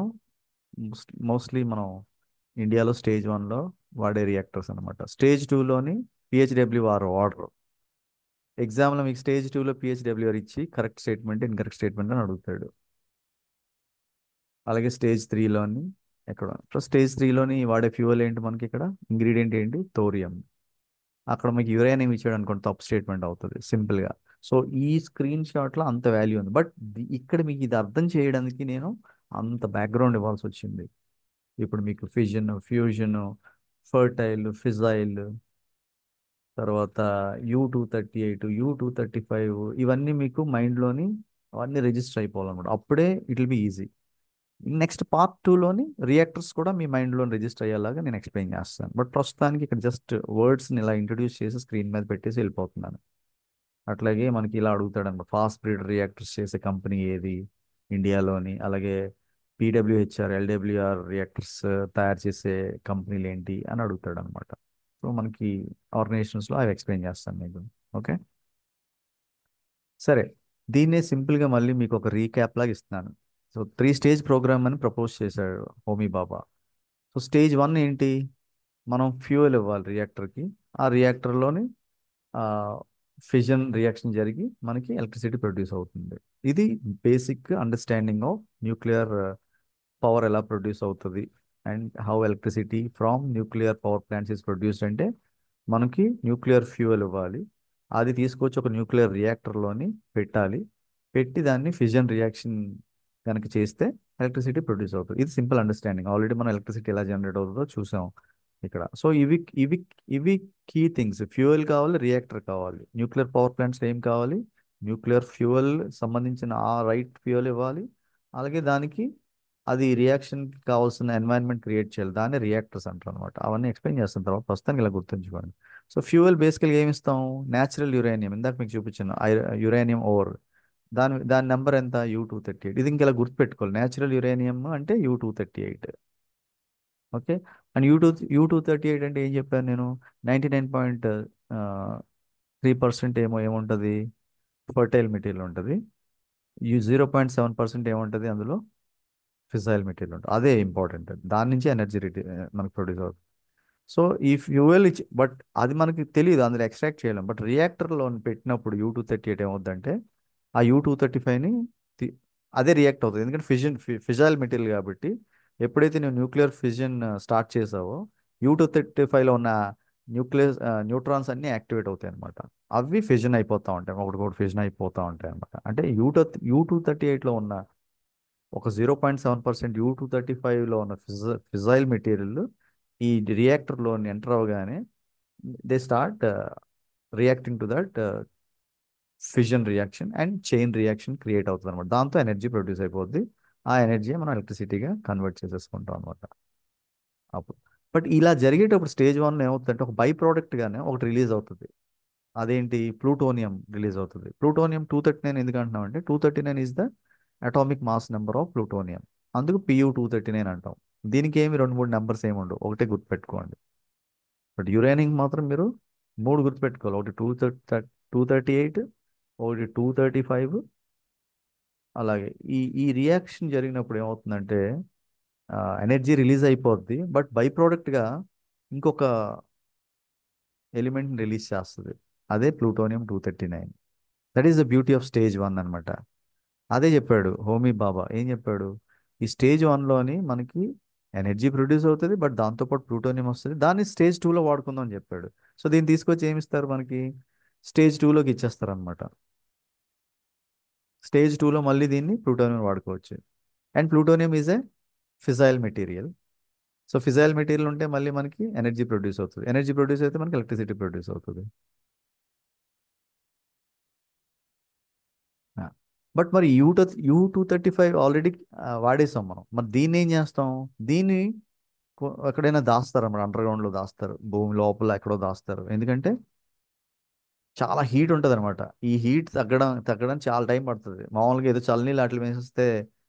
మోస్ట్లీ మనం ఇండియాలో స్టేజ్ వన్లో వాడే రియాక్టర్స్ అనమాట స్టేజ్ టూలోని పిహెచ్డబ్ల్యూఆర్ వాడరు ఎగ్జామ్లో మీకు స్టేజ్ టూలో పిహెచ్డబ్ల్యూఆర్ ఇచ్చి కరెక్ట్ స్టేట్మెంట్ ఇన్కరెక్ట్ స్టేట్మెంట్ అని అడుగుతాడు అలాగే స్టేజ్ త్రీలోని ఎక్కడ సో స్టేజ్ త్రీలోని వాడే ఫ్యూయల్ ఏంటి మనకి ఇక్కడ ఇంగ్రీడియంట్ ఏంటి థోరియం అక్కడ మీకు యురేనియం ఇచ్చాడు అనుకోండి తప్పు స్టేట్మెంట్ అవుతుంది సింపుల్గా సో ఈ స్క్రీన్ షాట్లో అంత వాల్యూ ఉంది బట్ ఇక్కడ మీకు ఇది అర్థం చేయడానికి నేను అంత బ్యాక్గ్రౌండ్ ఇవ్వాల్సి వచ్చింది ఇప్పుడు మీకు ఫిజన్ ఫ్యూజన్ ఫర్టైల్ ఫిజైల్ తర్వాత U two thirty eight U two thirty five ఇవన్నీ మీకు మైండ్లోని అవన్నీ రిజిస్టర్ అయిపోవాలన్నమాట అప్పుడే it will be easy next part టూలోని రియాక్టర్స్ కూడా మీ మైండ్లో రిజిస్టర్ అయ్యేలాగా నేను ఎక్స్ప్లెయిన్ చేస్తాను బట్ ప్రస్తుతానికి ఇక్కడ జస్ట్ వర్డ్స్ని ఇలా ఇంట్రడ్యూస్ చేసి స్క్రీన్ మీద పెట్టేసి వెళ్ళిపోతున్నాను అట్లాగే మనకి ఇలా అడుగుతాడు అనమాట ఫాస్ట్ బ్రీడ్ రియాక్టర్స్ చేసే కంపెనీ ఏది ఇండియాలోని అలాగే పీడబ్ల్యూహెచ్ఆర్ ఎల్డబ్ల్యూఆర్ రియాక్టర్స్ తయారు చేసే కంపెనీలు ఏంటి అని అడుగుతాడు అనమాట సో మనకి ఆర్గనైజేషన్స్లో అవి ఎక్స్ప్లెయిన్ చేస్తాను మీకు ఓకే సరే దీన్నే సింపుల్గా మళ్ళీ మీకు ఒక రీక్యాప్ లాగా ఇస్తున్నాను సో త్రీ స్టేజ్ ప్రోగ్రామ్ అని ప్రపోజ్ చేశాడు Homi Bhabha so stage one ఏంటి మనం ఫ్యూయల్ ఇవ్వాలి రియాక్టర్కి ఆ రియాక్టర్లోని ఫిజన్ రియాక్షన్ జరిగి మనకి ఎలక్ట్రిసిటీ ప్రొడ్యూస్ అవుతుంది ఇది basic understanding of nuclear power ఎలా ప్రొడ్యూస్ అవుతుంది and how electricity from nuclear power plants is produced అంటే మనకి న్యూక్లియర్ ఫ్యూయల్ ఇవ్వాలి అది తీసుకొచ్చి ఒక న్యూక్లియర్ రియాక్టర్లోని పెట్టాలి పెట్టి దాన్ని ఫిజన్ రియాక్షన్ కనుక చేస్తే ఎలక్ట్రిసిటీ ప్రొడ్యూస్ అవుతుంది ఇది సింపుల్ అండర్స్టాండింగ్ ఆల్రెడీ మనం ఎలక్ట్రిసిటీ ఎలా జనరేట్ అవుతుందో చూసాం ఇక్కడ సో ఇవి ఇవి ఇవి కీ థింగ్స్ ఫ్యూయల్ కావాలి రియాక్టర్ కావాలి న్యూక్లియర్ పవర్ ప్లాంట్స్ ఏం కావాలి న్యూక్లియర్ ఫ్యూయల్ సంబంధించిన ఆ రైట్ ఫ్యూయల్ ఇవ్వాలి అలాగే దానికి అది రియాక్షన్కి కావాల్సిన ఎన్వైరన్మెంట్ క్రియేట్ చేయాలి దాన్ని రియాక్టర్స్ అంటారు అనమాట అవన్నీ ఎక్స్ప్లెయిన్ చేస్తున్న తర్వాత ప్రస్తుతానికి ఇలా గుర్తుంచుకోండి సో ఫ్యూయల్ బేసికల్గా ఏమి ఇస్తాం న్యాచురల్ యురేనియం ఇందాక మీకు చూపించాను యురేనియం ఓవర్ దాని దాని నెంబర్ ఎంత యూ టూ థర్టీ ఎయిట్ ఇది ఇంకెలా గుర్తుపెట్టుకోవాలి న్యాచురల్ యురేనియం అంటే U two thirty eight okay and U two U two thirty eight అంటే ఏం చెప్పాను నేను ninety nine point three percent ఏమో ఏముంటుంది ఫర్టైల్ మెటీరియల్ ఉంటుంది U zero point seven percent ఏముంటుంది అందులో ఫిజైల్ మెటీరియల్ ఉంటుంది అదే ఇంపార్టెంట్ దాని నుంచి ఎనర్జీ రిటీ మనకు ప్రొడ్యూస్ అవుతుంది సో ఈ ఫ్యూయల్ ఇచ్చి బట్ అది మనకి తెలియదు అందులో ఎక్స్ట్రాక్ట్ చేయలేం బట్ రియాక్టర్లో పెట్టినప్పుడు యూ టూ థర్టీ ఎయిట్ ఏమవుద్దంటే ఆ యూ టూ థర్టీ ఫైవ్ని అదే రియాక్ట్ అవుతుంది ఎందుకంటే ఫిజన్ ఫిజైల్ మెటీరియల్ కాబట్టి ఎప్పుడైతే నువ్వు న్యూక్లియర్ ఫిజన్ స్టార్ట్ చేసావో యూ టూ థర్టీ ఫైవ్లో ఉన్న న్యూక్లియర్ న్యూట్రాన్స్ అన్నీ యాక్టివేట్ అవుతాయి అనమాట అవి ఫిజన్ అయిపోతూ ఉంటాయి ఒకటికొకటి ఫిజన్ అయిపోతూ ఉంటాయి అనమాట అంటే U two U two thirty ఎయిట్లో ఉన్న ఒక zero point seven percent U two thirty ఫైవ్లో ఉన్న ఫిజ ఫిజైల్ మెటీరియల్ ఈ రియాక్టర్లో ఎంటర్ అవ్వగానే they start reacting to that fission reaction and chain reaction create అవుతుంది అనమాట దాంతో ఎనర్జీ ప్రొడ్యూస్ అయిపోద్ది ఆ ఎనర్జీ మనం ఎలక్ట్రిసిటీగా కన్వర్ట్ చేసేసుకుంటాం అనమాట అప్పుడు బట్ ఇలా జరిగేటప్పుడు స్టేజ్ వన్ ఏమవుతుందంటే ఒక బై ప్రోడక్ట్గానే ఒకటి రిలీజ్ అవుతుంది అదేంటి ప్లూటోనియం రిలీజ్ అవుతుంది ప్లూటోనియం టూ థర్టీ నైన్ ఎందుకు అంటున్నాం అంటే two thirty nine is the atomic mass number of plutonium అందుకు పియూ టూ థర్టీ నైన్ అంటాం దీనికి ఏమి రెండు మూడు నెంబర్స్ ఏమి ఉండవు ఒకటే గుర్తుపెట్టుకోండి బట్ యురేనియం మాత్రం మీరు మూడు గుర్తుపెట్టుకోవాలి ఒకటి two thirty two thirty eight ఒకటి టూ థర్టీ ఫైవ్ అలాగే ఈ ఈ రియాక్షన్ జరిగినప్పుడు ఏమవుతుందంటే ఎనర్జీ రిలీజ్ అయిపోద్ది బట్ బై ప్రోడక్ట్గా ఇంకొక ఎలిమెంట్ని రిలీజ్ చేస్తుంది అదే plutonium two thirty nine that is the beauty of stage one అనమాట అదే చెప్పాడు హోమీ బాబా ఏం చెప్పాడు ఈ స్టేజ్ వన్లోని మనకి ఎనర్జీ ప్రొడ్యూస్ అవుతుంది బట్ దాంతోపాటు ప్లూటోనియం వస్తుంది దాన్ని స్టేజ్ టూలో వాడుకుందాం అని చెప్పాడు సో దీన్ని తీసుకొచ్చి ఏమి ఇస్తారు మనకి స్టేజ్ టూలోకి ఇచ్చేస్తారు అనమాట స్టేజ్ టూలో మళ్ళీ దీన్ని ప్లూటోనియం వాడుకోవచ్చు and plutonium is a fissile material so fissile material ఉంటే మళ్ళీ మనకి ఎనర్జీ ప్రొడ్యూస్ అవుతుంది ఎనర్జీ ప్రొడ్యూస్ అయితే మనకి ఎలక్ట్రిసిటీ ప్రొడ్యూస్ అవుతుంది బట్ మరి U two U two thirty five already వాడేసాం మనం మరి దీన్ని ఏం చేస్తాం దీన్ని ఎక్కడైనా దాస్తారు అన్నమాట అండర్ గ్రౌండ్లో దాస్తారు భూమి లోపల ఎక్కడో దాస్తారు ఎందుకంటే చాలా హీట్ ఉంటుంది అనమాట ఈ హీట్ తగ్గడం తగ్గడం చాలా టైం పడుతుంది మామూలుగా ఏదో చల్లనీళ్ళు అట్లా వేసేస్తే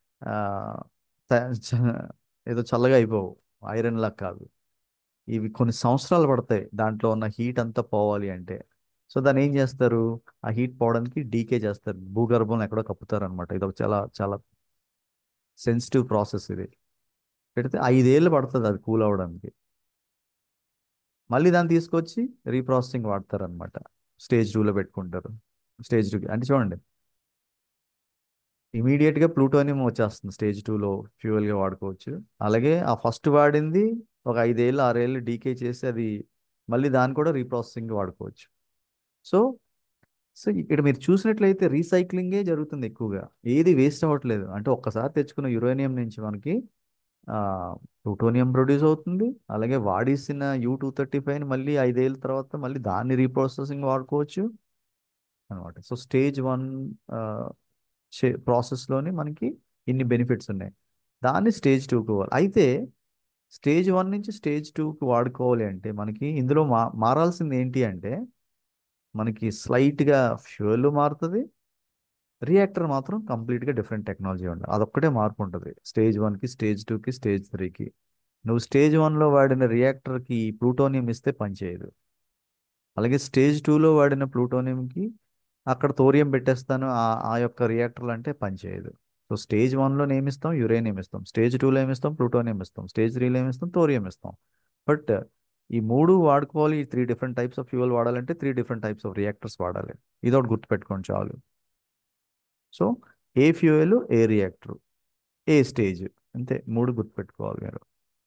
ఏదో చల్లగా అయిపోవు ఐరన్ లాగా కాదు ఇవి కొన్ని సంవత్సరాలు పడతాయి దాంట్లో ఉన్న హీట్ అంతా పోవాలి అంటే సో దాన్ని ఏం చేస్తారు ఆ హీట్ పోవడానికి డీకే చేస్తారు భూగర్భంలో ఎక్కడో కప్పుతారు అనమాట ఇది ఒక చాలా చాలా సెన్సిటివ్ ప్రాసెస్ ఇది పెడితే ఐదేళ్ళు పడుతుంది అది కూల్ అవ్వడానికి మళ్ళీ దాన్ని తీసుకొచ్చి రీప్రాసెసింగ్ వాడతారు అనమాట స్టేజ్ టూలో పెట్టుకుంటారు స్టేజ్ టూ అంటే చూడండి ఇమీడియట్గా ప్లూటోనియం వచ్చేస్తుంది స్టేజ్ టూలో ఫ్యూయల్గా వాడుకోవచ్చు అలాగే ఆ ఫస్ట్ వాడింది ఒక ఐదేళ్ళు ఆరేళ్ళు డీకే చేసి అది మళ్ళీ దాన్ని కూడా రీప్రాసెసింగ్ వాడుకోవచ్చు సో సో ఇక్కడ మీరు చూసినట్లయితే రీసైక్లింగే జరుగుతుంది ఎక్కువగా ఏది వేస్ట్ అవ్వట్లేదు అంటే ఒక్కసారి తెచ్చుకున్న యురేనియం నుంచి మనకి ప్లూటోనియం ప్రొడ్యూస్ అవుతుంది అలాగే వాడేసిన యూ టూ థర్టీ ఫైవ్ మళ్ళీ ఐదేళ్ళ తర్వాత మళ్ళీ దాన్ని రీప్రాసెసింగ్ వాడుకోవచ్చు అనమాట సో స్టేజ్ వన్ ప్రాసెస్లోని మనకి ఇన్ని బెనిఫిట్స్ ఉన్నాయి దాన్ని స్టేజ్ టూకి పోవాలి అయితే స్టేజ్ వన్ నుంచి స్టేజ్ టూకి వాడుకోవాలి అంటే మనకి ఇందులో మా మారాల్సింది ఏంటి అంటే మనకి స్లైట్గా ఫ్యూయల్ మారుతుంది రియాక్టర్ మాత్రం కంప్లీట్గా డిఫరెంట్ టెక్నాలజీ ఉండాలి అదొక్కటే మార్పు ఉంటుంది స్టేజ్ వన్కి స్టేజ్ టూకి స్టేజ్ త్రీకి నువ్వు స్టేజ్ వన్లో వాడిన రియాక్టర్కి ప్లూటోనియం ఇస్తే పనిచేయదు అలాగే స్టేజ్ టూలో వాడిన ప్లూటోనియంకి అక్కడ థోరియం పెట్టేస్తాను ఆ ఆ యొక్క రియాక్టర్లు అంటే పనిచేయదు సో స్టేజ్ వన్లో ఏమిస్తాం యురేనియం ఇస్తాం స్టేజ్ టూలో ఏమిస్తాం ప్లూటోనియం ఇస్తాం స్టేజ్ త్రీలో ఏమిస్తాం థోరియం ఇస్తాం బట్ ఈ మూడు వాడుకోవాలి ఈ three different types of fuel వాడాలంటే three different types of reactors వాడాలి ఇదొకటి గుర్తుపెట్టుకోండి చాలు సో ఏ ఫ్యూయల్ ఏ రియాక్టర్ ఏ స్టేజ్ అంతే మూడు గుర్తుపెట్టుకోవాలి మీరు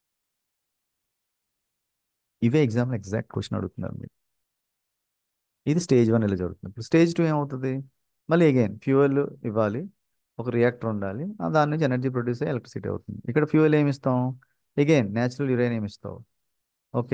ఇవే ఎగ్జామ్లో ఎగ్జాక్ట్ క్వశ్చన్ అడుగుతున్నారు మీరు ఇది స్టేజ్ వన్ ఇలా జరుగుతుంది ఇప్పుడు స్టేజ్ టూ ఏమవుతుంది మళ్ళీ అగైన్ ఫ్యూయల్ ఇవ్వాలి ఒక రియాక్టర్ ఉండాలి ఆ దాని నుంచి ఎనర్జీ ప్రొడ్యూస్ అయ్యి ఎలక్ట్రిసిటీ అవుతుంది ఇక్కడ ఫ్యూయల్ ఏమి ఇస్తాం అగైన్ న్యాచురల్ యురేనియం ఇస్తావు ఓకే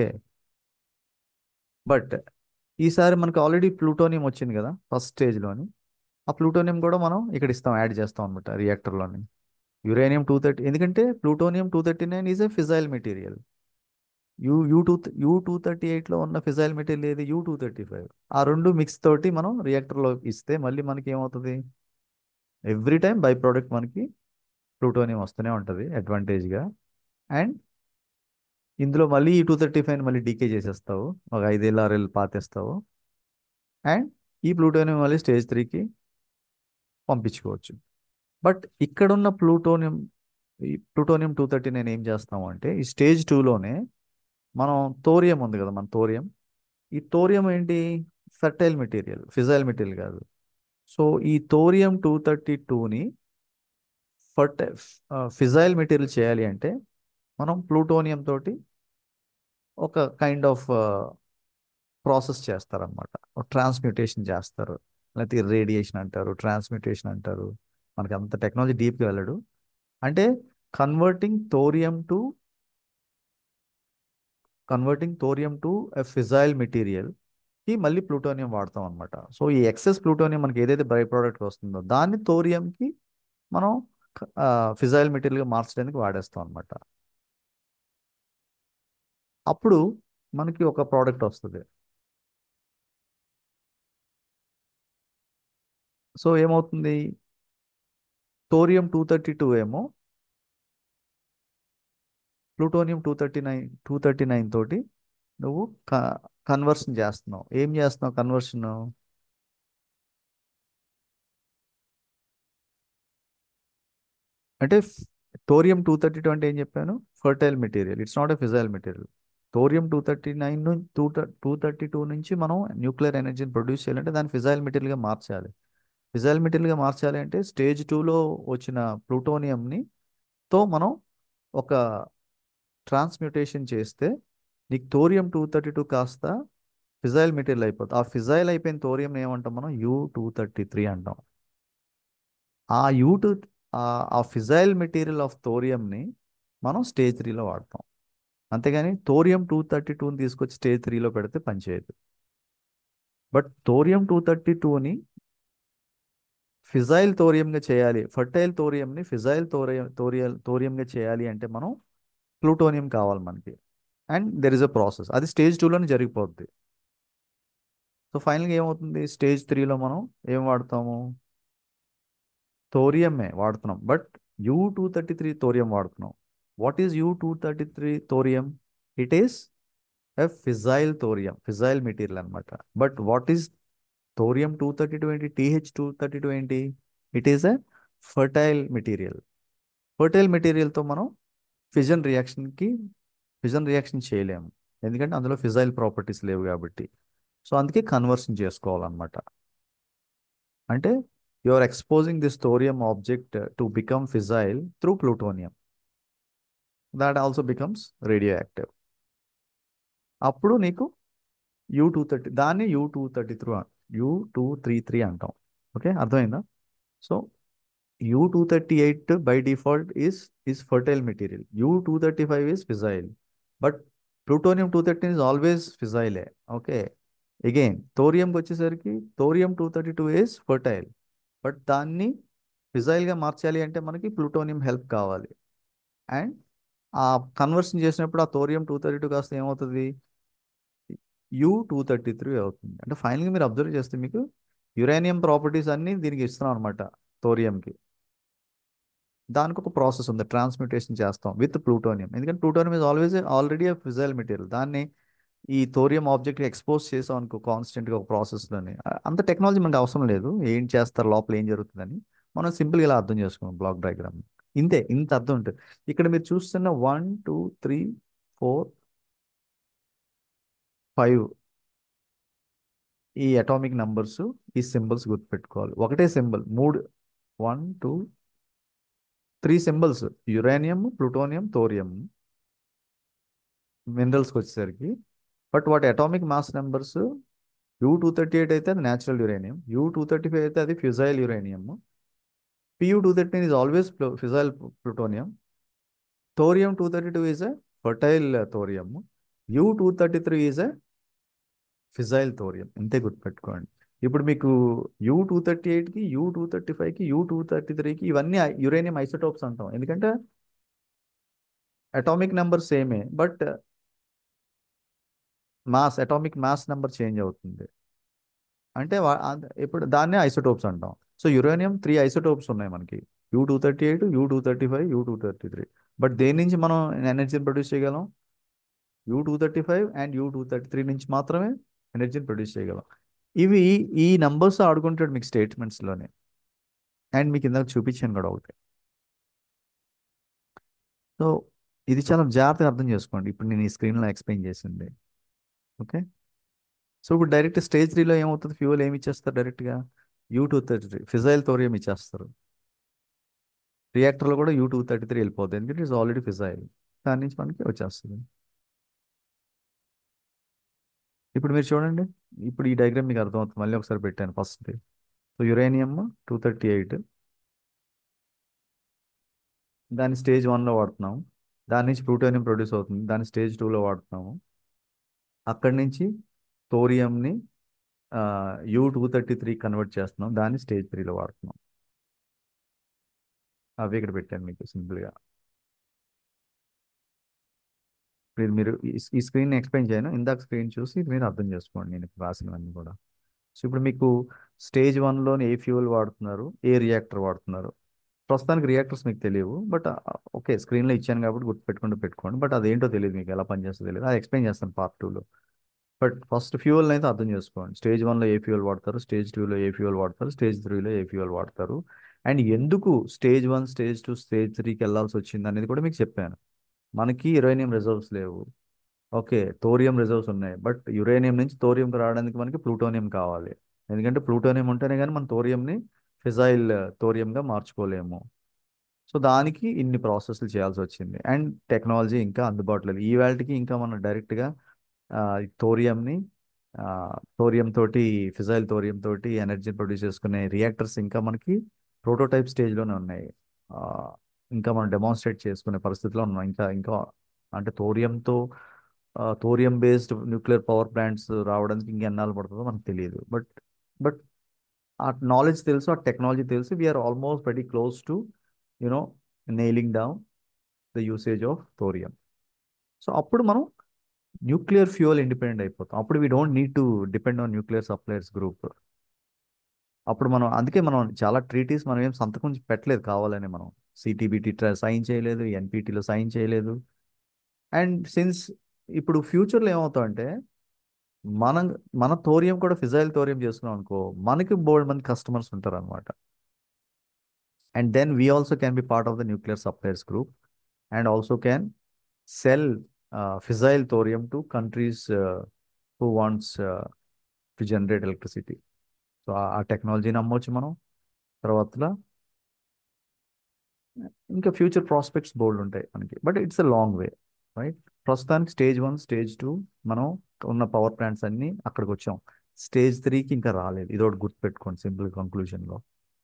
బట్ ఈసారి మనకు ఆల్రెడీ ప్లూటోనియం వచ్చింది కదా ఫస్ట్ స్టేజ్లోని ఆ ప్లూటోనియం కూడా మనం ఇక్కడ ఇస్తాం యాడ్ చేస్తాం అనమాట రియాక్టర్లోని యురేనియం టూ థర్టీ ఎందుకంటే plutonium two thirty nine is a fissile material U U two U two thirty ఎయిట్లో ఉన్న ఫిజైల్ మెటీరియల్ ఏది యూ టూ థర్టీ ఫైవ్ ఆ రెండు మిక్స్ తోటి మనం రియాక్టర్లో ఇస్తే మళ్ళీ మనకి ఏమవుతుంది ఎవ్రీ టైం బై ప్రోడక్ట్ మనకి ప్లూటోనియం వస్తూనే ఉంటుంది అడ్వాంటేజ్గా అండ్ ఇందులో మళ్ళీ ఈ టూ థర్టీ ఫైవ్ మళ్ళీ డీకే చేసేస్తావు ఒక ఐదేళ్ళు ఆరేళ్ళు పాతేస్తావు అండ్ ఈ ప్లూటోనియం మళ్ళీ స్టేజ్ త్రీకి పంపించుకోవచ్చు బట్ ఇక్కడున్న ప్లూటోనియం ఈ ప్లూటోనియం టూ థర్టీ నేను ఏం చేస్తాము అంటే ఈ స్టేజ్ టూలోనే మనం థోరియం ఉంది కదా మన థోరియం ఈ థోరియం ఏంటి ఫర్టైల్ మెటీరియల్ ఫిజైల్ మెటీరియల్ కాదు సో ఈ థోరియం టూ థర్టీ టూని ఫర్టై ఫిజైల్ మెటీరియల్ చేయాలి అంటే మనం ప్లూటోనియం తోటి ఒక కైండ్ ఆఫ్ ప్రాసెస్ చేస్తారనమాట ట్రాన్స్మ్యూటేషన్ చేస్తారు లేకపోతే రేడియేషన్ అంటారు ట్రాన్స్మ్యూటేషన్ అంటారు మనకి అంత టెక్నాలజీ డీప్గా వెళ్ళడు అంటే converting thorium to converting thorium to a fissile material కి మళ్ళీ ప్లూటోనియం వాడతాం అనమాట సో ఈ ఎక్సెస్ ప్లూటోనియం మనకి ఏదైతే బై ప్రోడక్ట్ వస్తుందో దాన్ని థోరియంకి మనం ఫిజైల్ మెటీరియల్గా మార్చడానికి వాడేస్తాం అనమాట అప్పుడు మనకి ఒక ప్రోడక్ట్ వస్తుంది సో ఏమవుతుంది థోరియం టూ థర్టీ టూ ఏమో plutonium two thirty nine two thirty nine తోటి నువ్వు కన్వర్షన్ చేస్తున్నావు ఏం చేస్తున్నావు కన్వర్షన్ అంటే థోరియం టూ థర్టీ టూ అంటే ఏం చెప్పాను fertile material it's not a fissile material thorium two thirty nine నుంచి టూ టూ థర్టీ టూ నుంచి మనం న్యూక్లియర్ ఎనర్జీని ప్రొడ్యూస్ చేయాలంటే దాన్ని ఫిజైల్ మెటీరియల్గా మార్చాలి ఫిజైల్ మెటీరియల్గా మార్చాలి అంటే స్టేజ్ టూలో వచ్చిన ప్లూటోనియంని తో మనం ఒక ట్రాన్స్మ్యూటేషన్ చేస్తే నీకు థోరియం టూ థర్టీ టూ కాస్త ఫిజైల్ మెటీరియల్ అయిపోతుంది ఆ ఫిజైల్ అయిపోయిన థోరియం ఏమంటాం మనం యూ టూ థర్టీ త్రీ అంటాం ఆ యూ టూ ఆ ఫిజైల్ మెటీరియల్ ఆఫ్ థోరియంని మనం స్టేజ్ త్రీలో వాడతాం అంతేగాని థోరియం టూ థర్టీ టూని తీసుకొచ్చి స్టేజ్ త్రీలో పెడితే పనిచేయదు బట్ థోరియం టూ థర్టీ టూని ఫిజైల్ థోరియంగా చేయాలి ఫర్టైల్ థోరియంని ఫిజైల్ థోరియం థోరియల్ థోరియంగా చేయాలి అంటే మనం ప్లూటోనియం కావాలి మనకి and there is a process అది స్టేజ్ టూలోనే జరిగిపోద్ది సో ఫైనల్గా ఏమవుతుంది స్టేజ్ త్రీలో మనం ఏం వాడతాము థోరియమే వాడుతున్నాం but U two thirty three thorium వాడుతున్నాం what is U two thirty three thorium it is a fissile thorium fissile material అనమాట but what is thorium two thirty two ఏంటి టీహెచ్ టూ థర్టీ టూ ఏంటి it is a fertile material fertile మెటీరియల్తో మనం ఫిజన్ రియాక్షన్కి ఫిజన్ రియాక్షన్ చేయలేము ఎందుకంటే అందులో ఫిజైల్ ప్రాపర్టీస్ లేవు కాబట్టి సో అందుకే కన్వర్షన్ చేసుకోవాలన్నమాట అంటే you are exposing this thorium object to become fissile through plutonium that also becomes radioactive అప్పుడు నీకు యూ టూ థర్టీ దాన్ని U two thirty through U two three three అంటాం ఓకే అర్థమైందా so U two thirty eight by default is is fertile material U two thirty five is fissile but plutonium two thirty is always ఫిజైలే ఓకే అగైన్ థోరియంకి వచ్చేసరికి thorium two thirty two is fertile but దాన్ని ఫిజైల్గా మార్చాలి అంటే మనకి ప్లూటోనియం హెల్ప్ కావాలి అండ్ ఆ కన్వర్షన్ చేసినప్పుడు ఆ థోరియం టూ థర్టీ టూ కాస్త ఏమవుతుంది యూ టూ థర్టీ త్రీ అవుతుంది అంటే ఫైనల్గా మీరు అబ్జర్వ్ చేస్తే మీకు యురేనియం ప్రాపర్టీస్ అన్నీ దీనికి ఇస్తున్నాం అనమాట థోరియంకి దానికి ఒక ప్రాసెస్ ఉంది ట్రాన్స్మ్యూటేషన్ చేస్తాం విత్ ప్లూటోనియం ఎందుకంటే plutonium is always already fissile material దాన్ని ఈ థోరియం ఆబ్జెక్ట్ ఎక్స్పోజ్ చేసాం అనుకో కాన్స్టెంట్గా ఒక ప్రాసెస్లోని అంత టెక్నాలజీ మనకు అవసరం లేదు ఏం చేస్తారు లోపల ఏం జరుగుతుందని మనం సింపుల్గా ఇలా అర్థం చేసుకున్నాం బ్లాక్ డయాగ్రామ్ ఇంతే ఇంత అర్థం ఉంటుంది ఇక్కడ మీరు చూస్తున్న one two three four five ఈ అటామిక్ నంబర్స్ ఈ సింబల్స్ గుర్తుపెట్టుకోవాలి ఒకటే సింబల్ మూడు one two three symbols uranium plutonium thorium మినరల్స్కి వచ్చేసరికి బట్ వాటి atomic mass numbers U two thirty eight అయితే అది natural uranium U two thirty five అయితే అది fissile uranium PU two thirty is always fissile plutonium thorium two thirty two is a fertile thorium U two thirty three is a fissile thorium ఇంతే గుర్తుపెట్టుకోండి ఇప్పుడు మీకు యూ టూ థర్టీ ఎయిట్కి యూ టూ థర్టీ ఫైవ్కి యూ టూ థర్టీ త్రీకి ఇవన్నీ యురేనియం ఐసోటోప్స్ అంటాం ఎందుకంటే అటామిక్ నెంబర్ సేమే but mass atomic mass number change అవుతుంది అంటే వా- ఆ- ఇప్పుడు దాన్నే ఐసోటోప్స్ అంటాం సో యురేనియం త్రీ ఐసోటోప్స్ ఉన్నాయి మనకి U two thirty eight U two thirty five U two thirty three but దేని నుంచి మనం ఎనర్జీని ప్రొడ్యూస్ చేయగలం U two thirty five and U two thirty three నుంచి మాత్రమే ఎనర్జీని ప్రొడ్యూస్ చేయగలం ఇవి ఈ నంబర్స్ ఆడుకుంటాడు మీకు స్టేట్మెంట్స్లోనే అండ్ మీకు ఇందాక చూపించాను కూడా ఒకటి సో ఇది చాలా జాగ్రత్తగా అర్థం చేసుకోండి ఇప్పుడు నేను ఈ స్క్రీన్లో ఎక్స్ప్లెయిన్ చేసింది ఓకే సో ఇప్పుడు డైరెక్ట్ స్టేజ్ త్రీలో ఏమవుతుంది ఫ్యూయల్ ఏమి ఇచ్చేస్తారు డైరెక్ట్గా U two thirty three fissile thorium ఇచ్చేస్తారు రియాక్టర్లో కూడా యూ టూ థర్టీ త్రీ వెళ్ళిపోతుంది ఎందుకంటే ఇట్స్ ఆల్రెడీ ఫిజైల్ దాని నుంచి మనకి వచ్చేస్తుంది ఇప్పుడు మీరు చూడండి ఇప్పుడు ఈ డయాగ్రామ్ మీకు అర్థమవుతుంది మళ్ళీ ఒకసారి పెట్టాను first so uranium two thirty eight దాన్ని స్టేజ్ వన్లో వాడుతున్నాం దాని నుంచి ప్లూటోనియం ప్రొడ్యూస్ అవుతుంది దాన్ని స్టేజ్ టూలో వాడుతున్నాము అక్కడి నుంచి థోరియంని U two thirty three convert చేస్తున్నాం దాన్ని స్టేజ్ త్రీలో వాడుతున్నాం అవి ఇక్కడ పెట్టాను మీకు సింపుల్గా మీరు మీరు ఈ- ఈ స్క్రీన్ ఎక్స్ప్లెయిన్ చేయను ఇందాక స్క్రీన్ చూసి ఇది మీరు అర్థం చేసుకోండి నేను ఇప్పుడు రాసినవన్నీ కూడా సో ఇప్పుడు మీకు స్టేజ్ వన్లోని ఏ ఫ్యూయల్ వాడుతున్నారు ఏ రియాక్టర్ వాడుతున్నారు ప్రస్తుతానికి రియాక్టర్స్ మీకు తెలియవు బట్ ఓకే స్క్రీన్లో ఇచ్చాను కాబట్టి గుర్తుపెట్టుకుంటూ పెట్టుకోండి బట్ అదేంటో తెలియదు మీకు ఎలా పనిచేస్తుందో తెలియదు అది ఎక్స్ప్లెయిన్ చేస్తాను పార్ట్ టూలో బట్ ఫస్ట్ ఫ్యూయల్ అయితే అర్థం చేసుకోండి స్టేజ్ వన్లో ఏ ఫ్యూయల్ వాడతారు స్టేజ్ టూలో ఏ ఫ్యూయల్ వాడతారు స్టేజ్ త్రీలో ఏ ఫ్యూయల్ వాడతారు అండ్ ఎందుకు stage one stage two stage త్రీకి వెళ్ళాల్సి వచ్చింది అనేది కూడా మీకు చెప్పాను మనకి యురేనియం రిజర్వ్స్ లేవు ఓకే థోరియం రిజర్వ్స్ ఉన్నాయి బట్ యురేనియం నుంచి థోరియంకి రావడానికి మనకి ప్లూటోనియం కావాలి ఎందుకంటే ప్లూటోనియం ఉంటేనే కానీ మన థోరియంని ఫిజైల్ థోరియంగా మార్చుకోలేము సో దానికి ఇన్ని ప్రాసెస్లు చేయాల్సి వచ్చింది అండ్ టెక్నాలజీ ఇంకా అందుబాటులో లేదు ఈ వాటికి ఇంకా మనం డైరెక్ట్గా థోరియంని థోరియం తోటి ఫిజైల్ థోరియం తోటి ఎనర్జీ ప్రొడ్యూస్ చేసుకునే రియాక్టర్స్ ఇంకా మనకి ప్రోటోటైప్ స్టేజ్లోనే ఉన్నాయి ఆ, ఇంకా మనం డెమాన్స్ట్రేట్ చేసుకునే పరిస్థితిలో ఉన్నాం ఇంకా ఇంకా అంటే థోరియంతో thorium based nuclear power plants రావడానికి ఇంకా ఎన్నాళ్ళు పడుతుందో మనకు తెలియదు బట్ బట్ ఆ నాలెడ్జ్ తెలుసు ఆ టెక్నాలజీ తెలుసు we're almost very close to you know nailing down the usage of thorium so అప్పుడు మనం న్యూక్లియర్ ఫ్యూయల్ ఇండిపెండెంట్ అయిపోతాం అప్పుడు we don't need to depend on nuclear suppliers group అప్పుడు మనం అందుకే మనం చాలా ట్రీటీస్ మనం ఏం సంతకం పెట్టలేదు కావాలని మనం సిటీబీటీ సైన్ చేయలేదు ఎన్పిటీలో సైన్ చేయలేదు అండ్ సిన్స్ ఇప్పుడు ఫ్యూచర్లో ఏమవుతామంటే మనం మన థోరియం కూడా ఫిజైల్ థోరియం చేసుకున్నాం అనుకో మనకి బోల్డ్ మంది కస్టమర్స్ ఉంటారు అనమాట and then we also can be part of the nuclear suppliers group and also can sell fissile thorium to countries who wants to generate electricity so ఆ టెక్నాలజీని అమ్మవచ్చు మనం తర్వాత ఇంకా ఫ్యూచర్ ప్రాస్పెక్ట్స్ బోల్డ్ ఉంటాయి మనకి but it's a long way right ప్రస్తుతానికి స్టేజ్ వన్ స్టేజ్ టూ మనం ఉన్న పవర్ ప్లాంట్స్ అన్నీ అక్కడికి వచ్చాం స్టేజ్ త్రీకి ఇంకా రాలేదు ఇది ఒకటి గుర్తుపెట్టుకోండి సింపుల్ కంక్లూషన్లో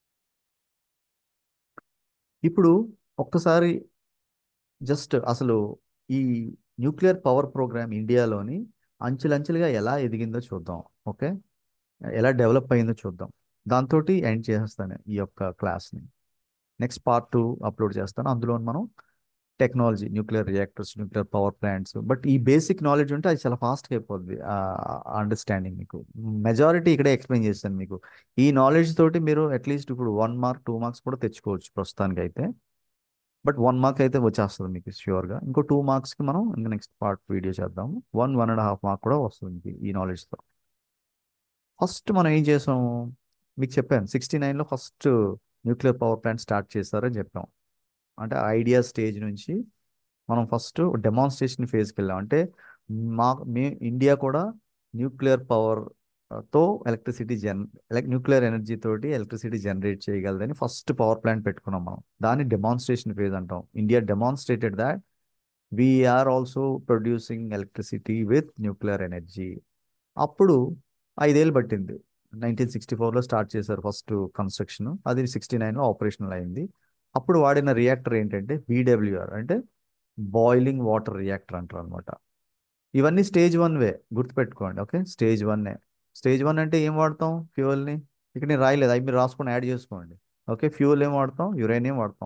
ఇప్పుడు ఒక్కసారి జస్ట్ అసలు ఈ న్యూక్లియర్ పవర్ ప్రోగ్రామ్ ఇండియాలోని అంచెలంచెలుగా ఎలా ఎదిగిందో చూద్దాం ఓకే ఎలా డెవలప్ అయిందో చూద్దాం దాంతో ఎండ్ చేసేస్తాను ఈ యొక్క క్లాస్ని నెక్స్ట్ పార్ట్ టూ అప్లోడ్ చేస్తాను అందులో మనం technology nuclear reactors nuclear power plants but ఈ బేసిక్ నాలెడ్జ్ ఉంటే అది చాలా ఫాస్ట్గా అయిపోద్ది అండర్స్టాండింగ్ మీకు మెజారిటీ ఇక్కడే ఎక్స్ప్లెయిన్ చేస్తాను మీకు ఈ నాలెడ్జ్ తోటి మీరు అట్లీస్ట్ ఇప్పుడు వన్ మార్క్ టూ మార్క్స్ కూడా తెచ్చుకోవచ్చు ప్రస్తుతానికి అయితే బట్ వన్ మార్క్ అయితే వచ్చేస్తుంది మీకు ష్యూర్గా ఇంకో టూ మార్క్స్కి మనం ఇంకా నెక్స్ట్ పార్ట్ వీడియో చేద్దాము one one and half mark కూడా వస్తుంది మీకు ఈ నాలెడ్జ్తో ఫస్ట్ మనం ఏం చేసాము మీకు చెప్పాను సిక్స్టీ నైన్లో first nuclear power plant start చేస్తారని చెప్పాం అంటే ఐడియా స్టేజ్ నుంచి మనం ఫస్ట్ డెమాన్స్ట్రేషన్ ఫేజ్కి వెళ్ళాం అంటే మా మే ఇండియా కూడా న్యూక్లియర్ పవర్ తో ఎలక్ట్రిసిటీ జన్ న్యూక్లియర్ ఎనర్జీ తోటి ఎలక్ట్రిసిటీ జనరేట్ చేయగలదని ఫస్ట్ పవర్ ప్లాంట్ పెట్టుకున్నాం మనం దాన్ని డెమాన్స్ట్రేషన్ ఫేజ్ అంటాం India demonstrated that we're also producing electricity with nuclear energy అప్పుడు ఐదేళ్ళు పట్టింది నైన్టీన్ సిక్స్టీ ఫోర్లో స్టార్ట్ చేశారు ఫస్ట్ కన్స్ట్రక్షన్ అది సిక్స్టీ నైన్లో ఆపరేషనల్ అయింది అప్పుడు వాడిన రియాక్టర్ ఏంటంటే బీడబ్ల్యూఆర్ అంటే బాయిలింగ్ వాటర్ రియాక్టర్ అంటారు అనమాట ఇవన్నీ స్టేజ్ వన్ వే గుర్తుపెట్టుకోండి ఓకే స్టేజ్ వన్నే స్టేజ్ వన్ అంటే ఏం వాడతాం ఫ్యూయల్ని ఇక్కడ నేను రాయలేదు అవి మీరు రాసుకొని యాడ్ చేసుకోండి ఓకే ఫ్యూయల్ ఏం వాడతాం యురేనియం వాడతాం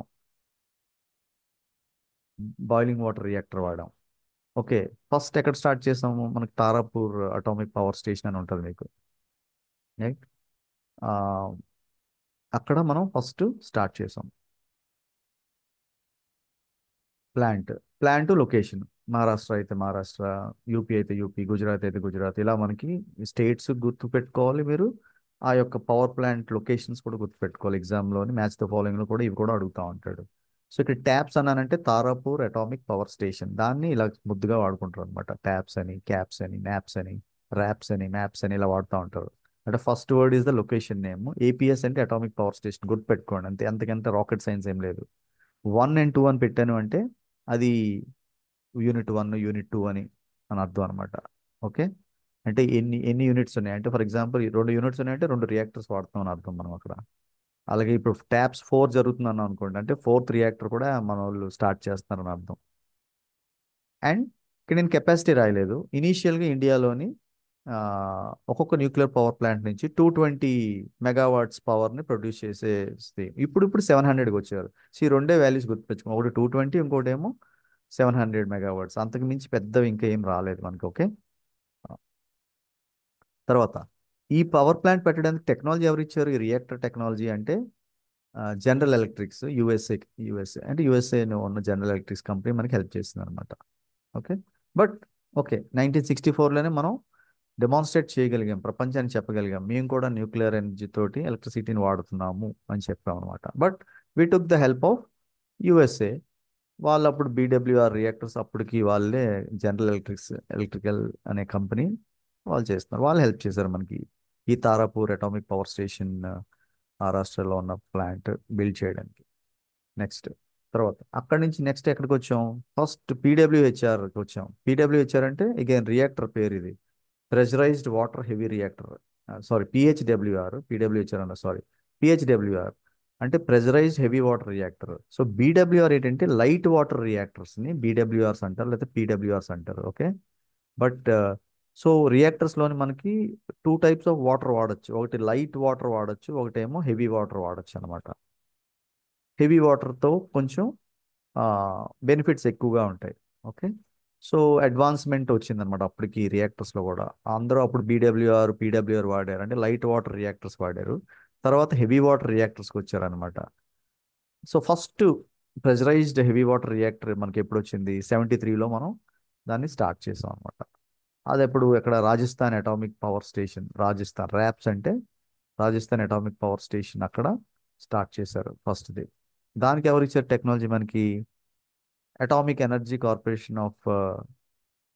బాయిలింగ్ వాటర్ రియాక్టర్ వాడాం ఓకే ఫస్ట్ ఎక్కడ స్టార్ట్ చేసాము మనకి తారాపూర్ అటామిక్ పవర్ స్టేషన్ అని ఉంటుంది మీకు రైట్ అక్కడ మనం ఫస్ట్ స్టార్ట్ చేసాం ప్లాంట్ ప్లాంట్ లొకేషన్ మహారాష్ట్ర అయితే మహారాష్ట్ర యూపీ అయితే యూపీ గుజరాత్ అయితే గుజరాత్ ఇలా మనకి స్టేట్స్ గుర్తు పెట్టుకోవాలి మీరు ఆ యొక్క పవర్ ప్లాంట్ లొకేషన్స్ కూడా గుర్తుపెట్టుకోవాలి ఎగ్జామ్లోని మ్యాచ్ ద ఫాలోయింగ్లో కూడా ఇవి కూడా అడుగుతూ ఉంటాడు సో ఇక్కడ ట్యాప్స్ అన్నానంటే తారాపూర్ అటామిక్ పవర్ స్టేషన్ దాన్ని ఇలా ముద్దుగా వాడుకుంటారు అనమాట ట్యాప్స్ అని క్యాప్స్ అని మ్యాప్స్ అని ర్యాప్స్ అని మ్యాప్స్ అని ఇలా వాడుతూ ఉంటారు అంటే first word is the location name APS అంటే అటామిక్ పవర్ స్టేషన్ గుర్తుపెట్టుకోండి అంతే అంతకంటే రాకెట్ సైన్స్ ఏం లేదు వన్ అండ్ టూ అని పెట్టాను అంటే అది యూనిట్ వన్ యూనిట్ టూ అని అని అర్థం అనమాట ఓకే అంటే ఎన్ని ఎన్ని యూనిట్స్ ఉన్నాయి అంటే ఫర్ ఎగ్జాంపుల్ రెండు యూనిట్స్ ఉన్నాయంటే రెండు రియాక్టర్స్ వాడుతాం అని అర్థం మనం అక్కడ అలాగే ఇప్పుడు ట్యాప్స్ ఫోర్ జరుగుతుందని అనుకోండి అంటే ఫోర్త్ రియాక్టర్ కూడా మన వాళ్ళు స్టార్ట్ చేస్తున్నారని అర్థం అండ్ ఇక్కడ నేను కెపాసిటీ రాయలేదు ఇనీషియల్గా ఇండియాలోని ఒక్కొక్క న్యూక్లియర్ పవర్ ప్లాంట్ నుంచి టూ ట్వంటీ మెగావాట్స్ పవర్ని ప్రొడ్యూస్ చేసేది ఇప్పుడు ఇప్పుడు సెవెన్ హండ్రెడ్కి వచ్చారు సో ఈ రెండే వాల్యూస్ గుర్తుపెచ్చుకో ఒకటి టూ ట్వంటీ ఇంకోటి ఏమో సెవెన్ హండ్రెడ్ మెగావాట్స్ అంతకు మించి పెద్దవి ఇంకా ఏం రాలేదు మనకి ఓకే తర్వాత ఈ పవర్ ప్లాంట్ పెట్టడానికి టెక్నాలజీ ఎవరు ఇచ్చారు ఈ రియాక్టర్ టెక్నాలజీ అంటే జనరల్ ఎలక్ట్రిక్స్ యుఎస్ఏ యుఎస్ఏ అంటే యుఎస్ఏ ఉన్న జనరల్ ఎలక్ట్రిక్స్ కంపెనీ మనకి హెల్ప్ చేస్తుంది అనమాట okay but okay nineteen sixty ఫోర్లోనే మనం డెమాన్స్ట్రేట్ చేయగలిగాం ప్రపంచానికి చెప్పగలిగాం మేము కూడా న్యూక్లియర్ ఎనర్జీ తోటి ఎలక్ట్రిసిటీని వాడుతున్నాము అని చెప్పాం అనమాట but we took the help of USA వాళ్ళు అప్పుడు బీడబ్ల్యూఆర్ రియాక్టర్స్ అప్పటికి వాళ్ళే జనరల్ ఎలక్ట్రిక్స్ ఎలక్ట్రికల్ అనే కంపెనీ వాళ్ళు చేస్తున్నారు వాళ్ళు హెల్ప్ చేశారు మనకి ఈ తారాపూర్ అటామిక్ పవర్ స్టేషన్ మహారాష్ట్రలో ఉన్న ప్లాంట్ బిల్డ్ చేయడానికి నెక్స్ట్ తర్వాత అక్కడి నుంచి నెక్స్ట్ ఎక్కడికి వచ్చాం ఫస్ట్ పీడబ్ల్యూహెచ్ఆర్కి వచ్చాం పీడబ్ల్యూహెచ్ఆర్ అంటే అగైన్ రియాక్టర్ పేరు ఇది pressurised water heavy reactor sorry PHWR PWHR అన్న సారీ పిహెచ్డబ్ల్యూఆర్ అంటే pressurised heavy water reactor so BWR ఏంటంటే లైట్ వాటర్ రియాక్టర్స్ని బీడబ్ల్యూఆర్స్ అంటారు లేకపోతే పీడబ్ల్యూఆర్స్ అంటారు ఓకే బట్ సో రియాక్టర్స్లోని మనకి టూ టైప్స్ ఆఫ్ వాటర్ వాడచ్చు ఒకటి లైట్ వాటర్ వాడచ్చు ఒకటేమో హెవీ వాటర్ వాడచ్చు అనమాట హెవీ వాటర్తో కొంచెం బెనిఫిట్స్ ఎక్కువగా ఉంటాయి ఓకే సో అడ్వాన్స్మెంట్ వచ్చిందనమాట అప్పటికి రియాక్టర్స్లో కూడా అందరూ అప్పుడు బీడబ్ల్యూఆర్ పీడబ్ల్యూఆర్ వాడారు అంటే లైట్ వాటర్ రియాక్టర్స్ వాడారు తర్వాత హెవీ వాటర్ రియాక్టర్స్కి వచ్చారనమాట so first pressurised heavy water reactor మనకి ఎప్పుడు వచ్చింది సెవెంటీ త్రీలో మనం దాన్ని స్టార్ట్ చేసాం అనమాట అది ఎప్పుడు ఇక్కడ Rajasthan atomic power station Rajasthan RAPS అంటే రాజస్థాన్ అటామిక్ పవర్ స్టేషన్ అక్కడ స్టార్ట్ చేశారు ఫస్ట్ది దానికి ఎవరు ఇచ్చారు టెక్నాలజీ మనకి atomic energy corporation of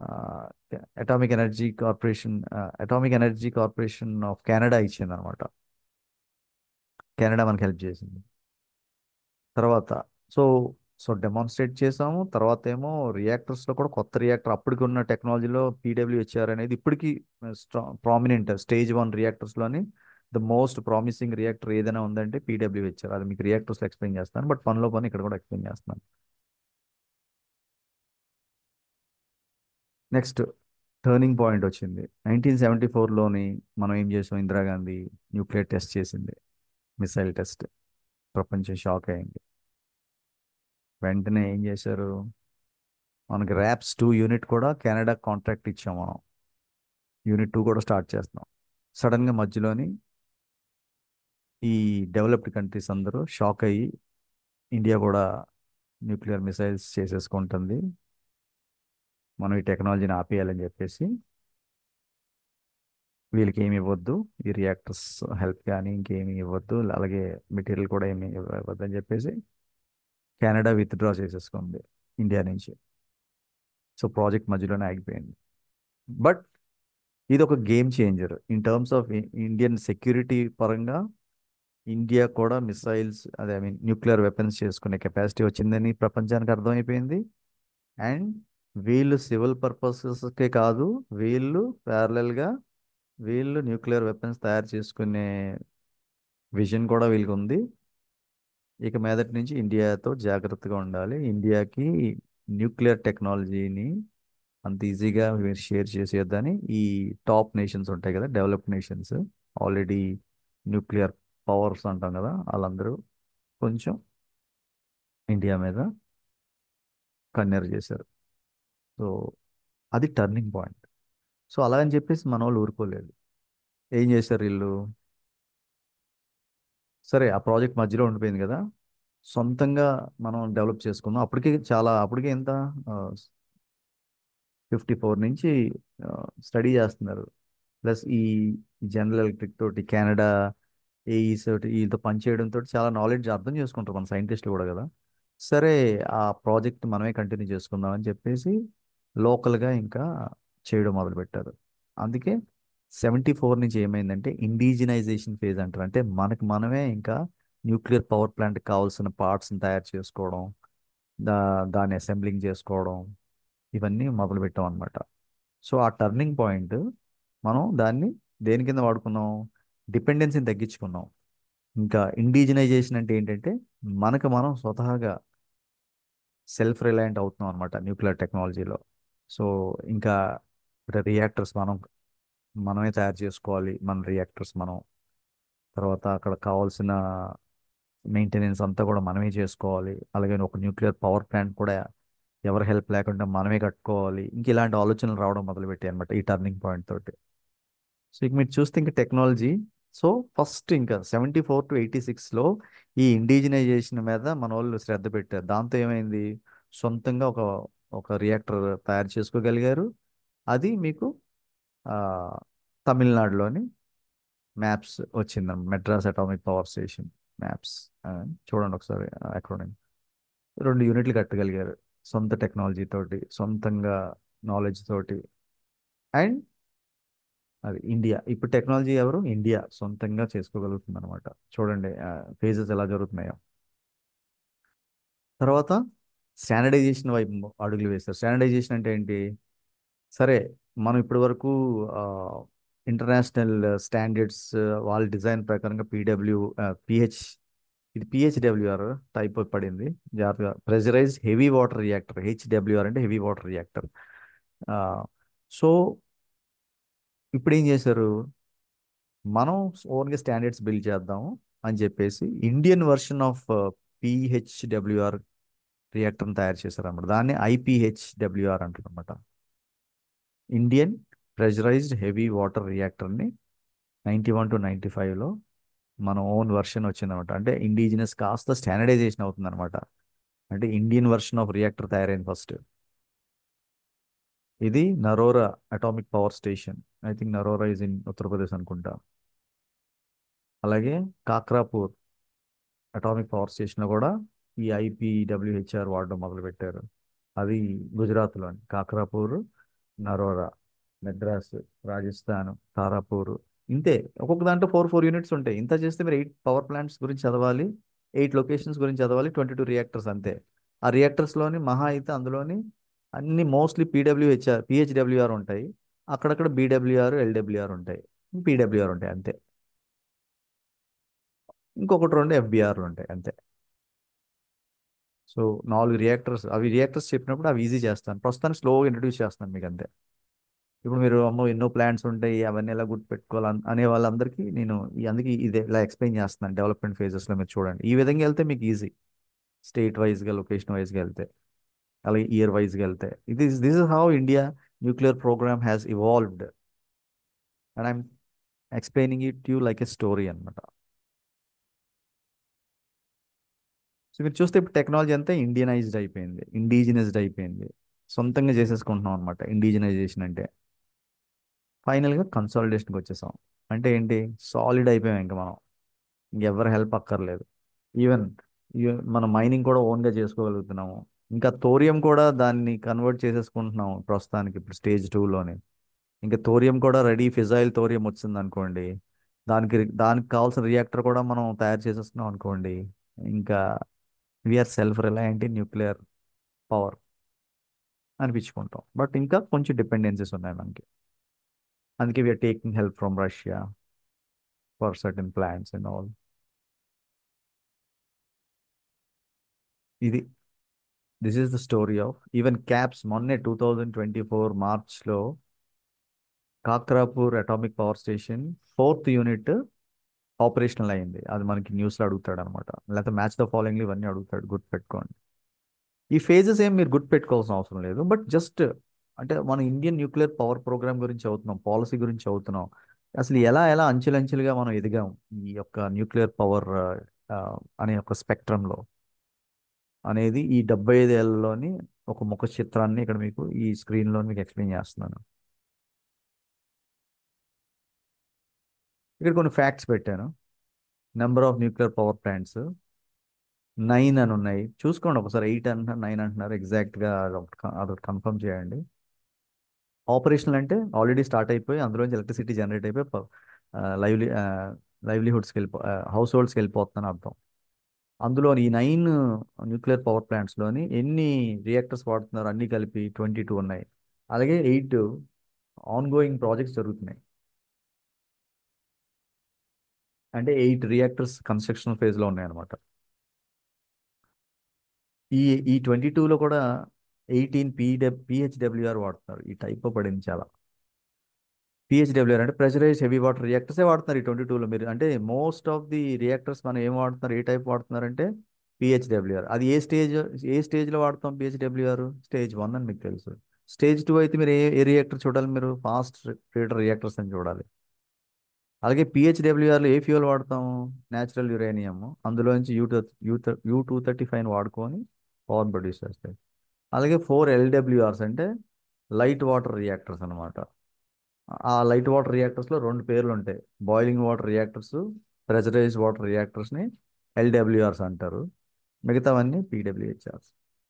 atomic energy corporation atomic energy corporation of Canada ఇచ్చింది అనమాట కెనడా మనకి హెల్ప్ చేసింది తర్వాత సో సో డెమాన్స్ట్రేట్ చేసాము తర్వాత ఏమో రియాక్టర్స్లో కూడా కొత్త రియాక్టర్ అప్పటికి ఉన్న టెక్నాలజీలో పీడబ్ల్యూహెచ్ఆర్ అనేది ఇప్పటికీ ప్రామినెంట్ స్టేజ్ వన్ రియాక్టర్స్లోని ద మోస్ట్ ప్రామిసింగ్ రియాక్టర్ ఏదైనా ఉందంటే పీడబ్ల్యూహెచ్ఆర్ అది మీకు రియాక్టర్స్లో ఎక్స్ప్లెయిన్ చేస్తాను బట్ పనిలో పని ఇక్కడ కూడా ఎక్స్ప్లెయిన్ చేస్తున్నాను నెక్స్ట్ టర్నింగ్ పాయింట్ వచ్చింది నైన్టీన్ సెవెంటీ ఫోర్లోని మనం ఏం చేసాం ఇందిరాగాంధీ న్యూక్లియర్ టెస్ట్ చేసింది మిసైల్ టెస్ట్ ప్రపంచం షాక్ అయింది వెంటనే ఏం చేశారు మనకి ర్యాప్స్ టూ యూనిట్ కూడా కెనడా కాంట్రాక్ట్ ఇచ్చాం మనం యూనిట్ టూ కూడా స్టార్ట్ చేస్తున్నాం సడన్గా మధ్యలోని ఈ డెవలప్డ్ కంట్రీస్ అందరూ షాక్ అయ్యి ఇండియా కూడా న్యూక్లియర్ మిసైల్స్ చేసేసుకుంటుంది మనం ఈ టెక్నాలజీని ఆపేయాలని చెప్పేసి వీళ్ళకి ఏమి ఇవ్వద్దు ఈ రియాక్టర్స్ హెల్ప్ కానీ ఇంకేమి ఇవ్వద్దు అలాగే మెటీరియల్ కూడా ఏమి ఇవ్వద్దు అని చెప్పేసి కెనడా విత్డ్రా చేసేసుకుంది ఇండియా నుంచి సో ప్రాజెక్ట్ మధ్యలోనే ఆగిపోయింది బట్ ఇది ఒక game changer in terms of Indian security పరంగా ఇండియా కూడా మిసైల్స్ అదే ఐ మీన్ న్యూక్లియర్ వెపన్స్ చేసుకునే కెపాసిటీ వచ్చిందని ప్రపంచానికి అర్థమైపోయింది అండ్ వీళ్ళు సివిల్ పర్పసెస్కే కాదు వీళ్ళు ప్యారలల్గా వీళ్ళు న్యూక్లియర్ వెపన్స్ తయారు చేసుకునే విజన్ కూడా వీళ్ళకి ఉంది ఇక మీదటి నుంచి ఇండియాతో జాగ్రత్తగా ఉండాలి ఇండియాకి న్యూక్లియర్ టెక్నాలజీని అంత ఈజీగా మీరు షేర్ చేసేద్దని ఈ టాప్ నేషన్స్ ఉంటాయి కదా developed nations already nuclear powers అంటాం కదా వాళ్ళందరూ కొంచెం ఇండియా మీద కన్నెర చేశారు సో అది టర్నింగ్ పాయింట్ సో అలా అని చెప్పేసి మన వాళ్ళు ఊరుకోలేదు ఏం చేశారు వీళ్ళు సరే ఆ ప్రాజెక్ట్ మధ్యలో ఉండిపోయింది కదా సొంతంగా మనం డెవలప్ చేసుకుందాం అప్పటికే చాలా అప్పటికే ఎంత ఫిఫ్టీ ఫోర్ నుంచి స్టడీ చేస్తున్నారు ప్లస్ ఈ జనరల్ ఎలక్ట్రిక్ తోటి కెనడా ఏఈస్ తోటి వీళ్ళతో పనిచేయడంతో చాలా నాలెడ్జ్ అర్థం చేసుకుంటారు మన సైంటిస్టులు కూడా కదా సరే ఆ ప్రాజెక్ట్ మనమే కంటిన్యూ చేసుకుందాం అని చెప్పేసి లోకల్గా ఇంకా చేయడం మొదలుపెట్టారు అందుకే సెవెంటీ ఫోర్ నుంచి ఏమైందంటే ఇండిజినైజేషన్ ఫేజ్ అంటారు అంటే మనకు మనమే ఇంకా న్యూక్లియర్ పవర్ ప్లాంట్కి కావాల్సిన పార్ట్స్ని తయారు చేసుకోవడం దా దాన్ని అసెంబ్లింగ్ చేసుకోవడం ఇవన్నీ మొదలుపెట్టాం అనమాట సో ఆ టర్నింగ్ పాయింట్ మనం దాన్ని దేని కింద వాడుకున్నాం డిపెండెన్సీని తగ్గించుకున్నాం ఇంకా ఇండిజినైజేషన్ అంటే ఏంటంటే మనకు మనం స్వతహాగా సెల్ఫ్ రిలయంట్ అవుతున్నాం అనమాట న్యూక్లియర్ టెక్నాలజీలో సో ఇంకా రియాక్టర్స్ మనం మనమే తయారు చేసుకోవాలి మన రియాక్టర్స్ మనం తర్వాత అక్కడ కావాల్సిన మెయింటెనెన్స్ అంతా కూడా మనమే చేసుకోవాలి అలాగే ఒక న్యూక్లియర్ పవర్ ప్లాంట్ కూడా ఎవరి హెల్ప్ లేకుండా మనమే కట్టుకోవాలి ఇంక ఇలాంటి ఆలోచనలు రావడం మొదలుపెట్టాయి అనమాట ఈ టర్నింగ్ పాయింట్ తోటి సో ఇక మీరు చూస్తే ఇంకా టెక్నాలజీ సో ఫస్ట్ ఇంకా సెవెంటీ ఫోర్ టు ఎయిటీ సిక్స్లో ఈ ఇండిజినైజేషన్ మీద మన వాళ్ళు శ్రద్ధ పెట్టారు దాంతో ఏమైంది సొంతంగా ఒక ఒక రియాక్టర్ తయారు చేసుకోగలిగారు అది మీకు తమిళనాడులోని మ్యాప్స్ వచ్చింది Madras atomic power station MAPS చూడండి ఒకసారి అక్రోనిం రెండు యూనిట్లు కట్టగలిగారు సొంత టెక్నాలజీ తోటి సొంతంగా నాలెడ్జ్ తోటి అండ్ అది ఇండియా ఇప్పుడు టెక్నాలజీ ఎవరు ఇండియా సొంతంగా చేసుకోగలుగుతుంది అనమాట చూడండి ఫేజెస్ ఎలా జరుగుతున్నాయో తర్వాత స్టాండర్డైజేషన్ వైపు అడుగులు వేస్తారు స్టాండర్డైజేషన్ అంటే ఏంటి సరే మనం ఇప్పటి వరకు ఇంటర్నేషనల్ స్టాండర్డ్స్ వాళ్ళ డిజైన్ ప్రకారంగా పీడబ్ల్యూ పిహెచ్ ఇది పిహెచ్డబ్ల్యూఆర్ టైప్ పడింది జాగ్రత్తగా pressurise heavy water reactor HWR అంటే హెవీ వాటర్ రియాక్టర్ సో ఇప్పుడు ఏం చేశారు మనం ఓన్గా స్టాండర్డ్స్ బిల్డ్ చేద్దాము అని చెప్పేసి ఇండియన్ వర్షన్ ఆఫ్ పిహెచ్డబ్ల్యూఆర్ రియాక్టర్ని తయారు చేశారు అనమాట దాన్ని ఐపిహెచ్డబ్ల్యూఆర్ అంటారు అనమాట ఇండియన్ ప్రెషరైజ్డ్ హెవీ వాటర్ రియాక్టర్ని నైంటీ వన్ టు నైంటీ ఫైవ్లో మన ఓన్ వర్షన్ వచ్చిందనమాట అంటే ఇండిజినస్ కాస్త స్టాండర్డైజేషన్ అవుతుంది అనమాట అంటే ఇండియన్ వర్షన్ ఆఫ్ రియాక్టర్ తయారైంది ఫస్ట్ ఇది Narora atomic power station I think Narora is in Uttar Pradesh అనుకుంటా అలాగే కాక్రాపూర్ అటామిక్ పవర్ స్టేషన్లో కూడా ఈ ఐపీడబ్ల్యూహెచ్ఆర్ వాడడం మొదలుపెట్టారు అది గుజరాత్లోని కాక్రాపూర్ నరోరా మెడ్రాస్ రాజస్థాన్ తారాపూర్ ఇంతే ఒక్కొక్క దాంట్లో ఫోర్ ఫోర్ యూనిట్స్ ఉంటాయి ఇంత చేస్తే మీరు ఎయిట్ పవర్ ప్లాంట్స్ గురించి చదవాలి ఎయిట్ లొకేషన్స్ గురించి చదవాలి ట్వంటీ టూ రియాక్టర్స్ అంతే ఆ రియాక్టర్స్లోని మహా అయితే అందులోని అన్ని మోస్ట్లీ పీడబ్ల్యూహెచ్ఆర్ పిహెచ్డబ్ల్యూఆర్ ఉంటాయి అక్కడక్కడ బీడబ్ల్యూఆర్ ఎల్డబ్ల్యూఆర్ ఉంటాయి పీడబ్ల్యూఆర్ ఉంటాయి అంతే ఇంకొకటి రెండు ఎఫ్బిఆర్లు ఉంటాయి అంతే సో నాలుగు రియాక్టర్స్ అవి రియాక్టర్స్ చెప్పినప్పుడు అవి ఈజీ చేస్తాను ప్రస్తుతానికి స్లోగా ఇంట్రడ్యూస్ చేస్తాను మీకు అంతే ఇప్పుడు మీరు అమ్మో ఎన్నో ప్లాన్స్ ఉంటాయి అవన్నీ ఎలా గుర్తుపెట్టుకోవాలి అన్- అనే వాళ్ళందరికీ నేను ఈ- అందుకే ఇదే ఇలా ఎక్స్ప్లెయిన్ చేస్తున్నాను డెవలప్మెంట్ ఫేజెస్లో మీరు చూడండి ఈ విధంగా వెళ్తే మీకు ఈజీ స్టేట్ వైజ్గా లొకేషన్ వైజ్గా వెళ్తే అలాగే ఇయర్ వైజ్గా వెళ్తే ఇది this is how India nuclear programme has evolved and I'm explaining it you like a story అనమాట సో మీరు చూస్తే ఇప్పుడు టెక్నాలజీ అంతా ఇండియనైజ్డ్ అయిపోయింది ఇండిజినైజ్డ్ అయిపోయింది సొంతంగా చేసేసుకుంటున్నాం అనమాట ఇండిజినైజేషన్ అంటే ఫైనల్గా కన్సాలిడేషన్కి వచ్చేసాం అంటే ఏంటి సాలిడ్ అయిపోయాం ఇంకా మనం ఇంకెవరి హెల్ప్ అక్కర్లేదు ఈవెన్ మన మైనింగ్ కూడా ఓన్గా చేసుకోగలుగుతున్నాము ఇంకా థోరియం కూడా దాన్ని కన్వర్ట్ చేసేసుకుంటున్నాము ప్రస్తుతానికి ఇప్పుడు స్టేజ్ టూలోని ఇంకా థోరియం కూడా రెడీ ఫిజైల్ థోరియం వచ్చింది అనుకోండి దానికి దానికి కావాల్సిన రియాక్టర్ కూడా మనం తయారు చేసేస్తున్నాం అనుకోండి ఇంకా we are self reliant in nuclear power అనిపించుకుంటాం బట్ ఇంకా కొంచెం డిపెండెన్సీస్ ఉన్నాయి మనకి అందుకే we are taking help from Russia for certain plants and all ఇది this is the story of even KAPS మొన్నే టూ థౌజండ్ ట్వంటీ ఫోర్ మార్చ్లో Kakrapar atomic power station fourth unit operational అయింది అది మనకి న్యూస్లో అడుగుతాడు అనమాట లేకపోతే మ్యాచ్ ద ఫాలోయింగ్లు ఇవన్నీ అడుగుతాడు గుర్తుపెట్టుకోండి ఈ ఫేజెస్ ఏం మీరు గుర్తుపెట్టుకోవాల్సిన అవసరం లేదు బట్ జస్ట్ అంటే మన ఇండియన్ న్యూక్లియర్ పవర్ ప్రోగ్రామ్ గురించి చదువుతున్నాం పాలసీ గురించి చదువుతున్నాం అసలు ఎలా ఎలా అంచెలంచెలుగా మనం ఎదిగాం ఈ యొక్క న్యూక్లియర్ పవర్ అనే ఒక స్పెక్ట్రంలో అనేది ఈ డెబ్బై ఐదు ఏళ్ళలోని ఒక ముఖ చిత్రాన్ని ఇక్కడ మీకు ఈ స్క్రీన్లో మీకు ఎక్స్ప్లెయిన్ చేస్తున్నాను ఇక్కడ కొన్ని ఫ్యాక్ట్స్ పెట్టాను number of nuclear power plants nine అని ఉన్నాయి చూసుకోండి ఒకసారి ఎయిట్ అంటున్నారు నైన్ అంటున్నారు ఎగ్జాక్ట్గా అదొకటి అదొకటి కన్ఫర్మ్ చేయండి ఆపరేషనల్ అంటే ఆల్రెడీ స్టార్ట్ అయిపోయి అందులోంచి ఎలక్ట్రిసిటీ జనరేట్ అయిపోయి లైవ్లీ లైవ్లీహుడ్స్కి వెళ్ళిపో హౌస్ హోల్డ్స్కి వెళ్ళిపోతుందని అర్థం అందులో ఈ నైన్ న్యూక్లియర్ పవర్ ప్లాంట్స్లోని ఎన్ని రియాక్టర్స్ వాడుతున్నారు అన్నీ కలిపి ట్వంటీ టూ ఉన్నాయి అలాగే ఎయిట్ ఆన్ గోయింగ్ ప్రాజెక్ట్స్ జరుగుతున్నాయి అంటే ఎయిట్ రియాక్టర్స్ కన్స్ట్రక్షన్ ఫేజ్లో ఉన్నాయన్నమాట ఈ ఈ ట్వంటీ టూలో కూడా ఎయిటీన్ పీడబ్ పిహెచ్డబ్ల్యూఆర్ వాడుతున్నారు ఈ టైప్ పడింది చాలా పిహెచ్డబ్ల్యూఆర్ అంటే ప్రెషరైజ్ హెవీ వాటర్ రియాక్టర్సే వాడుతున్నారు ఈ ట్వంటీ టూలో మీరు అంటే మోస్ట్ ఆఫ్ ది రియాక్టర్స్ మనం ఏం వాడుతున్నారు ఏ టైప్ వాడుతున్నారు అంటే పిహెచ్డబ్ల్యూఆర్ అది ఏ స్టేజ్ ఏ స్టేజ్లో వాడతాం పిహెచ్డబ్ల్యూఆర్ స్టేజ్ వన్ అని మీకు తెలుసు స్టేజ్ టూ అయితే మీరు ఏ ఏ రియాక్టర్ చూడాలి మీరు ఫాస్ట్ రీడర్ రియాక్టర్స్ అని చూడాలి అలాగే పిహెచ్డబ్ల్యూఆర్లో ఏ ఫ్యూయల్ వాడతాము న్యాచురల్ యురేనియం అందులోంచి U U U two thirty five వాడుకొని పవర్ ప్రొడ్యూస్ చేస్తాయి అలాగే ఫోర్ ఎల్డబ్ల్యూఆర్స్ అంటే లైట్ వాటర్ రియాక్టర్స్ అనమాట ఆ లైట్ వాటర్ రియాక్టర్స్లో రెండు పేర్లు ఉంటాయి boiling water reactors pressurise water రియాక్టర్స్ని ఎల్డబ్ల్యూఆర్స్ అంటారు మిగతావన్నీ పీడబ్ల్యూహెచ్ఆర్స్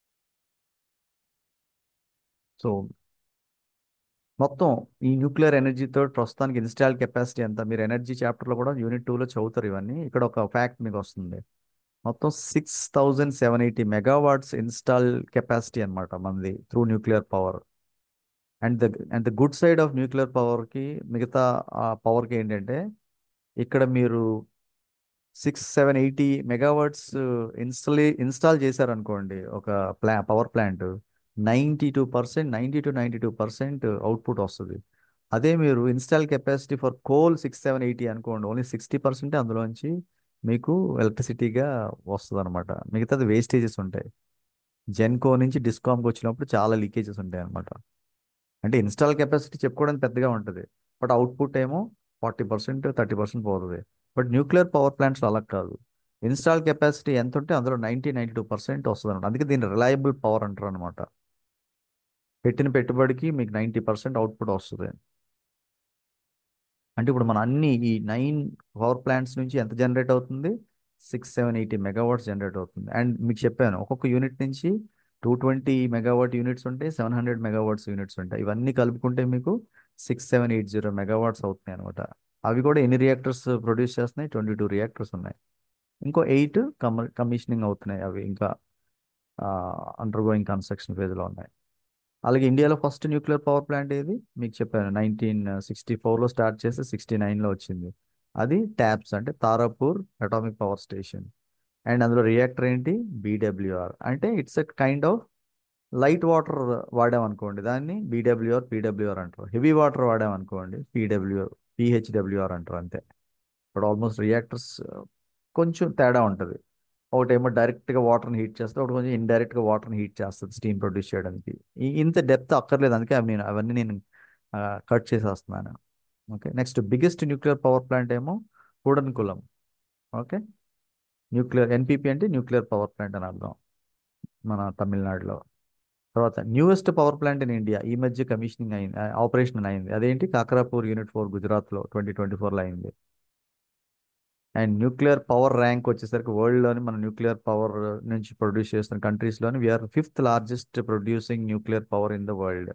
సో మొత్తం ఈ న్యూక్లియర్ ఎనర్జీతో ప్రస్తుతానికి ఇన్స్టాల్ కెపాసిటీ ఎంత మీరు ఎనర్జీ చాప్టర్లో కూడా యూనిట్ టూలో చదువుతారు ఇవన్నీ ఇక్కడ ఒక ఫ్యాక్ట్ మీకు వస్తుంది మొత్తం six thousand seven eighty megawatts install capacity అనమాట మనది through nuclear power and the and the good side of nuclear పవర్కి మిగతా ఆ పవర్కి ఏంటంటే ఇక్కడ మీరు సిక్స్ సెవెన్ ఎయిటీ మెగావాట్స్ ఇన్స్టలే ఇన్స్టాల్ చేశారనుకోండి ఒక ప్లా power plant ninety two percent ninety two ninety two percent output వస్తుంది అదే మీరు install capacity for coal six seven eighty అనుకోండి ఓన్లీ సిక్స్టీ పర్సెంటే అందులోంచి మీకు ఎలక్ట్రిసిటీగా వస్తుంది అనమాట మిగతాది వేస్టేజెస్ ఉంటాయి జెన్కో నుంచి డిస్కామ్కి వచ్చినప్పుడు చాలా లీకేజెస్ ఉంటాయి అనమాట అంటే ఇన్స్టాల్ కెపాసిటీ చెప్పుకోవడానికి పెద్దగా ఉంటుంది బట్ అవుట్పుట్ ఏమో ఫార్టీ పర్సెంట్ థర్టీ పర్సెంట్ పోతుంది బట్ న్యూక్లియర్ పవర్ ప్లాంట్స్లో అలా కాదు ఇన్స్టాల్ కెపాసిటీ ఎంత ఉంటే అందులో నైంటీ నైంటీ టూ పర్సెంట్ వస్తుంది అనమాట అందుకే దీన్ని రిలయబుల్ పవర్ అంటారు అనమాట పెట్టిన పెట్టుబడికి మీకు నైంటీ పర్సెంట్ అవుట్పుట్ వస్తుంది అంటే ఇప్పుడు మన అన్ని ఈ నైన్ పవర్ ప్లాంట్స్ నుంచి ఎంత జనరేట్ అవుతుంది six seven eighty megawatts generate అవుతుంది అండ్ మీకు చెప్పాను ఒక్కొక్క యూనిట్ నుంచి టూ ట్వంటీ మెగావాట్ యూనిట్స్ ఉంటాయి సెవెన్ హండ్రెడ్ మెగావాట్స్ యూనిట్స్ ఉంటాయి ఇవన్నీ కలుపుకుంటే మీకు six seven eight zero megawatts అవుతున్నాయి అనమాట అవి కూడా ఎన్ని రియాక్టర్స్ ప్రొడ్యూస్ చేస్తున్నాయి ట్వంటీ టూ రియాక్టర్స్ ఉన్నాయి ఇంకో ఎయిట్ కమ కమిషనింగ్ అవుతున్నాయి అవి ఇంకా అండర్ గోయింగ్ కన్స్ట్రక్షన్ ఫేజ్లో ఉన్నాయి అలాగే ఇండియాలో ఫస్ట్ న్యూక్లియర్ పవర్ ప్లాంట్ ఏది మీకు చెప్పాను నైన్టీన్ సిక్స్టీ ఫోర్లో స్టార్ట్ చేస్తే సిక్స్టీ నైన్లో వచ్చింది అది ట్యాప్స్ అంటే Tarapur atomic power station and అందులో రియాక్టర్ ఏంటి బీడబ్ల్యూఆర్ అంటే it's a kind of light water వాడామనుకోండి దాన్ని బీడబ్ల్యూఆర్ పీడబ్ల్యూఆర్ అంటారు హెవీ వాటర్ వాడామనుకోండి పీడబ్ల్యూ పిహెచ్డబ్ల్యూఆర్ అంటారు అంతే ఇప్పుడు ఆల్మోస్ట్ రియాక్టర్స్ కొంచెం తేడా ఉంటుంది ఒకటేమో డైరెక్ట్గా వాటర్ని హీట్ చేస్తే ఒకటి కొంచెం ఇండైరెక్ట్గా వాటర్ని హీట్ చేస్తుంది స్టీమ్ ప్రొడ్యూస్ చేయడానికి ఈ- ఇంత డెప్త్ అక్కర్లేదు అందుకే అవి నేను అవన్నీ నేను కట్ చేసేస్తున్నాను okay next biggest nuclear power plant ఏమో కూడన్కులం ఓకే న్యూక్లియర్ ఎన్పిపి అంటే న్యూక్లియర్ పవర్ ప్లాంట్ అని అర్థం మన తమిళనాడులో తర్వాత newest power plant in India ఈ మధ్య కమిషనింగ్ అయింది ఆపరేషన్ అయింది అదేంటి కాకరాపూర్ యూనిట్ ఫోర్ గుజరాత్లో ట్వంటీ ట్వంటీ ఫోర్లో అయింది అండ్ న్యూక్లియర్ పవర్ ర్యాంక్ వచ్చేసరికి వరల్డ్లోని మన న్యూక్లియర్ పవర్ నుంచి ప్రొడ్యూస్ చేస్తున్న కంట్రీస్లోని we are fifth largest producing nuclear power in the world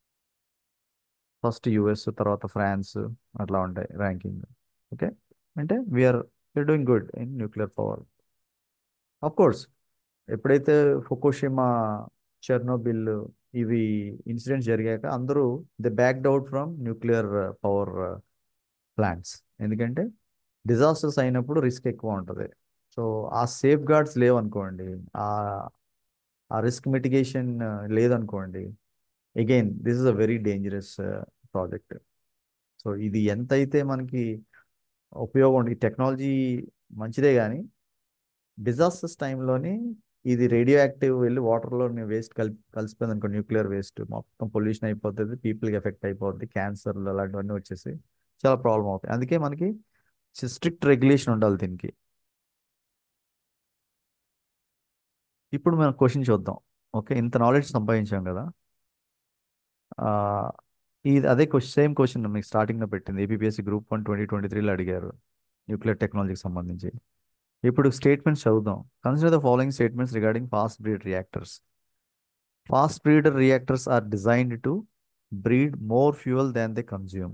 first US తర్వాత ఫ్రాన్స్ అట్లా ఉంటాయి ర్యాంకింగ్ ఓకే అంటే we are we are doing good in nuclear power of course ఎప్పుడైతే ఫుకుషిమా చెర్నోబిల్ ఇవి ఇన్సిడెంట్స్ జరిగాక అందరూ the backed out from nuclear power plants ఎందుకంటే డిజాస్టర్స్ అయినప్పుడు రిస్క్ ఎక్కువ ఉంటుంది సో ఆ సేఫ్ గార్డ్స్ లేవనుకోండి ఆ ఆ రిస్క్ మిటిగేషన్ లేదనుకోండి again this is a very dangerous project so ఇది ఎంతైతే మనకి ఉపయోగం ఉంటుంది ఈ టెక్నాలజీ మంచిదే కానీ డిజాస్టర్స్ టైంలోని ఇది రేడియో యాక్టివ్ వెళ్ళి వాటర్లో వేస్ట్ కలిపి కలిసిపోయింది అనుకో న్యూక్లియర్ వేస్ట్ మొత్తం పొల్యూషన్ అయిపోతుంది పీపుల్కి ఎఫెక్ట్ అయిపోద్ది క్యాన్సర్లు అలాంటివన్నీ వచ్చేసి చాలా ప్రాబ్లం అవుతాయి అందుకే మనకి స్ట్రిక్ట్ రెగ్యులేషన్ ఉండాలి దీనికి ఇప్పుడు మనం క్వశ్చన్ చూద్దాం ఓకే ఇంత నాలెడ్జ్ సంపాదించాం కదా ఆ, ఇది అదే క్వశ్చన్ సేమ్ క్వశ్చన్ మీకు స్టార్టింగ్లో పెట్టింది APSC group one twenty twenty త్రీలో అడిగారు న్యూక్లియర్ టెక్నాలజీకి సంబంధించి ఇప్పుడు స్టేట్మెంట్స్ చదువుదాం consider the following statements regarding fast breed reactors fast breeder reactors are designed to breed more fuel than they consume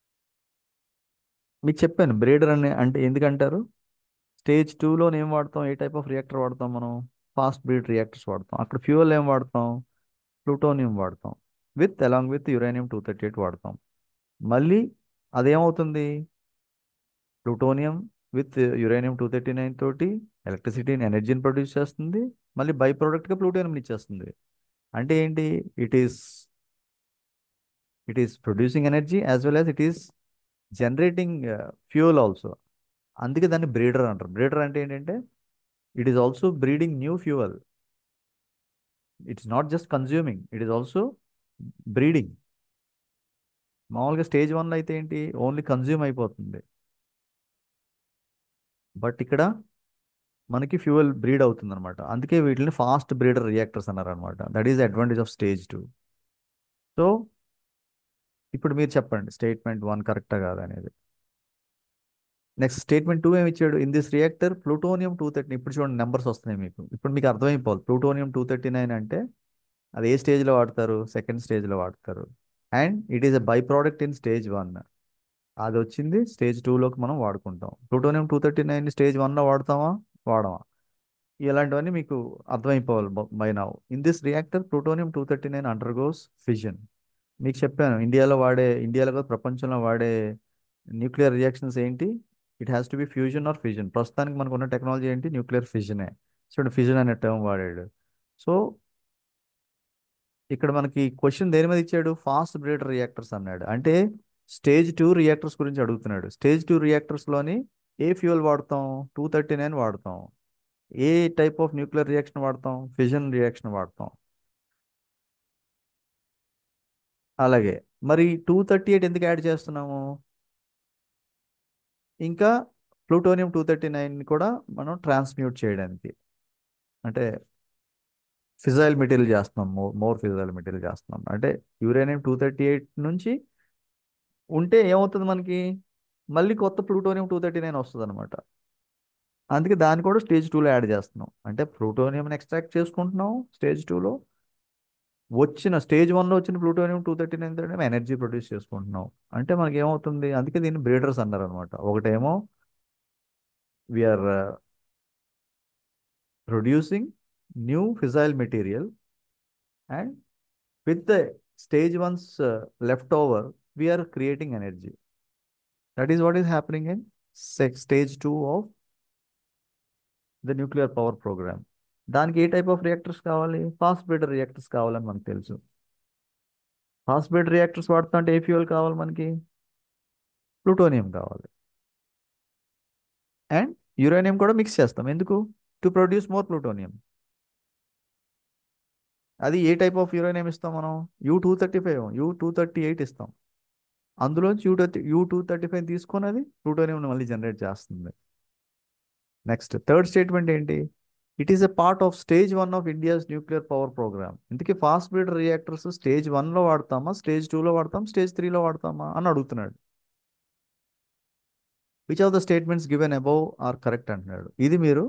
మీకు చెప్పాను బ్రీడర్ అని అంటే ఎందుకంటారు స్టేజ్ టూలో ఏం వాడతాం ఏ టైప్ ఆఫ్ రియాక్టర్ వాడతాం మనం ఫాస్ట్ బ్రీడ్ రియాక్టర్స్ వాడతాం అక్కడ ఫ్యూయల్ ఏం వాడతాం ప్లూటోనియం వాడతాం with along with uranium two thirty eight వాడతాం మళ్ళీ అదేమవుతుంది plutonium with uranium two thirty nine తోటి ఎలక్ట్రిసిటీని ఎనర్జీని ప్రొడ్యూస్ చేస్తుంది మళ్ళీ బై ప్రోడక్ట్గా ప్లూటోనియం ఇచ్చేస్తుంది అంటే ఏంటి it is it is producing energy as well as it is generating fuel also అందుకే దాన్ని బ్రీడర్ అంటారు బ్రీడర్ అంటే ఏంటంటే it is also breeding new fuel it's not just consuming it is also breeding మామూలుగా స్టేజ్ వన్లో అయితే ఏంటి ఓన్లీ కన్జ్యూమ్ అయిపోతుంది బట్ ఇక్కడ మనకి ఫ్యూయల్ బ్రీడ్ అవుతుంది అనమాట అందుకే వీటిని ఫాస్ట్ బ్రీడర్ రియాక్టర్స్ అన్నారు అనమాట that is advantage of stage two so ఇప్పుడు మీరు చెప్పండి స్టేట్మెంట్ వన్ కరెక్టా కాదా అనేది నెక్స్ట్ స్టేట్మెంట్ టూ ఏమి ఇచ్చాడు in this reactor plutonium two thirty ఇప్పుడు చూడండి నెంబర్స్ వస్తున్నాయి మీకు ఇప్పుడు మీకు అర్థమైపోవాలి ప్లూటోనియం టూ థర్టీ నైన్ అంటే అది ఏ స్టేజ్లో వాడతారు సెకండ్ స్టేజ్లో వాడతారు and it is a byproduct in stage one అది వచ్చింది స్టేజ్ టూలోకి మనం వాడుకుంటాం plutonium two thirty nine stage వన్లో వాడతామా వాడమా ఇలాంటివన్నీ మీకు అర్థమైపోవాలి by now in this reactor plutonium two thirty nine undergoes fission మీకు చెప్పాను ఇండియాలో వాడే ఇండియాలో కాదు ప్రపంచంలో వాడే న్యూక్లియర్ రియాక్షన్స్ ఏంటి it has to be fusion or fission ప్రస్తుతానికి మనకు ఉన్న టెక్నాలజీ ఏంటి న్యూక్లియర్ ఫిజనే చూడండి ఫిజన్ అనే టర్మ్ వాడాడు సో ఇక్కడ మనకి క్వశ్చన్ దేని మీద ఇచ్చాడు ఫాస్ట్ బ్రీడర్ రియాక్టర్స్ అన్నాడు అంటే స్టేజ్ టూ రియాక్టర్స్ గురించి అడుగుతున్నాడు స్టేజ్ టూ రియాక్టర్స్లోని ఏ ఫ్యూయల్ వాడతాం టూ థర్టీ నైన్ వాడతాం ఏ టైప్ ఆఫ్ న్యూక్లియర్ రియాక్షన్ వాడతాం ఫిజన్ రియాక్షన్ వాడతాం అలాగే మరి టూ థర్టీ ఎయిట్ ఎందుకు యాడ్ చేస్తున్నాము ఇంకా ప్లూటోనియం టూ థర్టీ నైన్ కూడా మనం ట్రాన్స్మ్యూట్ చేయడానికి అంటే ఫిజైల్ మెటీరియల్ చేస్తున్నాం మోర్ మోర్ ఫిజైల్ మెటీరియల్ చేస్తున్నాం అంటే యురేనియం టూ థర్టీ ఎయిట్ నుంచి ఉంటే ఏమవుతుంది మనకి మళ్ళీ కొత్త ప్లూటోనియం టూ థర్టీ నైన్ వస్తుంది అనమాట అందుకే దాన్ని కూడా స్టేజ్ టూలో యాడ్ చేస్తున్నాం అంటే ప్లూటోనియం ఎక్స్ట్రాక్ట్ చేసుకుంటున్నాం స్టేజ్ టూలో వచ్చిన స్టేజ్ వన్లో వచ్చిన plutonium two thirty nine thirty energy produce చేసుకుంటున్నాం అంటే మనకి ఏమవుతుంది అందుకే దీన్ని బ్రీడర్స్ అన్నారు అనమాట ఒకటేమో we are producing new fissile material and with the stage one's uh, leftover, we are creating energy. That is what is happening in sec- stage two of the nuclear power program. దానికి ఏ టైప్ ఆఫ్ రియాక్టర్స్ కావాలి ఫాస్ట్ బ్రీడర్ రియాక్టర్స్ కావాలని మనకు తెలుసు ఫాస్ట్ బ్రీడర్ రియాక్టర్స్ వాడుతా అంటే ఏ ఫ్యూయల్ కావాలి మనకి ప్లూటోనియం కావాలి అండ్ యురేనియం కూడా మిక్స్ చేస్తాం ఎందుకు టు ప్రొడ్యూస్ మోర్ ప్లూటోనియం అది ఏ టైప్ ఆఫ్ యురేనియం ఇస్తాం మనం U two thirty five U two thirty eight ఇస్తాం అందులోంచి U thirty U two thirty five తీసుకొని అది ప్లూటోనియం మళ్ళీ జనరేట్ చేస్తుంది నెక్స్ట్ థర్డ్ స్టేట్మెంట్ ఏంటి it is a part of stage one of India's nuclear power programme ఇందుకే ఫాస్ట్ బ్రీడర్ రియాక్టర్స్ స్టేజ్ వన్లో వాడతామా స్టేజ్ టూలో వాడతాం స్టేజ్ త్రీలో వాడతామా అని అడుగుతున్నాడు which of the statements given above are correct అంటున్నాడు ఇది మీరు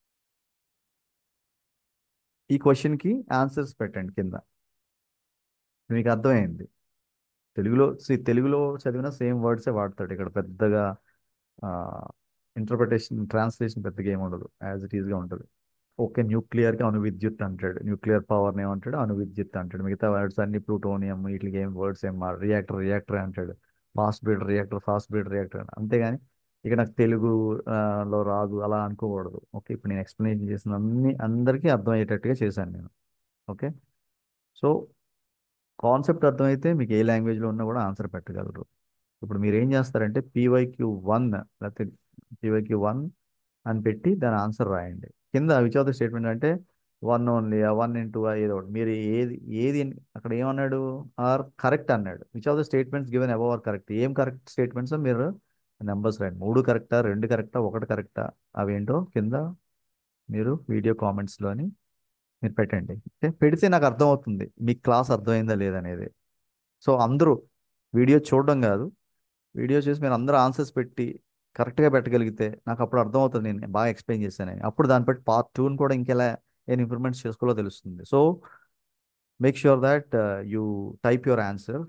ఈ క్వశ్చన్కి ఆన్సర్స్ పెట్టండి కింద మీకు అర్థమైంది తెలుగులో see, తెలుగులో చదివిన సేమ్ వర్డ్సే వాడతాడు ఇక్కడ పెద్దగా ఇంటర్ప్రిటేషన్ ట్రాన్స్లేషన్ పెద్దగా ఏమి ఉండదు యాజ్ ఇట్ ఈస్గా ఉంటుంది ఓకే న్యూక్లియర్కి అణు విద్యుత్ అంటాడు న్యూక్లియర్ పవర్ని ఏమంటాడు అణు విద్యుత్ అంటాడు మిగతా వర్డ్స్ అన్ని ప్లూటోనియం వీటికి ఏం వర్డ్స్ ఏం రియాక్టర్ రియాక్టర్ అంటాడు fast breeder reactor fast breeder reactor అంతేగాని ఇక నాకు తెలుగు ఆ, లో రాదు అలా అనుకోకూడదు ఓకే ఇప్పుడు నేను ఎక్స్ప్లెయిన్ చేసిన అన్ని అందరికీ అర్థమయ్యేటట్టుగా చేశాను నేను ఓకే సో కాన్సెప్ట్ అర్థమైతే మీకు ఏ లాంగ్వేజ్లో ఉన్నా కూడా ఆన్సర్ పెట్టగలరు ఇప్పుడు మీరు ఏం చేస్తారంటే పీవైక్యూ వన్ లేకపోతే పీవైక్యూ వన్ అని పెట్టి దాని ఆన్సర్ రాయండి కింద విచ్ ఆఫ్ ద స్టేట్మెంట్ అంటే వన్ ఓన్లీ వన్ ఇంటూ ఏదో ఒకటి మీరు ఏది ఏది అక్కడ ఏమన్నాడు ఆర్ కరెక్ట్ అన్నాడు which of the statements given above are correct ఏం కరెక్ట్ స్టేట్మెంట్స్ మీరు నెంబర్స్ రాయండి మూడు కరెక్టా రెండు కరెక్టా ఒకటి కరెక్టా అవేంటో కింద మీరు వీడియో కామెంట్స్లోని మీరు పెట్టండి ఓకే పెడితే నాకు అర్థమవుతుంది మీకు క్లాస్ అర్థమైందా లేదనేది సో అందరూ వీడియో చూడడం కాదు వీడియో చూసి మీరు అందరూ ఆన్సర్స్ పెట్టి కరెక్ట్గా పెట్టగలిగితే నాకు అప్పుడు అర్థమవుతుంది నేను బాగా ఎక్స్ప్లెయిన్ చేశానని అప్పుడు దాన్ని బట్టి పార్ట్ టూని కూడా ఇంకెలా ఏం ఇంప్రూవ్మెంట్స్ చేసుకోవాలో తెలుస్తుంది so make sure that you type your answer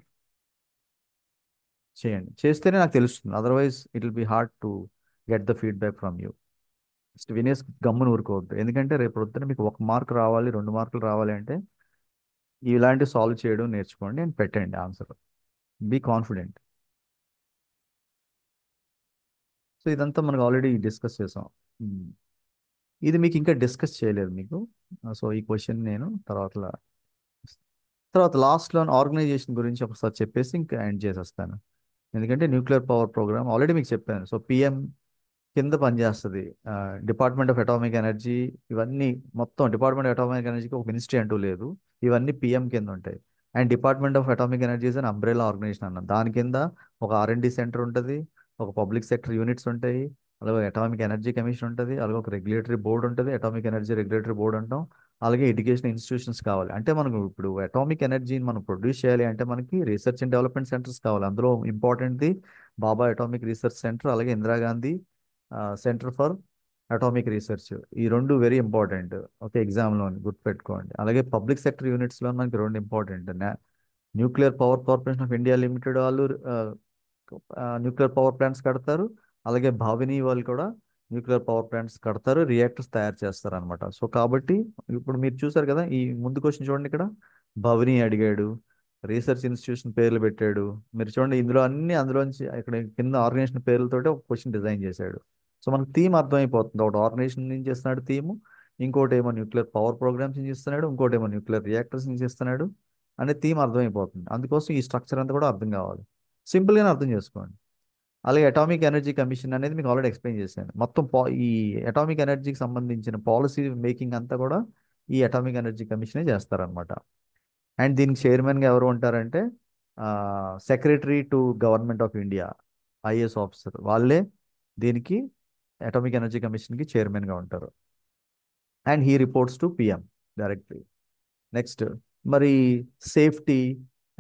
చేయండి చేస్తేనే నాకు తెలుస్తుంది otherwise it will be hard to get the feedback from you just వినేస్ గమ్మున ఊరుకోవద్దు ఎందుకంటే రేపు పొద్దున మీకు ఒక మార్క్ రావాలి రెండు మార్కులు రావాలి అంటే ఇలాంటి సాల్వ్ చేయడం నేర్చుకోండి అండ్ పెట్టండి ఆన్సర్ బీ కాన్ఫిడెంట్ సో ఇదంతా మనకు ఆల్రెడీ డిస్కస్ చేసాం మ్మ్. ఇది మీకు ఇంకా డిస్కస్ చేయలేదు మీకు సో ఈ క్వశ్చన్ నేను తర్వాత తర్వాత లాస్ట్లో ఆర్గనైజేషన్ గురించి ఒకసారి చెప్పేసి ఇంకా ఎండ్ చేసేస్తాను ఎందుకంటే న్యూక్లియర్ పవర్ ప్రోగ్రామ్ ఆల్రెడీ మీకు చెప్పాను సో పిఎం కింద పనిచేస్తుంది డిపార్ట్మెంట్ ఆఫ్ అటామిక్ ఎనర్జీ ఇవన్నీ మొత్తం డిపార్ట్మెంట్ ఆఫ్ అటామిక్ ఎనర్జీకి ఒక మినిస్ట్రీ అంటూ లేదు ఇవన్నీ పిఎం కింద ఉంటాయి and department of atomic energies అని అంబ్రెలా ఆర్గనైజేషన్ అన్నాం దాని కింద ఒక ఆర్ఎండి సెంటర్ ఉంటుంది ఒక పబ్లిక్ సెక్టర్ యూనిట్స్ ఉంటాయి అలాగే అటామిక్ ఎనర్జీ కమిషన్ ఉంటుంది అలాగే ఒక రెగ్యులేటరీ బోర్డు ఉంటుంది అటామిక్ ఎనర్జీ రెగ్యులేటరీ బోర్డు అంటాం అలాగే ఎడ్యుకేషన్ ఇన్స్టిట్యూషన్స్ కావాలి అంటే మనకు ఇప్పుడు అటామిక్ ఎనర్జీని మనం ప్రొడ్యూస్ చేయాలి అంటే మనకి రీసెర్చ్ అండ్ డెవలప్మెంట్ సెంటర్స్ కావాలి అందులో ఇంపార్టెంట్ది బాబా అటామిక్ రీసెర్చ్ సెంటర్ అలాగే Indira Gandhi centre for atomic research ఈ రెండు వెరీ ఇంపార్టెంట్ ఓకే ఎగ్జామ్లో గుర్తుపెట్టుకోండి అలాగే పబ్లిక్ సెక్టర్ యూనిట్స్లో మనకి రెండు important nuclear power corporation of India limited వాళ్ళు న్యూక్లియర్ పవర్ ప్లాంట్స్ కడతారు అలాగే భావిని వాళ్ళు కూడా న్యూక్లియర్ పవర్ ప్లాంట్స్ కడతారు రియాక్టర్స్ తయారు చేస్తారు అనమాట సో కాబట్టి ఇప్పుడు మీరు చూసారు కదా ఈ ముందు క్వశ్చన్ చూడండి ఇక్కడ భవని అడిగాడు రీసెర్చ్ ఇన్స్టిట్యూషన్ పేర్లు పెట్టాడు మీరు చూడండి ఇందులో అన్ని అందులోంచి ఇక్కడ కింద ఆర్గనైజేషన్ పేర్లతోటి ఒక క్వశ్చన్ డిజైన్ చేశాడు సో మనకు థీమ్ అర్థమైపోతుంది ఒకటి ఆర్గనైజేషన్ నుంచి చేస్తున్నాడు థీమ్ ఇంకోటి ఏమో న్యూక్లియర్ పవర్ ప్రోగ్రామ్స్ నుంచి ఇస్తున్నాడు ఇంకోటి ఏమో న్యూక్లియర్ రియాక్టర్స్ నుంచి ఇస్తున్నాడు అనే థీమ్ అర్థమైపోతుంది అందుకోసం ఈ స్ట్రక్చర్ అంతా కూడా అర్థం కావాలి సింపుల్గానే అర్థం చేసుకోండి అలాగే అటామిక్ ఎనర్జీ కమిషన్ అనేది మీకు ఆల్రెడీ ఎక్స్ప్లెయిన్ చేశాను మొత్తం పా ఈ అటామిక్ ఎనర్జీకి సంబంధించిన పాలసీ మేకింగ్ అంతా కూడా ఈ అటామిక్ ఎనర్జీ కమిషనే చేస్తారనమాట అండ్ దీనికి చైర్మన్గా ఎవరు ఉంటారంటే secretary to government of India IAS officer వాళ్ళే దీనికి అటామిక్ ఎనర్జీ కమిషన్కి చైర్మన్గా ఉంటారు and he reports to PM directly next మరి సేఫ్టీ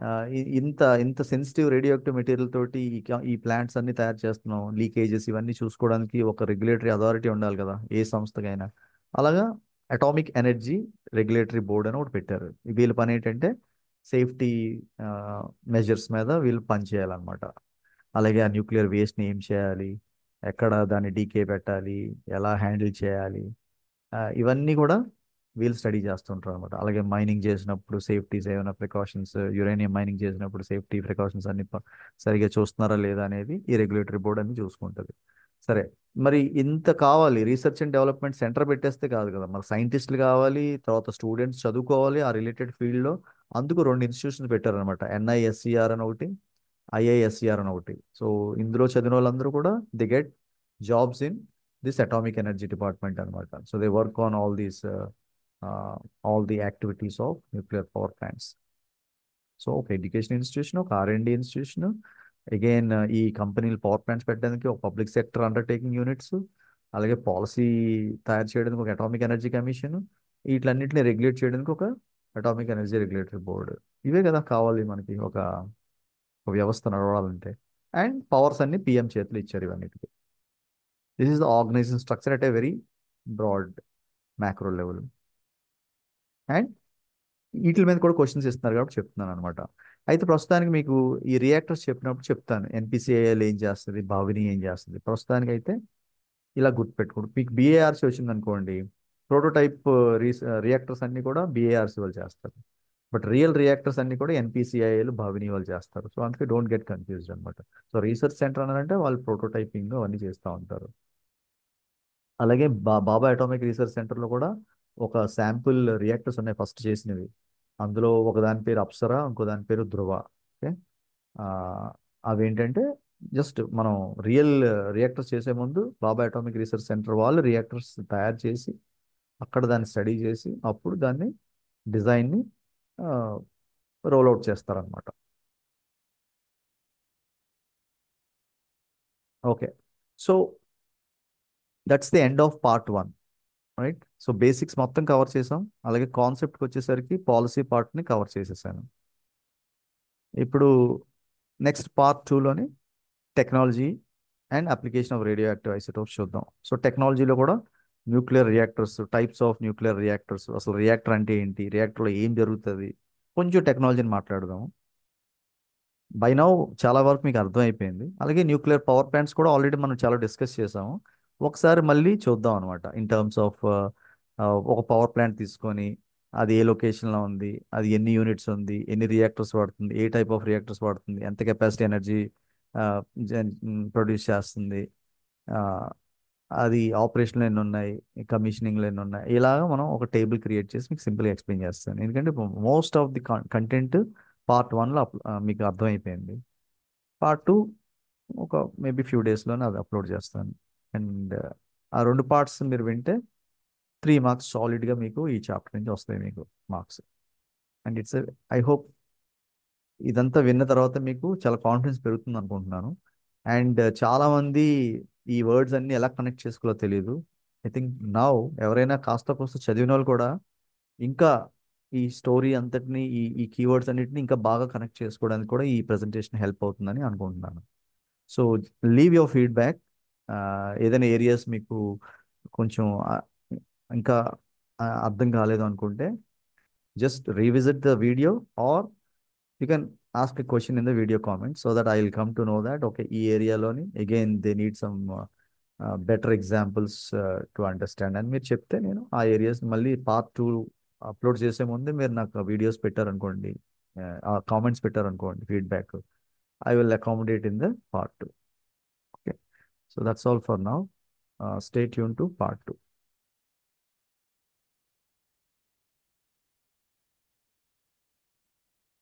ఆ, ఇ- ఇంత ఇంత సెన్సిటివ్ రేడియో యాక్టివ్ మెటీరియల్ తోటి ఈ క- ఈ ప్లాంట్స్ అన్ని తయారు చేస్తున్నాం లీకేజెస్ ఇవన్నీ చూసుకోవడానికి ఒక రెగ్యులేటరీ అథారిటీ ఉండాలి కదా ఏ సంస్థకైనా అలాగా అటామిక్ ఎనర్జీ రెగ్యులేటరీ బోర్డ్ అని ఒకటి పెట్టారు ఈ వీళ్ళ పని ఏంటంటే సేఫ్టీ మెజర్స్ మీద వీళ్ళు పని చేయాలన్నమాట అలాగే ఆ న్యూక్లియర్ వేస్ట్ని ఏం చేయాలి ఎక్కడ దాన్ని డీకే పెట్టాలి ఎలా హ్యాండిల్ చేయాలి ఆ, ఇవన్నీ కూడా వీళ్ళు స్టడీ చేస్తుంటారు అనమాట అలాగే మైనింగ్ చేసినప్పుడు సేఫ్టీస్ ఏమైనా ప్రికాషన్స్ యురేనియం మైనింగ్ చేసినప్పుడు సేఫ్టీ ప్రికాషన్స్ అన్ని ప- సరిగా చూస్తున్నారా లేదా అనేది ఈ రెగ్యులేటరీ బోర్డ్ అన్ని చూసుకుంటుంది సరే మరి ఇంత కావాలి రీసెర్చ్ అండ్ డెవలప్మెంట్ సెంటర్ పెట్టేస్తే కాదు కదా మరి సైంటిస్టులు కావాలి తర్వాత స్టూడెంట్స్ చదువుకోవాలి ఆ రిలేటెడ్ ఫీల్డ్లో అందుకు రెండు ఇన్స్టిట్యూషన్స్ పెట్టారనమాట ఎన్ఐఎస్సిఆర్ అని ఒకటి ఐఐఎస్సిఆర్ అని ఒకటి సో ఇందులో చదివిన వాళ్ళందరూ కూడా they get jobs in this atomic energy department అనమాట so they work on all these all the activities of nuclear power plants so ఒక ఎడ్యుకేషన్ ఇన్స్టిట్యూషన్ ఒక ఆర్ఎండి ఇన్స్టిట్యూషన్ అగైన్ ఈ కంపెనీలు పవర్ ప్లాంట్స్ పెట్టడానికి ఒక పబ్లిక్ సెక్టర్ అండర్టేకింగ్ యూనిట్స్ అలాగే పాలసీ తయారు చేయడానికి ఒక అటామిక్ ఎనర్జీ కమిషన్ వీటిలన్నింటినీ రెగ్యులేట్ చేయడానికి ఒక అటామిక్ ఎనర్జీ రెగ్యులేటరీ బోర్డు ఇవే కదా కావాలి మనకి ఒక ఒక వ్యవస్థ నడవాలంటే అండ్ పవర్స్ అన్ని పిఎం చేతులు ఇచ్చారు ఇవన్నిటికి this is the organisation structure at a very broad macro level and వీటి మీద కూడా క్వశ్చన్స్ ఇస్తున్నారు కాబట్టి చెప్తున్నాను అనమాట అయితే ప్రస్తుతానికి మీకు ఈ రియాక్టర్స్ చెప్పినప్పుడు చెప్తాను ఎన్పిసిఐఎల్ ఏం చేస్తుంది భావిని ఏం చేస్తుంది ప్రస్తుతానికి అయితే ఇలా గుర్తుపెట్టుకోండి మీకు బిఏఆర్సీ వచ్చింది అనుకోండి ప్రోటోటైప్ రియాక్టర్స్ అన్ని కూడా బిఏఆర్సీ వాళ్ళు చేస్తారు బట్ రియల్ రియాక్టర్స్ అన్ని కూడా ఎన్పిసిఐఏలు భావిని వాళ్ళు చేస్తారు సో అందుకే డోంట్ గెట్ కన్ఫ్యూజ్డ్ అనమాట సో రీసెర్చ్ సెంటర్ అన్నారంటే వాళ్ళు ప్రోటోటైపింగ్ అవన్నీ చేస్తూ ఉంటారు అలాగే బా బాబా అటామిక్ రీసెర్చ్ సెంటర్లో కూడా ఒక శాంపుల్ రియాక్టర్స్ ఉన్నాయి ఫస్ట్ చేసినవి అందులో ఒక దాని పేరు అప్సరా ఇంకో దాని పేరు ధ్రువ ఓకే అవేంటంటే జస్ట్ మనం రియల్ రియాక్టర్స్ చేసే ముందు బాబా అటామిక్ రీసెర్చ్ సెంటర్ వాళ్ళు రియాక్టర్స్ తయారు చేసి అక్కడ దాన్ని స్టడీ చేసి అప్పుడు దాన్ని డిజైన్ని రోల్ అవుట్ చేస్తారనమాట okay so that's the end of part one right so basics మొత్తం కవర్ చేసాం అలాగే కాన్సెప్ట్కి వచ్చేసరికి పాలసీ పార్ట్ని కవర్ చేసేసాను ఇప్పుడు నెక్స్ట్ పార్ట్ టూలోని technology and application of radio active isotopes చూద్దాం సో టెక్నాలజీలో కూడా nuclear reactors types of nuclear reactors అసలు రియాక్టర్ అంటే ఏంటి రియాక్టర్లో ఏం జరుగుతుంది కొంచెం టెక్నాలజీని మాట్లాడదాము బై నౌ చాలా వరకు మీకు అర్థమైపోయింది అలాగే న్యూక్లియర్ పవర్ ప్లాంట్స్ కూడా ఆల్రెడీ మనం చాలా డిస్కస్ చేసాము ఒకసారి మళ్ళీ చూద్దాం అనమాట ఇన్ టర్మ్స్ ఆఫ్ ఒక పవర్ ప్లాంట్ తీసుకొని అది ఏ లొకేషన్లో ఉంది అది ఎన్ని యూనిట్స్ ఉంది ఎన్ని రియాక్టర్స్ వాడుతుంది ఏ టైప్ ఆఫ్ రియాక్టర్స్ వాడుతుంది ఎంత కెపాసిటీ ఎనర్జీ ప్రొడ్యూస్ చేస్తుంది ఆ, అది ఆపరేషన్లో ఎన్ని ఉన్నాయి కమిషనింగ్లో ఎన్ని ఉన్నాయి ఇలాగ మనం ఒక టేబుల్ క్రియేట్ చేసి మీకు సింపుల్గా ఎక్స్ప్లెయిన్ చేస్తాను ఎందుకంటే most of the content part వన్లో మీకు అర్థమైపోయింది పార్ట్ టూ ఒక మేబీ ఫ్యూ డేస్లోనే అది అప్లోడ్ చేస్తాను అండ్ ఆ రెండు పార్ట్స్ మీరు వింటే త్రీ మార్క్స్ సాలిడ్గా మీకు ఈ చాప్టర్ నుంచి వస్తాయి మీకు marks and it's I hope ఇదంతా విన్న తర్వాత మీకు చాలా కాన్ఫిడెన్స్ పెరుగుతుంది అనుకుంటున్నాను అండ్ చాలామంది ఈ వర్డ్స్ అన్ని ఎలా కనెక్ట్ చేసుకోవాలో తెలియదు ఐ థింక్ నౌ ఎవరైనా కాస్త కోస్త చదివిన వాళ్ళు కూడా ఇంకా ఈ స్టోరీ అంతటిని ఈ ఈ కీవర్డ్స్ అన్నిటిని ఇంకా బాగా కనెక్ట్ చేసుకోవడానికి కూడా ఈ ప్రెజెంటేషన్ హెల్ప్ అవుతుందని అనుకుంటున్నాను సో లీవ్ యువర్ ఫీడ్బ్యాక్ ఏదైనా ఏరియాస్ మీకు కొంచెం ఆ, ఇంకా ఆ, అర్థం కాలేదు అనుకుంటే just revisit the video or you can ask a question in the video comment so that I will come to know that okay ఈ ఏరియాలోని again they need some better examples to understand అని మీరు చెప్తే నేను ఆ ఏరియాస్ మళ్ళీ పార్ట్ టూ అప్లోడ్ చేసే ముందే మీరు నాకు వీడియోస్ పెట్టారనుకోండి ఆ కామెంట్స్ పెట్టారనుకోండి feedback I will accommodate in the part two okay so that's all for now stay tune to part two